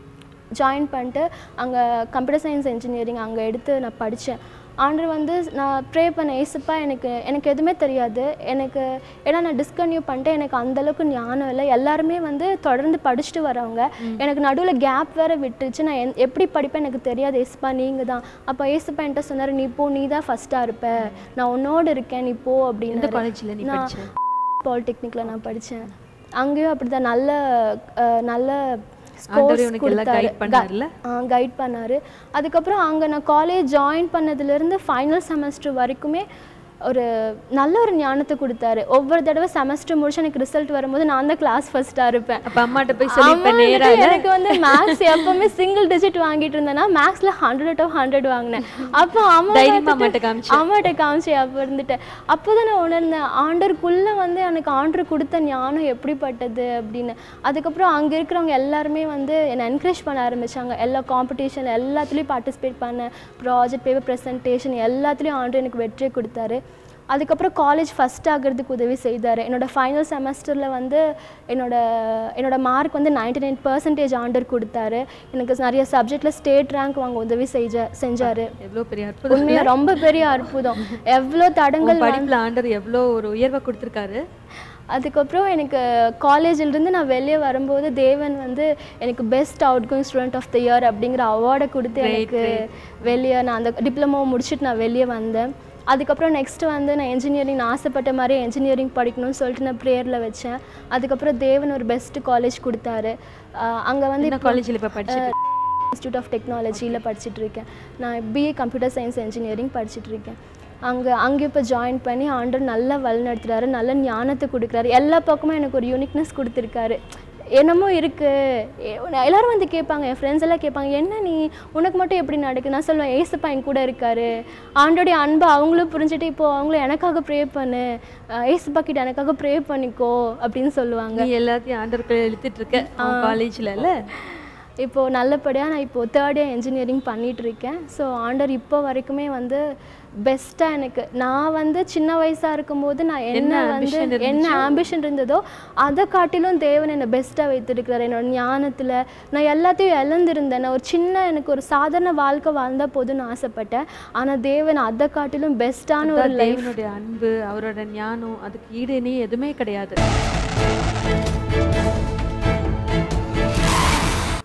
S4: ஜாயின் பண்ணிட்டு அங்கே கம்ப்யூட்டர் சயின்ஸ் இன்ஜினியரிங் அங்கே எடுத்து நான் படித்தேன் ஆண்டர் வந்து நான் ப்ரே பண்ண ஏசுப்பா எனக்கு எனக்கு எதுவுமே தெரியாது எனக்கு ஏன்னா நான் டிஸ்கன்யூ பண்ணிட்டேன் எனக்கு அந்த அளவுக்கு ஞானம் இல்லை எல்லாருமே வந்து தொடர்ந்து படிச்சுட்டு வரவங்க எனக்கு நடுவில் கேப் வேறு விட்டுருச்சு நான் என்- எப்படி படிப்பேன் எனக்கு தெரியாது ஏசுப்பா நீங்கள் தான் அப்போ ஏசுப்பா என்கிட்ட சொன்னார் நீ போ நீ தான் ஃபஸ்ட்டாக இருப்ப நான் உன்னோடு இருக்கேன் நீ போ
S1: எந்த
S4: அப்படின்னு
S1: காலேஜ்ல நீ
S4: நான்
S1: படிச்ச
S4: பாலிடெக்னிக்கில் நான் படித்தேன் அங்கேயும் அப்படிதான் நல்ல அஹ், நல்ல
S1: ஆண்டவரே உனக்கு எல்லாம் guide பண்ணாருல்ல?
S4: கைட் பண்ணாரு அதுக்கப்புறம் அங்கே நான் காலேஜ் ஜாயின் பண்ணதுலேருந்து ஃபைனல் செமஸ்டர் வரைக்குமே ஒரு நல்ல ஒரு ஞானத்தை கொடுத்தாரு ஒவ்வொரு தடவை செமஸ்டர் முடிச்சு எனக்கு ரிசல்ட் வரும்போது நான் தான் கிளாஸ் ஃபர்ஸ்ட்டாக இருப்பேன்
S1: அப்ப அம்மாட்ட போய்
S4: அம்மா
S1: சொல்லிருப்பேன் நேரா
S4: வந்துட்டு எனக்கு வந்து மேக்ஸ் எப்பவுமே சிங்கிள் டிஜிட் வாங்கிட்டு இருந்தேன்னா மேக்ஸ்ல ஹண்ட்ரட் ஆஃப் ஹண்ட்ரட் வாங்கினேன் அப்போ அம்மா
S1: தைரியமா
S4: பார்த்துட்டு-
S1: அம்மாட்ட காமிச்ச?
S4: அம்மாட்ட காமிச்சு அப்போ இருந்துட்டு அப்போதான் நான் உணர்ந்தேன் ஆண்டருக்குள்ள வந்து எனக்கு ஆண்டர் கொடுத்த ஞானம் எப்படிப்பட்டது அப்படின்னு அதுக்கப்புறம் அங்க இருக்கிறவங்க எல்லாருமே வந்து என்னை என்கரேஜ் பண்ண ஆரம்பிச்சாங்க எல்லா காம்படிஷன் எல்லாத்துலேயும் பார்ட்டிசிபேட் பண்ணேன் ப்ராஜெக்ட் பேப்பர் ப்ரெசன்டேஷன் எல்லாத்துலேயும் ஆண்டர் எனக்கு வெற்றி கொடுத்தாரு அதுக்கப்புறம் காலேஜ் ஃபஸ்ட் ஆகிறதுக்கு உதவி செய்தார் என்னோட ஃபைனல் செமஸ்டரில் வந்து என்னோட என்னோட மார்க் வந்து 99% நைன் பர்சன்டேஜ் ஆண்டர் கொடுத்தாரு எனக்கு நிறைய சப்ஜெக்டில் ஸ்டேட் ரேங்க் வாங்க உதவி செய்ஜ செஞ்சார்
S1: எவ்வளவு பெரிய அற்புதம்
S4: உண்மையா ரொம்ப பெரிய அற்புதம் எவ்வளோ தடங்கள்
S1: உன் படிப்புல ஆண்டவர் எவ்வளவு ஒரு உயர்வை கொடுத்திருக்காரு
S4: அதுக்கப்புறம் எனக்கு காலேஜிலிருந்து நான் வெளியே வரும்போது தேவன் வந்து எனக்கு best outgoing student of the year அப்படிங்கிற அவார்டை கொடுத்து எனக்கு வெளியே நான் அந்த டிப்ளமோ முடிச்சுட்டு நான் வெளியே வந்தேன் அதுக்கப்புறம் நெக்ஸ்ட் வந்து நான் இன்ஜினியரிங் நான் ஆசைப்பட்ட மாதிரி இன்ஜினியரிங் படிக்கணும்னு சொல்லிட்டு நான் ப்ரேயரில் வச்சேன் அதுக்கப்புறம் தேவன் ஒரு பெஸ்ட் காலேஜ் கொடுத்தாரு அங்கே வந்து
S1: என்ன காலேஜ்ல இப்ப படிச்சுட்டு
S4: இன்ஸ்டியூட் ஆஃப் டெக்னாலஜியில் படிச்சுட்டு இருக்கேன் நான் பிஏ கம்ப்யூட்டர் சயின்ஸ் இன்ஜினியரிங் படிச்சுட்டு இருக்கேன் அங்கே அங்கே இப்போ ஜாயின் பண்ணி ஆண்டர் நல்லா வழிநடத்துறாரு நல்ல ஞானத்தை கொடுக்குறாரு எல்லா பக்கமும் எனக்கு ஒரு யூனிக்னஸ் கொடுத்துருக்காரு என்னமோ இருக்குது எல்லாரும் வந்து கேட்பாங்க என் ஃப்ரெண்ட்ஸ் எல்லாம் கேட்பாங்க என்ன நீ உனக்கு மட்டும் எப்படி நடக்குது நான் சொல்லுவேன் ஏசப்பா என் கூட இருக்காரு ஆண்டோடைய அன்பை அவங்களும் புரிஞ்சுட்டு இப்போ அவங்களும் எனக்காக ப்ரே பண்ணு அஹ் ஏசப்பா கிட்ட எனக்காக ப்ரே பண்ணிக்கோ அப்படின்னு சொல்லுவாங்க
S1: நீ எல்லாத்தையும் ஆண்டவருக்கு எழுதிட்டு இருக்க காலேஜ்ல இல்ல
S4: இப்போது நல்லபடியாக நான் இப்போது தேர்ட் இயர் இன்ஜினியரிங் பண்ணிட்டு இருக்கேன் ஸோ ஆண்டர் இப்போ வரைக்குமே வந்து பெஸ்ட்டாக எனக்கு நான் வந்து சின்ன வயசாக இருக்கும்போது நான் என்ன
S1: என்ன
S4: வந்து
S1: ambition
S4: என்ன ஆம்பிஷன் இருந்ததோ அதை காட்டிலும் தேவன் என்னை பெஸ்ட்டாக வைத்திருக்கிறார் என்னோட ஞானத்தில் நான் எல்லாத்தையும் இழந்திருந்தேன் நான் ஒரு சின்ன எனக்கு ஒரு சாதாரண வாழ்க்கை வாழ்ந்தால் போதும்னு ஆசைப்பட்டேன் ஆனால் தேவன் அதை காட்டிலும் பெஸ்ட்டான ஒரு
S1: அதான்
S4: லைஃப்
S1: தேவனுடைய அன்பு அவரோட ஞானம் அதுக்கு ஈடு இணை எதுவுமே கிடையாது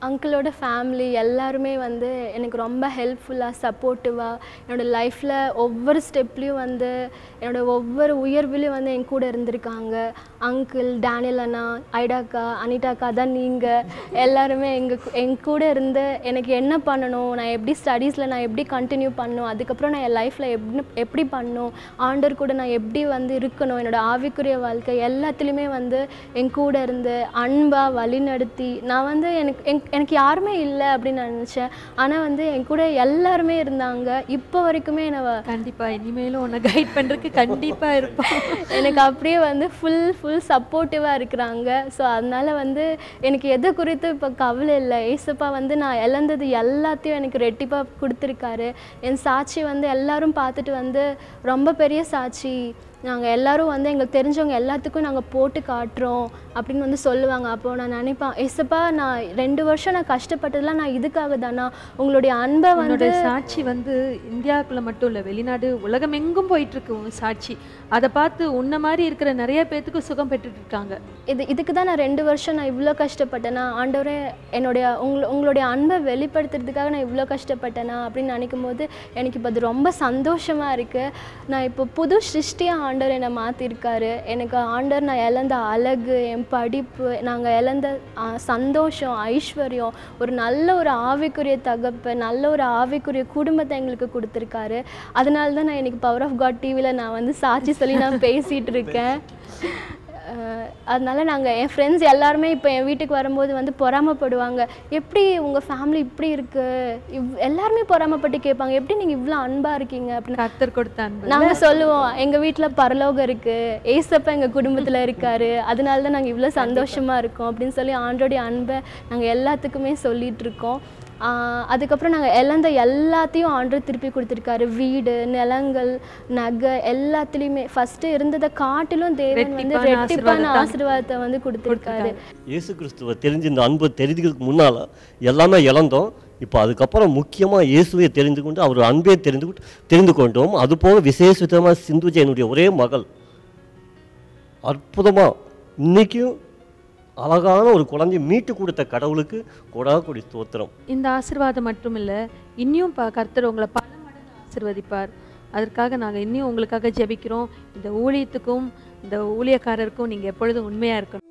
S4: அங்கிளோட ஃபேமிலி எல்லாருமே வந்து எனக்கு ரொம்ப ஹெல்ப்ஃபுல்லாக சப்போர்ட்டிவாக என்னோட லைஃப்பில் ஒவ்வொரு ஸ்டெப்லேயும் வந்து என்னோட ஒவ்வொரு உயர்விலையும் வந்து என் கூட இருந்திருக்காங்க அங்கிள் டேனியல் அண்ணா ஐடாக்கா அனிதாக்கா தான் நீங்கள் எல்லாருமே எங்கள் என் கூட இருந்து எனக்கு என்ன பண்ணணும் நான் எப்படி ஸ்டடீஸில் நான் எப்படி கண்டினியூ பண்ணணும் அதுக்கப்புறம் நான் என் லைஃப்பில் எப்படி எப்படி பண்ணணும் ஆண்டர் கூட நான் எப்படி வந்து இருக்கணும் என்னோட ஆவிக்குரிய வாழ்க்கை எல்லாத்துலேயுமே வந்து என் கூட இருந்து அன்பாக வழிநடத்தி நான் வந்து எனக்கு என் எனக்கு யாருமே இல்லை அப்படின்னு நான் நினச்சேன் ஆனால் வந்து என் கூட எல்லாருமே இருந்தாங்க இப்போ வரைக்குமே என்னை வ-
S1: கண்டிப்பா இனிமேலும் உன்னை கைட் பண்றதுக்கு கண்டிப்பா இருப்போம்
S4: எனக்கு அப்படியே வந்து ஃபுல் ஃபுல் சப்போர்ட்டிவாக இருக்கிறாங்க ஸோ அதனால வந்து எனக்கு எதை குறித்து இப்போ கவலை இல்லை ஏசப்பா வந்து நான் இழந்தது எல்லாத்தையும் எனக்கு ரெட்டிப்பாக கொடுத்துருக்காரு என் சாட்சி வந்து எல்லாரும் பார்த்துட்டு வந்து ரொம்ப பெரிய சாட்சி நாங்கள் எல்லாரும் வந்து எங்களுக்கு தெரிஞ்சவங்க எல்லாத்துக்கும் நாங்கள் போட்டு காட்டுறோம் அப்படின்னு வந்து சொல்லுவாங்க அப்போது நான் நினைப்பேன் ஏசப்பா நான் ரெண்டு வருஷம் நான் கஷ்டப்பட்டதெல்லாம் நான் இதுக்காக தானா உங்களுடைய அன்பை வந்து
S1: உன்னோட சாட்சி வந்து இந்தியாவுக்குள்ள மட்டும் இல்ல வெளிநாடு உலகம் எங்கும் போயிட்டு இருக்கு உன் சாட்சி அதை பார்த்து உன்ன மாதிரி இருக்கிற நிறைய பேத்துக்கு சுகம் பெற்றுட்டு இருக்காங்க
S4: இது இதுக்கு தான் நான் ரெண்டு வருஷம் நான் இவ்வளோ கஷ்டப்பட்டேனா ஆண்டவரே என்னுடைய உங்கள உங்களுடைய அன்பை வெளிப்படுத்துறதுக்காக நான் இவ்வளோ கஷ்டப்பட்டேனா அப்படின்னு நினைக்கும் போது எனக்கு இப்போ அது ரொம்ப சந்தோஷமாக இருக்குது நான் இப்போ புது சிருஷ்டியாக ஆண்டவர் என்னை மாற்றிருக்காரு எனக்கு ஆண்டவர் நான் இழந்த அழகு என் படிப்பு நாங்கள் இழந்த ஆ, சந்தோஷம் ஐஸ்வர்யம் ஒரு நல்ல ஒரு ஆவிக்குரிய தகப்பு நல்ல ஒரு ஆவிக்குரிய குடும்பத்தை எங்களுக்கு கொடுத்துருக்காரு அதனால தான் நான் இன்னைக்கு பவர் ஆஃப் காட் டிவியில் நான் வந்து சாட்சி சொல்லி நான் பேசிகிட்டு இருக்கேன் அஹ் அதனால நாங்கள் என் ஃப்ரெண்ட்ஸ் எல்லாருமே இப்போ என் வீட்டுக்கு வரும்போது வந்து பொறாமைப்படுவாங்க எப்படி உங்கள் ஃபேமிலி இப்படி இருக்கு இவ் எல்லாருமே பொறாமைப்பட்டு கேட்பாங்க எப்படி நீங்கள் இவ்வளோ அன்பாக இருக்கீங்க அப்படின்னு
S1: கர்த்தர் கொடுத்த அன்பு
S4: நாங்கள் சொல்லுவோம் எங்கள் வீட்டில் பரலோகம் இருக்கு ஏசப்பா எங்கள் குடும்பத்தில் இருக்காரு அதனால தான் நாங்கள் இவ்வளோ சந்தோஷமா இருக்கோம் அப்படின்னு சொல்லி ஆண்டோடைய அன்பை நாங்கள் எல்லாத்துக்குமே சொல்லிட்டு இருக்கோம் ஆஹ் அதுக்கப்புறம் நாங்கள் இழந்த எல்லாத்தையும் ஆண்டர் திருப்பி கொடுத்துருக்காரு வீடு நிலங்கள் நகை எல்லாத்துலேயுமே ஃபஸ்ட்டு இருந்ததை காட்டிலும் தேவன் வந்து
S1: ரெட்டிப்பான
S4: ரெட்டிப்பான
S1: ஆசீர்வாதத்தை
S4: ஆசீர்வாதத்தை வந்து கொடுத்துருக்காரு
S3: இயேசு கிறிஸ்துவை தெரிஞ்சு இந்த அன்பை தெரிஞ்சுக்கிறதுக்கு முன்னால் எல்லாமே இழந்தோம் இப்போ அதுக்கப்புறம் முக்கியமாக இயேசுவை தெரிந்து கொண்டு அவர் அன்பை தெரிந்து கொண்டு தெரிந்து கொண்டோம் அதுபோக விசேஷமாக சிந்துஜயனுடைய ஒரே மகள் அற்புதமாக இன்னைக்கும் அழகான ஒரு குழந்தையை மீட்டு கொடுத்த கடவுளுக்கு கொடா கொடி ஸ்தோத்திரம்
S1: இந்த ஆசீர்வாதம் மட்டும் இல்ல இன்னும் ப- கர்த்தர் உங்களை பல மடங்கு ஆசீர்வதிப்பார் அதற்காக நாங்க இன்னும் உங்களுக்காக ஜெபிக்கிறோம் இந்த ஊழியத்துக்கும் இந்த ஊழியக்காரருக்கும் நீங்க எப்பொழுதும் உண்மையா இருக்கணும்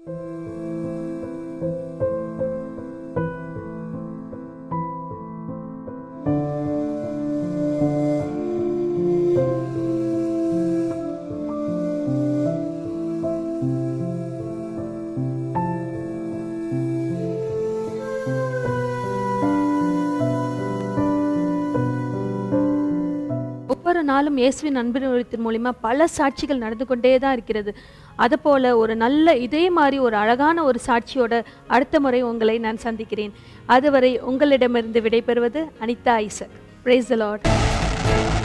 S1: ஒவ்வொரு நாளும் இயேசுவின் அன்பின் ஒழித்தின் மூலிமா பல சாட்சிகள் நடந்து கொண்டே தான் இருக்கிறது அதுபோல ஒரு நல்ல இதே மாதிரி ஒரு அழகான ஒரு சாட்சியோட அடுத்த முறை உங்களை நான் சந்திக்கிறேன் அதுவரை உங்களிடமிருந்து விடைபெறுவது Anitha Isaac praise the Lord